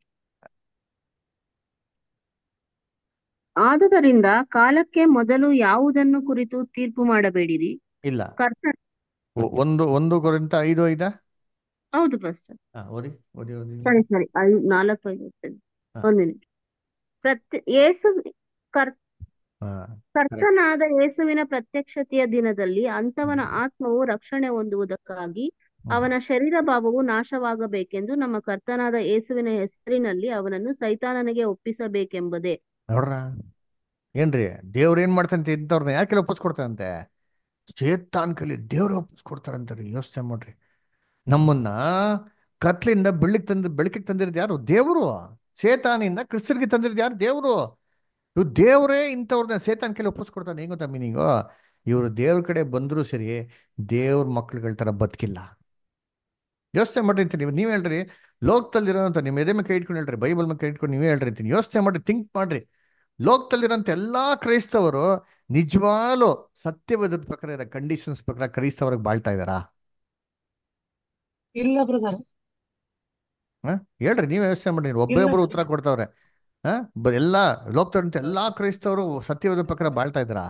ಆದುದರಿಂದ ಕಾಲಕ್ಕೆ ಮೊದಲು ಯಾವುದನ್ನು ಕುರಿತು ತೀರ್ಪು ಮಾಡಬೇಡಿರಿ ಇಲ್ಲ ಕರ್ತ ಒ- ಒಂದು ಒಂದು ಕುರಿತ ಐದು ಐದಾ ಹೌದು ಪಾಸ್ಟರ್ ಹಾ ಓದಿ ಓದಿ ಓದಿ ಸರಿ ಸರಿ ಐದು ನಾಲ್ಕು ಐದು ಓದ್ತೇನೆ ಹಾ. ಒಂದು ನಿಮಿಷ ಪ್ರತ್ಯ ಯೇಸು ಕರ್ ಹಾ ಕರ್ತನಾದ ಯೇಸುವಿನ ಪ್ರತ್ಯಕ್ಷತೆಯ ದಿನದಲ್ಲಿ ಅಂತವನ ಆತ್ಮವು ರಕ್ಷಣೆ ಹೊಂದುವುದಕ್ಕಾಗಿ ಅವನ ಶರೀರ ಭಾವವು ನಾಶವಾಗಬೇಕೆಂದು ನಮ್ಮ ಕರ್ತನಾದ ಯೇಸುವಿನ ಹೆಸರಿನಲ್ಲಿ ಅವನನ್ನು ಸೈತಾನನಿಗೆ ಒಪ್ಪಿಸಬೇಕೆಂಬುದೇ ನೋಡ್ರ ಏನ್ರಿ ದೇವ್ರ ಏನ್ ಮಾಡ್ತಂತೆ ಇಂಥವ್ರನ್ನ ಯಾಕೆಲ್ಲ ಒಪ್ಪಿಸ್ಕೊಡ್ತಾರಂತೆ ಚೇತಾನ್ ಕಲಿ ದೇವ್ರ ಒಪ್ಪಿಸ್ಕೊಡ್ತಾರಂತಾರೆ ಯೋಚನೆ ಮಾಡ್ರಿ ನಮ್ಮನ್ನ ಕತ್ಲಿಂದ ಬೆಳ್ಳಿಗೆ ತಂದು ಬೆಳಕಿಗೆ ತಂದಿರೋದು ಯಾರು ದೇವರು ಸೇತಾನಿಂದ ಕ್ರಿಸ್ತರಿಗೆ ತಂದಿರೋದು ಯಾರು ದೇವರು ಇವ್ ದೇವರೇ ಇಂಥವ್ರನ್ನ ಸೇತಾನ್ ಕೈಲಿ ಒಪ್ಪಿಸ್ಕೊಡ್ತಾನೆ ಹೆಂಗ್ ಗೊತ್ತಾ ಮೀನಿಂಗು ಇವರು ದೇವ್ರ ಕಡೆ ಬಂದರೂ ಸರಿ ದೇವ್ರ ಮಕ್ಳುಗಳ ತರ ಬದುಕಿಲ್ಲ ಯೋಚನೆ ಮಾಡಿರ್ತೀನಿ ನೀವು ನೀವ್ ಹೇಳ್ರಿ ಲೋಕದಲ್ಲಿರೋಂಥ ನಿಮ್ಮ ಎದೆ ಮೇಲೆ ಕೈ ಇಟ್ಕೊಂಡು ಹೇಳ್ರಿ ಬೈಬಲ್ ಮೇಲೆ ಕೈ ಇಟ್ಕೊಂಡು ನೀವೇ ಹೇಳ್ರಿ ಅಂತೀನಿ ಯೋಚನೆ ಮಾಡ್ರಿ ಥಿಂಕ್ ಮಾಡ್ರಿ ಲೋಕದಲ್ಲಿರೋಂಥ ಎಲ್ಲಾ ಕ್ರೈಸ್ತವರು ನಿಜವಾಗ್ಲೂ ಸತ್ಯವಾದ ಪ್ರಕಾರ ಇರೋ ಕಂಡೀಷನ್ಸ್ ಪ್ರಕಾರ ಕ್ರೈಸ್ತವ್ರಿಗೆ ಬಾಳ್ತಾ ಇದಾರಾ ಇಲ್ಲ ಬ್ರದರ್ ಹ? ಹೇಳ್ರಿ ನೀವೇ ಯೋಚನೆ ಮಾಡಿ ಒಬ್ಬೇ ಇಲ್ಲ ಒಬ್ರು ಉತ್ತರ ಕೊಡ್ತಾವ್ರೆ ಹ ಬ- ಎಲ್ಲಾ ಲೋಕದಲ್ಲಿರೋಂಥ ಎಲ್ಲಾ ಕ್ರೈಸ್ತವರು ಸತ್ಯವಾದ ಪ್ರಕಾರ ಬಾಳ್ತಾ ಇದಾರಾ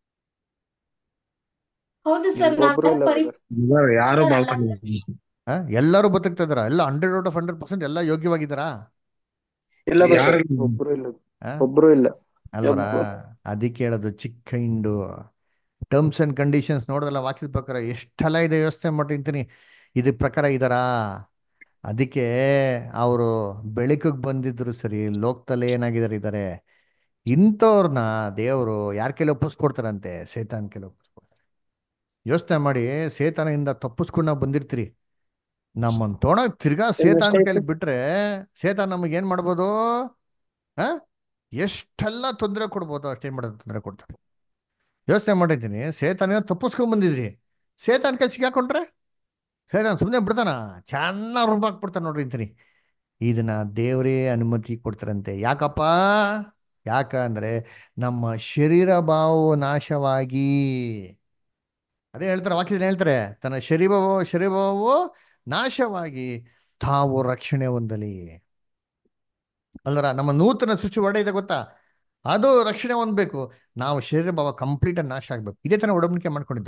ಹೌದು ಸರ್ ಒಬ್ರು ನಾವು ಇಲ್ಲ ಪರಿ brother. ಯಾರು ಅಲ್ಲ ಬಾಳ್ಕೊಂಡಿಲ್ಲ ಹ? ಎಲ್ಲರೂ ಬದುಕ್ತಾ ಇದಾರ ಎಲ್ಲ hundred out of hundred percent ಎಲ್ಲ ಯೋಗ್ಯವಾಗಿದ್ದಾರಾ ಇಲ್ಲ ಯಾರು brother. ಒಬ್ರು ಇಲ್ಲ ಹ? ಒಬ್ರು ಇಲ್ಲ ಅಲ್ವರ ಒಬ್ರು ಅದಕ್ಕೆ ಹೇಳೋದು ಚಿಕ್ಕ ಹಿಂಡು ಟರ್ಮ್ಸ್ ಅಂಡ್ ಕಂಡೀಷನ್ಸ್ ನೋಡೋದಲ್ಲ ವಾಕ್ಯದ ಪ್ರಕಾರ ಎಷ್ಟೆಲ್ಲ ಇದೆ ಯೋಚನೆ ಮಾಡಿರ್ತೀನಿ ಇದ್ರ ಪ್ರಕಾರ ಇದಾರಾ ಅದಕ್ಕೆ ಅವರು ಬೆಳಕಿಗೆ ಬಂದಿದ್ರು ಸರಿ ಲೋಕದಲ್ಲಿ ಏನಾಗಿದ್ದಾರೆ ಇದ್ದಾರೆ ಇಂಥವ್ರನ್ನ ದೇವರು ಯಾರ ಕೈಲಿ ಒಪ್ಪಿಸ್ಕೊಡ್ತಾರಂತೆ ಸೇತಾನ್ ಕೈಲಿ ಒಪ್ಪಿಸ್ಕೊಡ್ತಾರೆ ಯೋಚನೆ ಮಾಡಿ ಸೇತಾನಿಂದ ತಪ್ಪಿಸ್ಕೊಂಡು ನಾವು ಬಂದಿರ್ತೀರಿ ನಮ್ಮನ್ನ ತೊಗೊಂಡೋಗಿ ತಿರ್ಗಾ ಸೇತಾನ್ ಕೈಲಿ ಬಿಟ್ರೆ ಸೇತಾನ್ ನಮಗೆ ಏನ್ ಮಾಡ್ಬೋದು ಆ ಎಷ್ಟೆಲ್ಲ ತೊಂದರೆ ಕೊಡ್ಬೋದು ಅಷ್ಟೇನ್ ಮಾಡೋದು ತೊಂದರೆ ಕೊಡ್ತಾರೆ ಯೋಚನೆ ಮಾಡಿದ್ದೀನಿ ಸೇತಾನಿಂದ ತಪ್ಪಿಸ್ಕೊಂಡ್ ಬಂದಿದ್ರಿ ಸೇತಾನ್ ಕೈ ಸಿಗಾಕೊಂಡ್ರೆ ಸೇತಾನ್ ಸುಮ್ಮನೆ ಬಿಡ್ತಾನ ಚೆನ್ನಾಗಿ ರುಬ್ಬಾಕ್ಬಿಡ್ತಾನೆ ನೋಡ್ರಿ ಅಂತೀನಿ ಇದನ್ನ ದೇವರೇ ಅನುಮತಿ ಕೊಡ್ತಾರಂತೆ ಯಾಕಪ್ಪ ಯಾಕಂದ್ರೆ ನಮ್ಮ ಶರೀರ ಭಾವವು ನಾಶವಾಗಿ ಅದೇ ಹೇಳ್ತಾರೆ ವಾಕ್ಯದಲ್ಲಿ ಹೇಳ್ತಾರೆ ತನ್ನ ಶರೀರವೋ ಶರೀರವೋ ನಾಶವಾಗಿ ತಾವು ರಕ್ಷಣೆ ಹೊಂದಲಿ ಅಲ್ಲರ ನಮ್ಮ ನೂತನ ಸೃಷ್ಟಿ ಒಡೆ ಇದೆ ಗೊತ್ತಾ ಅದು ರಕ್ಷಣೆ ಹೊಂದಬೇಕು ನಾವು ಶರೀರ ಭಾವ ಕಂಪ್ಲೀಟ್ ನಾಶ ಆಗ್ಬೇಕು ಇದೇ ತರ ಒಡಂಬಡಿಕೆ ಮಾಡ್ಕೊಂಡಿದ್ದು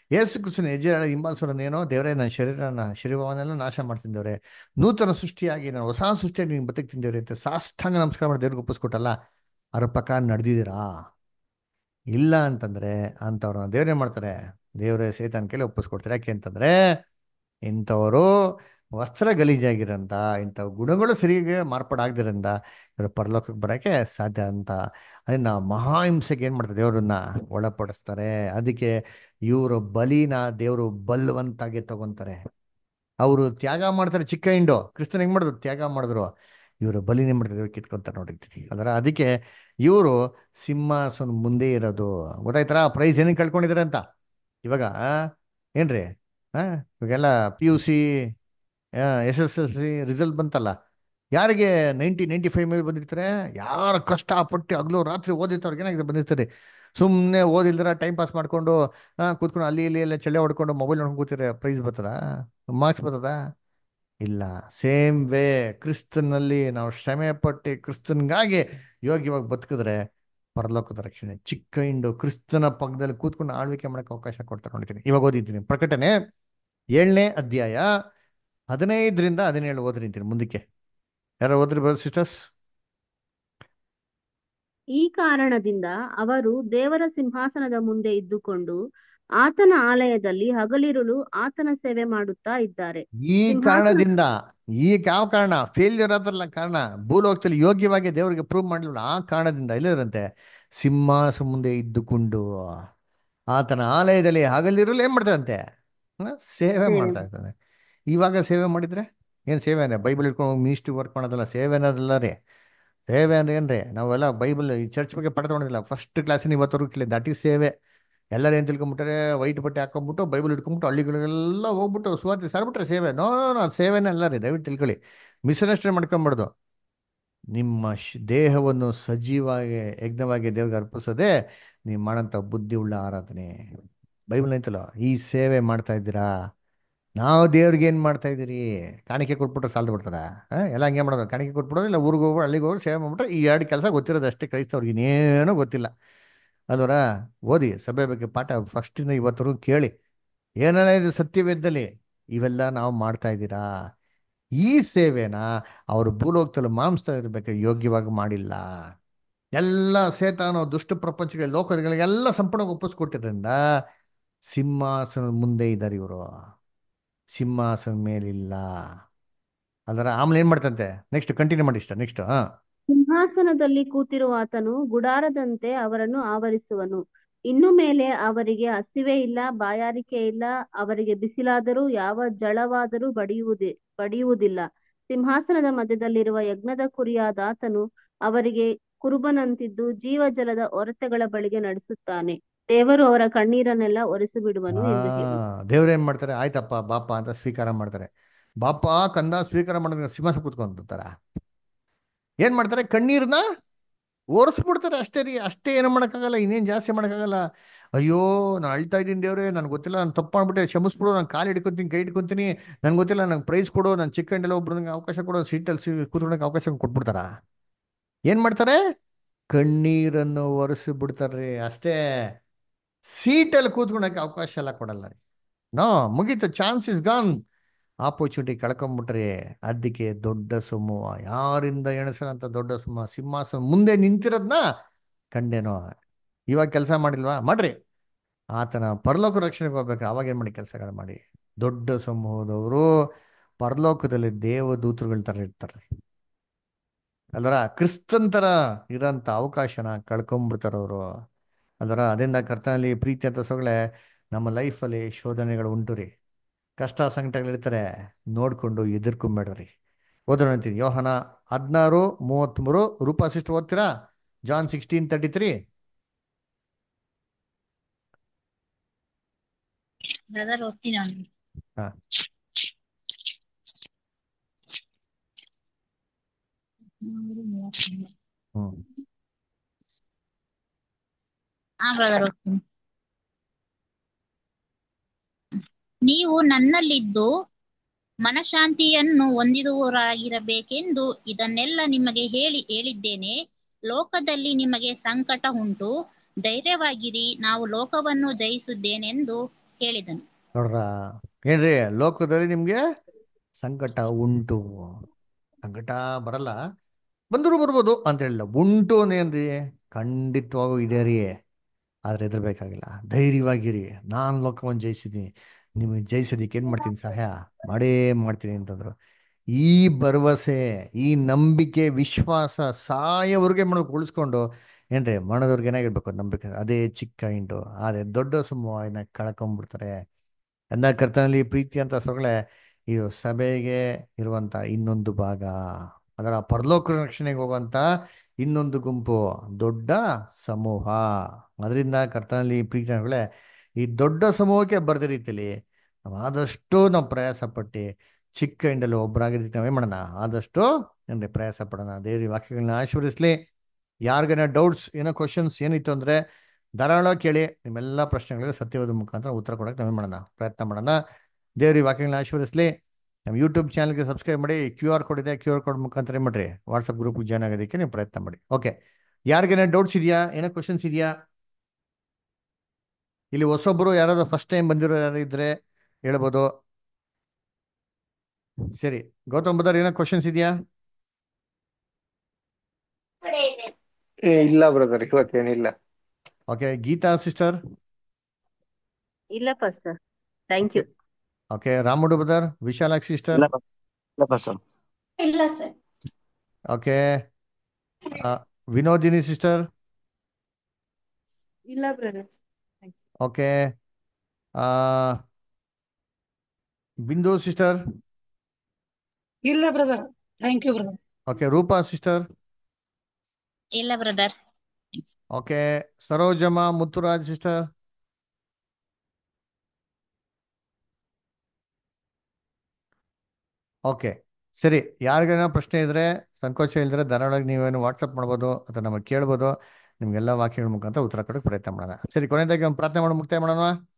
ಯೇಸು ಕ್ರಿಸ್ತನ ಹೆಜ್ಜೆ ಹಿಂಬಾಲಿಸೋರನ್ನೇನೋ ದೇವರೇ ನನ್ನ ಶರೀರನ ಶರೀರವನ್ನೆಲ್ಲ ನಾಶ ಮಾಡ್ತೀನಿ ದೇವ್ರೆ ನೂತನ ಸೃಷ್ಟಿಯಾಗಿ ನಾನು ಹೊಸ ಸೃಷ್ಟಿಯಾಗಿ ನೀನು ಬದುಕ್ತೀನಿ ದೇವ್ರೆ ಅಂತ ಸಾಷ್ಟಾಂಗ ನಮಸ್ಕಾರ ಮಾಡಿ ದೇವ್ರಿಗೆ ಒಪ್ಪಿಸ್ಕೊಟ್ಟಲ್ಲ ಅದ್ರ ಪ್ರಕಾರ ನಡೆದಿದ್ದೀರಾ ಇಲ್ಲ ಅಂತಂದ್ರೆ ಅಂಥವ್ರನ್ನ ದೇವ್ರೇ ಮಾಡ್ತಾರೆ ದೇವರೇ ಸೇತನ ಕೈಲಿ ಒಪ್ಪಿಸ್ಕೊಡ್ತಾರೆ ಯಾಕೆ ಅಂತಂದ್ರೆ ಇಂಥವರು ವಸ್ತ್ರ ಗಲೀಜಾಗಿರಂತ ಇಂಥ ಗುಣಗಳು ಸರಿಯಾಗಿ ಮಾರ್ಪಾಡಾಗ್ದಿರಂದ ಇವರು ಪರಲೋಕಕ್ಕೆ ಬರೋಕ್ಕೆ ಸಾಧ್ಯ ಅಂತ ಅದನ್ನ ಮಹಾಹಿಂಸೆಗೆ ಏನು ಮಾಡ್ತಾರೆ ದೇವರನ್ನ ಒಳಪಡಿಸ್ತಾರೆ ಅದಕ್ಕೆ ಇವರು ಬಲಿನ ದೇವರು ಬಲ್ವಂತಾಗಿ ತಗೊಂತಾರೆ ಅವರು ತ್ಯಾಗ ಮಾಡ್ತಾರೆ ಚಿಕ್ಕ ಹಿಂಡು ಕ್ರಿಸ್ತನ್ ಹೆಂಗ್ ಮಾಡಿದ್ರು ತ್ಯಾಗ ಮಾಡಿದ್ರು ಇವರು ಬಲಿನೇ ಮಾಡಿದ್ರು ದೇವ್ರು ಕಿತ್ಕೊಂತಾರೆ ನೋಡಿರ್ತೀವಿ ಅದರ ಅದಕ್ಕೆ ಇವರು ಸಿಂಹಾಸನ ಮುಂದೆ ಇರೋದು ಗೊತ್ತಾಯ್ತಾರ ಪ್ರೈಸ್ ಏನಕ್ಕೆ ಕಳ್ಕೊಂಡಿದ್ದಾರೆ ಅಂತ ಇವಾಗ ಏನ್ರಿ ಹಾ ಇವಾಗೆಲ್ಲ P U C S S L C result ಬಂತಲ್ಲ ಯಾರಿಗೆ ನೈಂಟಿ ನೈಂಟಿ ಫೈವ್ ಮೇಲೆ ಬಂದಿರ್ತಾರೆ ಯಾರು ಕಷ್ಟಪಟ್ಟು ಹಗಲು ರಾತ್ರಿ ಓದಿರ್ತವ್ರಿಗೆ ಏನಾಗಿದೆ ಬಂದಿರ್ತಾರೆ ಸುಮ್ಮನೆ ಓದಿಲ್ದ್ರ ಟೈಮ್ ಪಾಸ್ ಮಾಡ್ಕೊಂಡು ಕೂತ್ಕೊಂಡು ಅಲ್ಲಿ ಇಲ್ಲಿ ಎಲ್ಲ ಚಳ್ಳೆ ಹೊಡ್ಕೊಂಡು ಮೊಬೈಲ್ ನೋಡ್ಕೊಂಡು ಕೂತಿದ್ರೆ ಪ್ರೈಸ್ ಬರ್ತದ ಮಾರ್ಕ್ಸ್ ಬರ್ತದ ಇಲ್ಲ ಸೇಮ್ ವೇ ಕ್ರಿಸ್ತನಲ್ಲಿ ನಾವು ಶ್ರಮೆ ಪಟ್ಟು ಕ್ರಿಸ್ತನ್ಗಾಗಿ ಯೋಗ್ಯವಾಗಿ ಬದುಕಿದ್ರೆ ಪರಲೋಕದ ರಕ್ಷಣೆ ಚಿಕ್ಕ ಹಿಂಡು ಕ್ರಿಸ್ತನ ಪಕ್ಕದಲ್ಲಿ ಕೂತ್ಕೊಂಡು ಆಳ್ವಿಕೆ ಮಾಡಕ್ಕೆ ಅವಕಾಶ ಕೊಡ್ತಾರೆ ನೋಡ್ತೀನಿ ಇವಾಗ ಓದಿದ್ದೀನಿ ಪ್ರಕಟಣೆ ಏಳನೇ ಅಧ್ಯಾಯ ಹದಿನೈದರಿಂದ ಹದಿನೇಳು ಓದ್ರಿಂತೀನಿ ಮುಂದಕ್ಕೆ ಯಾರು ಓದ್ರಿ ಬರೋ ಸಿಸ್ಟರ್ಸ್ ಈ ಕಾರಣದಿಂದ ಅವರು ದೇವರ ಸಿಂಹಾಸನದ ಮುಂದೆ ಇದ್ದುಕೊಂಡು ಆತನ ಆಲಯದಲ್ಲಿ ಹಗಲಿರುಳು ಆತನ ಸೇವೆ ಮಾಡುತ್ತಾ ಇದ್ದಾರೆ ಈ ಸಿಂಹಾಸನ- ಕಾರಣದಿಂದ ಈ ಯಾವ ಕಾರಣ ಫೇಲ್ಯೂರ್ ಆದ್ರಲ್ಲ ಕಾರಣ ಭೂಲೋಕದಲ್ಲಿ ಯೋಗ್ಯವಾಗಿ ದೇವರಿಗೆ ಪ್ರೂವ್ ಮಾಡಲಿಲ್ಲ ಆ ಕಾರಣದಿಂದ ಇಲ್ಲದಂತೆ ಸಿಂಹಾಸ ಮುಂದೆ ಇದ್ದುಕೊಂಡು ಆತನ ಆಲಯದಲ್ಲಿ ಹಗಲಿರಲು ಏನ್ ಮಾಡ್ತಾರಂತೆ ಹ? ಸೇವೆ ಸೇವೆ. ಮಾಡ್ತಾ ಇರ್ತಾನೆ ಇವಾಗ ಸೇವೆ ಮಾಡಿದ್ರೆ ಏನ್ ಸೇವೆ ಅಂದ್ರೆ ಬೈಬಲ್ ಇಟ್ಕೊಂಡು ಮಿನಿಸ್ಟ್ರಿ ವರ್ಕ್ ಮಾಡೋದಲ್ಲ ಸೇವೆ ಅನ್ನೋದಲ್ಲ ರೀ ಸೇವೆ ಅಂದ್ರೆ ಏನ್ರಿ ನಾವೆಲ್ಲ ಬೈಬಲ್ ಈ ಚರ್ಚ್ ಬಗ್ಗೆ ಪಡೆದ ತಗೊಂಡಿಲ್ಲ ಫಸ್ಟ್ ಕ್ಲಾಸಿನ ಇವತ್ತವರೆಗೂ ಕೇಳಿ ದಟ್ ಈಸ್ ಸೇವೆ ಎಲ್ಲರೂ ಏನ್ ತಿಳ್ಕೊಂಬಿಟ್ರೆ ವೈಟ್ ಬಟ್ಟೆ ಹಾಕೊಂಡ್ಬಿಟ್ಟು ಬೈಬಲ್ ಇಟ್ಕೊಂಡ್ಬಿಟ್ಟು ಹಳ್ಳಿಗಳಿಗೆಲ್ಲ ಹೋಗ್ಬಿಟ್ಟು ಸುವಾರ್ತೆ ಸಾರ್ಬಿಟ್ರೆ ಸೇವೆ ನೋ ನೋ ಸೇವೆನೇ ಅಲ್ಲ ರೀ ದಯವಿಟ್ಟು ತಿಳ್ಕೊಳ್ಳಿ ಮಿಸ್ಅಂಡರ್ಸ್ಟ್ಯಾಂಡ್ ಮಾಡ್ಕೊಂಬಾರ್ದು ನಿಮ್ಮ ಶ್- ದೇಹವನ್ನು ಸಜೀವಾಗಿ ಯಜ್ಞವಾಗಿ ದೇವ್ರಿಗೆ ಅರ್ಪಿಸೋದೇ ನೀವು ಮಾಡೋಂಥ ಬುದ್ಧಿ ಉಳ್ಳ ಆರಾಧನೆ ಬೈಬಲ್ ಐತಲ್ಲ ಈ ಸೇವೆ ಮಾಡ್ತಾ ಇದ್ದೀರಾ ನಾವು ದೇವ್ರಿಗೆ ಏನು ಮಾಡ್ತಾ ಇದ್ದೀರಿ ಕಾಣಿಕೆ ಕೊಟ್ಬಿಟ್ರೆ ಸಾಲದು ಬಿಡ್ತದ ಎಲ್ಲ ಹಂಗೆ ಮಾಡೋದು ಕಾಣಿಕೆ ಕೊಟ್ಬಿಡೋದು ಇಲ್ಲ ಊರಿಗೆ ಹೋಗಿ ಹಳ್ಳಿಗೆ ಹೋಗಿ ಸೇವೆ ಮಾಡ್ಬಿಟ್ರೆ ಈ ಎರಡು ಕೆಲಸ ಗೊತ್ತಿರೋದು ಅಷ್ಟೇ ಕ್ರೈಸ್ತವ್ರಿಗೆ ಇನ್ನೇನೂ ಗೊತ್ತಿಲ್ಲ ಅಲ್ವರ ಓದಿ ಸಭೆ ಬಗ್ಗೆ ಪಾಠ ಫಸ್ಟಿಂದ ಇವತ್ತರೆಗೂ ಕೇಳಿ ಏನೆಲ್ಲ ಇದು ಸತ್ಯವೇದ್ದಲ್ಲಿ ಇವೆಲ್ಲ ನಾವು ಮಾಡ್ತಾ ಇದ್ದೀರಾ ಈ ಸೇವೆನ ಅವರು ಭೂಲೋಕದಲ್ಲಿ ಮಾಂಸ ಇರಬೇಕು ಯೋಗ್ಯವಾಗಿ ಮಾಡಿಲ್ಲ ಎಲ್ಲ ಸೇತಾನೋ ದುಷ್ಟ ಪ್ರಪಂಚಗಳಿಗೆ ಲೋಕಗಳಿಗೆಲ್ಲ ಸಂಪೂರ್ಣ ಒಪ್ಪಿಸ್ಕೊಟ್ಟಿದ್ರಿಂದ ಸಿಂಹಾಸನದ ಮುಂದೆ ಇದ್ದಾರೆ ಇವರು ಸಿಂಹಾಸನ ಮೇಲಿಲ್ಲ ಅದರ ಆಮೇಲೆ ಏನ್ ಮಾಡ್ತಂತೆ ನೆಕ್ಸ್ಟ್ ಕಂಟಿನ್ಯೂ ಮಾಡಿ ಇಷ್ಟ ನೆಕ್ಸ್ಟ್ ಹಾ ಸಿಂಹಾಸನದಲ್ಲಿ ಕೂತಿರುವ ಆತನು ಗುಡಾರದಂತೆ ಅವರನ್ನು ಆವರಿಸುವನು ಇನ್ನು ಮೇಲೆ ಅವರಿಗೆ ಹಸಿವೆ ಇಲ್ಲ ಬಾಯಾರಿಕೆ ಇಲ್ಲ ಅವರಿಗೆ ಬಿಸಿಲಾದರೂ ಯಾವ ಜಳವಾದರೂ ಬಡಿಯುವುದೇ ಬಡಿಯುವುದಿಲ್ಲ ಸಿಂಹಾಸನದ ಮಧ್ಯದಲ್ಲಿರುವ ಯಜ್ಞದ ಕುರಿಯಾದ ಆತನು ಅವರಿಗೆ ಕುರುಬನಂತಿದ್ದು ಜೀವಜಲದ ಒರತೆಗಳ ಬಳಿಗೆ ನಡೆಸುತ್ತಾನೆ ದೇವರು ಅವರ ಕಣ್ಣೀರನ್ನೆಲ್ಲ ಒರೆಸಿ ಬಿಡುವನು ಎಂದು ಹೇಳಿ ದೇವ್ರು ಏನ್ ಮಾಡ್ತಾರೆ ಆಯ್ತಪ್ಪ ಬಾಪ ಅಂತ ಸ್ವೀಕಾರ ಮಾಡ್ತಾರೆ ಬಾಪ ಕಂದ ಸ್ವೀಕಾರ ಮಾಡಿದ್ರೆ ಸಿಂಹಾಸ ಕೂತ್ಕೊಂತಾರ ಏನ್ ಮಾಡ್ತಾರೆ ಕಣ್ಣೀರ್ನ ಒರೆಸ್ಬಿಡ್ತಾರೆ ಅಷ್ಟೇ ರೀ ಅಷ್ಟೇ ಏನು ಮಾಡೋಕ್ಕಾಗಲ್ಲ ಇನ್ನೇನು ಜಾಸ್ತಿ ಮಾಡೋಕ್ಕಾಗಲ್ಲ ಅಯ್ಯೋ ನಾನು ಅಳ್ತಾ ಇದ್ದೀನಿ ದೇವ್ರೆ ನನ್ಗೆ ಗೊತ್ತಿಲ್ಲ ನಾನು ತಪ್ಪು ಮಾಡ್ಬಿಟ್ಟೆ ಕ್ಷಮಿಸ್ಬಿಡು ನಾನು ಕಾಲು ಹಿಡ್ಕೊತೀನಿ ಕೈ ಹಿಡ್ಕೊತೀನಿ ನನ್ಗೆ ಗೊತ್ತಿಲ್ಲ ನಂಗೆ ಪ್ರೈಸ್ ಕೊಡು ನಾನು ಚಿಕ್ಕ ಹಂಡೆಲ್ಲ ಒಬ್ರು ನಂಗೆ ಅವಕಾಶ ಕೊಡು ಸೀಟಲ್ಲಿ ಸಿ ಕೂತ್ಕೊಳಕ್ಕೆ ಅವಕಾಶ ಕೊಟ್ಬಿಡ್ತಾರ ಏನ್ ಮಾಡ್ತಾರೆ ಕಣ್ಣೀರನ್ನು ಒರೆಸಿ ಬಿಡ್ತಾರ್ರಿ ಅಷ್ಟೇ ಸೀಟಲ್ಲಿ ಕೂತ್ಕೊಳಕ್ಕೆ ಅವಕಾಶ ಎಲ್ಲ ಕೊಡಲ್ಲ ರೀ ನೋ ಮುಗೀತು ಚಾನ್ಸ್ ಇಸ್ ಗಾನ್ ಆಪರ್ಚುನಿಟಿ ಕಳ್ಕೊಂಬಿಟ್ರಿ ಅದಕ್ಕೆ ದೊಡ್ಡ ಸಮೂಹ ಯಾರಿಂದ ಎಣಸರಂತ ದೊಡ್ಡ ಸಮೂಹ ಸಿಂಹಾಸನ ಮುಂದೆ ನಿಂತಿರೋದ್ನ ಕಂಡೇನೋ ಇವಾಗ ಕೆಲಸ ಮಾಡಿಲ್ವಾ ಮಾಡ್ರಿ ಆತನ ಪರಲೋಕ ರಕ್ಷಣೆಗೆ ಹೋಗ್ಬೇಕು ಅವಾಗ ಏನು ಮಾಡಿ ಕೆಲಸಗಳು ಮಾಡಿ ದೊಡ್ಡ ಸಮೂಹದವರು ಪರಲೋಕದಲ್ಲಿ ದೇವದೂತರುಗಳ ಥರ ಇರ್ತಾರೆ ಅಲ್ವರ ಕ್ರಿಸ್ತನ್ ಥರ ಇರೋಂಥ ಅವಕಾಶನ ಕಳ್ಕೊಂಬಿಡ್ತಾರೆ ಅವರು ಅಲ್ವರ ಅದರಿಂದ ಕರ್ತನಲ್ಲಿ ಪ್ರೀತಿ ಅಂತ ಸೊಗಳೆ ನಮ್ಮ ಲೈಫಲ್ಲಿ ಶೋಧನೆಗಳು ಉಂಟು ರೀ ಕಷ್ಟ ಸಂಕಟಗಳಿರ್ತಾರೆ ನೋಡ್ಕೊಂಡು ಎದುರ್ಕೊಂಬೇಡ್ರಿ ಓದೋಣ ಅಂತೀನಿ ಯೋಹನ ಹದಿನಾರು ಮೂವತ್ತ್ಮೂರು ರೂಪಾ ಸಿಸ್ಟರ್ ಓದ್ತೀರಾ John sixteen thirty three brother ಓದ್ತೀನಿ ಅವ್ನಿಗೆ ಹಾ. ಮೂರು ಮೂವತ್ತೊಂದು. ಹ್ಮ್ ಹಾ ಬ್ರದರ್ ಓದ್ತೀನಿ ನೀವು ನನ್ನಲ್ಲಿದ್ದು ಮನಶಾಂತಿಯನ್ನು ಹೊಂದಿದವರಾಗಿರಬೇಕೆಂದು ಇದನ್ನೆಲ್ಲ ನಿಮಗೆ ಹೇಳಿ ಹೇಳಿದ್ದೇನೆ ಲೋಕದಲ್ಲಿ ನಿಮಗೆ ಸಂಕಟ ಉಂಟು ಧೈರ್ಯವಾಗಿರಿ ನಾವು ಲೋಕವನ್ನು ಜಯಿಸಿದ್ದೇನೆಂದು ಹೇಳಿದನು ನೋಡ್ರ ಏನ್ರಿ ಲೋಕದಲ್ಲಿ ನಿಮ್ಗೆ ಸಂಕಟ ಉಂಟು ಸಂಕಟ ಬರಲ್ಲ ಬಂದರೂ ಬರ್ಬೋದು ಅಂತ ಹೇಳಿಲ್ಲ ಉಂಟು ಅಂದೇನ್ರಿ ಖಂಡಿತವಾಗೂ ಇದೆ ರೀ ಆದ್ರೆ ಹೆದರ್ಬೇಕಾಗಿಲ್ಲ ಧೈರ್ಯವಾಗಿರಿ ನಾನು ಲೋಕವನ್ನು ಜಯಿಸಿದ್ದೀನಿ ನಿಮಗೆ ಜಯಿಸೋದಕ್ಕೆ ಏನು ಮಾಡ್ತೀನಿ ಸಹಾಯ ಮಾಡೇ ಮಾಡ್ತೀನಿ ಅಂತಂದ್ರು ಈ ಭರವಸೆ ಈ ನಂಬಿಕೆ ವಿಶ್ವಾಸ ಸಾಯವರೆಗೆ ಮಾಡೋಕೆ ಉಳಿಸ್ಕೊಂಡು ಏನ್ರಿ ಮಾಡೋದವ್ರಿಗೆ ಏನಾಗಿರ್ಬೇಕು ನಂಬಿಕೆ ಅದೇ ಚಿಕ್ಕ ಇಂಟು ಅದೇ ದೊಡ್ಡ ಸಮೂಹನ ಕಳ್ಕೊಂಡ್ಬಿಡ್ತಾರೆ ಎಂದ ಕರ್ತನಲ್ಲಿ ಪ್ರೀತಿ ಅಂತ ಸೊಗಳೆ ಇದು ಸಭೆಗೆ ಇರುವಂತ ಇನ್ನೊಂದು ಭಾಗ ಅದರ ಪರಲೋಕ ರಕ್ಷಣೆಗೆ ಹೋಗುವಂತ ಇನ್ನೊಂದು ಗುಂಪು ದೊಡ್ಡ ಸಮೂಹ ಅದರಿಂದ ಕರ್ತನಲ್ಲಿ ಪ್ರೀತಿ ಅನ್ನೋಗಳೇ ಈ ದೊಡ್ಡ ಸಮೂಹಕ್ಕೆ ಬರೆದ ರೀತಿಯಲ್ಲಿ ನಾವು ಆದಷ್ಟು ನಾವು ಪ್ರಯಾಸ ಪಟ್ಟು ಚಿಕ್ಕ ಇಂಡಲ್ಲಿ ಒಬ್ಬರಾಗಿದ್ದಕ್ಕೆ ನಾವೇ ಮಾಡೋಣ ಆದಷ್ಟು ಏನ್ರಿ ಪ್ರಯಾಸ ಪಡೋಣ ದೇವ್ರ ವಾಕ್ಯಗಳನ್ನ ಆಶೀರ್ವದಿಸ್ಲಿ ಯಾರಿಗೇನೋ ಡೌಟ್ಸ್ ಏನೋ ಕ್ವಶನ್ಸ್ ಏನಿತ್ತು ಅಂದ್ರೆ ಧಾರಾಳ ಕೇಳಿ ನಿಮ್ಮೆಲ್ಲ ಪ್ರಶ್ನೆಗಳಿಗೆ ಸತ್ಯವಾದ ಮುಖಾಂತರ ಉತ್ತರ ಕೊಡೋಕೆ ನಾವೇ ಮಾಡೋಣ ಪ್ರಯತ್ನ ಮಾಡೋಣ ದೇವ್ರ ಈ ವಾಕ್ಯಗಳನ್ನ ಆಶೀರ್ವದಿಸ್ಲಿ ನಮ್ಮ ಯೂಟ್ಯೂಬ್ ಚಾನಲ್ಗೆ ಸಬ್ಸ್ಕ್ರೈಬ್ ಮಾಡಿ ಕ್ಯೂ ಆರ್ ಕೋಡ್ ಇದೆ ಕ್ಯೂ ಆರ್ ಕೋಡ್ ಮುಖಾಂತರ ಏನ್ ಮಾಡ್ರಿ ವಾಟ್ಸಪ್ ಗ್ರೂಪ್ ಜಾಯ್ನ್ ಆಗೋದಕ್ಕೆ ನೀವು ಪ್ರಯತ್ನ ಮಾಡಿ ಓಕೆ ಯಾರಿಗೇನೋ ಡೌಟ್ಸ್ ಇದೆಯಾ ಏನೋ ಕ್ವಶನ್ಸ್ ಇದೆಯಾ ಇಲ್ಲಿ ಹೊಸೊಬ್ರು ಯಾರಾದ್ರೂ ಫಸ್ಟ್ ಟೈಮ್ ಬಂದಿರೋ ಯಾರು ಇದ್ರೆ ಹೇಳ್ಬೋದು ಸರಿ ಗೌತಮ್ ಬದರ್ ಏನೋ ಕ್ವಶನ್ಸ್ ಇದೆಯಾ ಏ, ಇಲ್ಲ ಬ್ರದರ್ ಇವತ್ತೇನಿಲ್ಲ ಓಕೆ ಗೀತಾ ಸಿಸ್ಟರ್ ಇಲ್ಲ pastor thank you okay Ramudu brother Vishalakshi sister ಇಲ್ಲ ಸರ್ ಓಕೆ ವಿನೋದಿನಿ ಸಿಸ್ಟರ್ ಇಲ್ಲ ಬ್ರದರ್ ಓಕೆ ಬಿಂದು ಸಿಸ್ಟರ್ ಇಲ್ಲ brother thank you brother okay Roopa sister ಇಲ್ಲ brother okay Sarojamma Muthuraj sister okay ಸರಿ ಯಾರಿಗೇನೋ ಪ್ರಶ್ನೆ ಇದ್ರೆ ಸಂಕೋಚ ಇಲ್ಲದ್ರೆ ಧಾರಾಳವಾಗಿ ನೀವೇನು ವಾಟ್ಸಪ್ ಮಾಡ್ಬೋದು ಅಥವಾ ನಮಗೆ ಕೇಳ್ಬೋದು ನಿಮ್ಗೆಲ್ಲ ವಾಕ್ಯಗಳ ಮುಖಾಂತರ ಉತ್ತರ ಕೊಡೋಕೆ ಪ್ರಯತ್ನ ಮಾಡೋಣ ಸರಿ ಕೊನೆಯದಾಗಿ ಒಂದು ಪ್ರಾರ್ಥನೆ ಮಾಡಿ ಮುಕ್ತಾಯ ಮಾಡೋಣ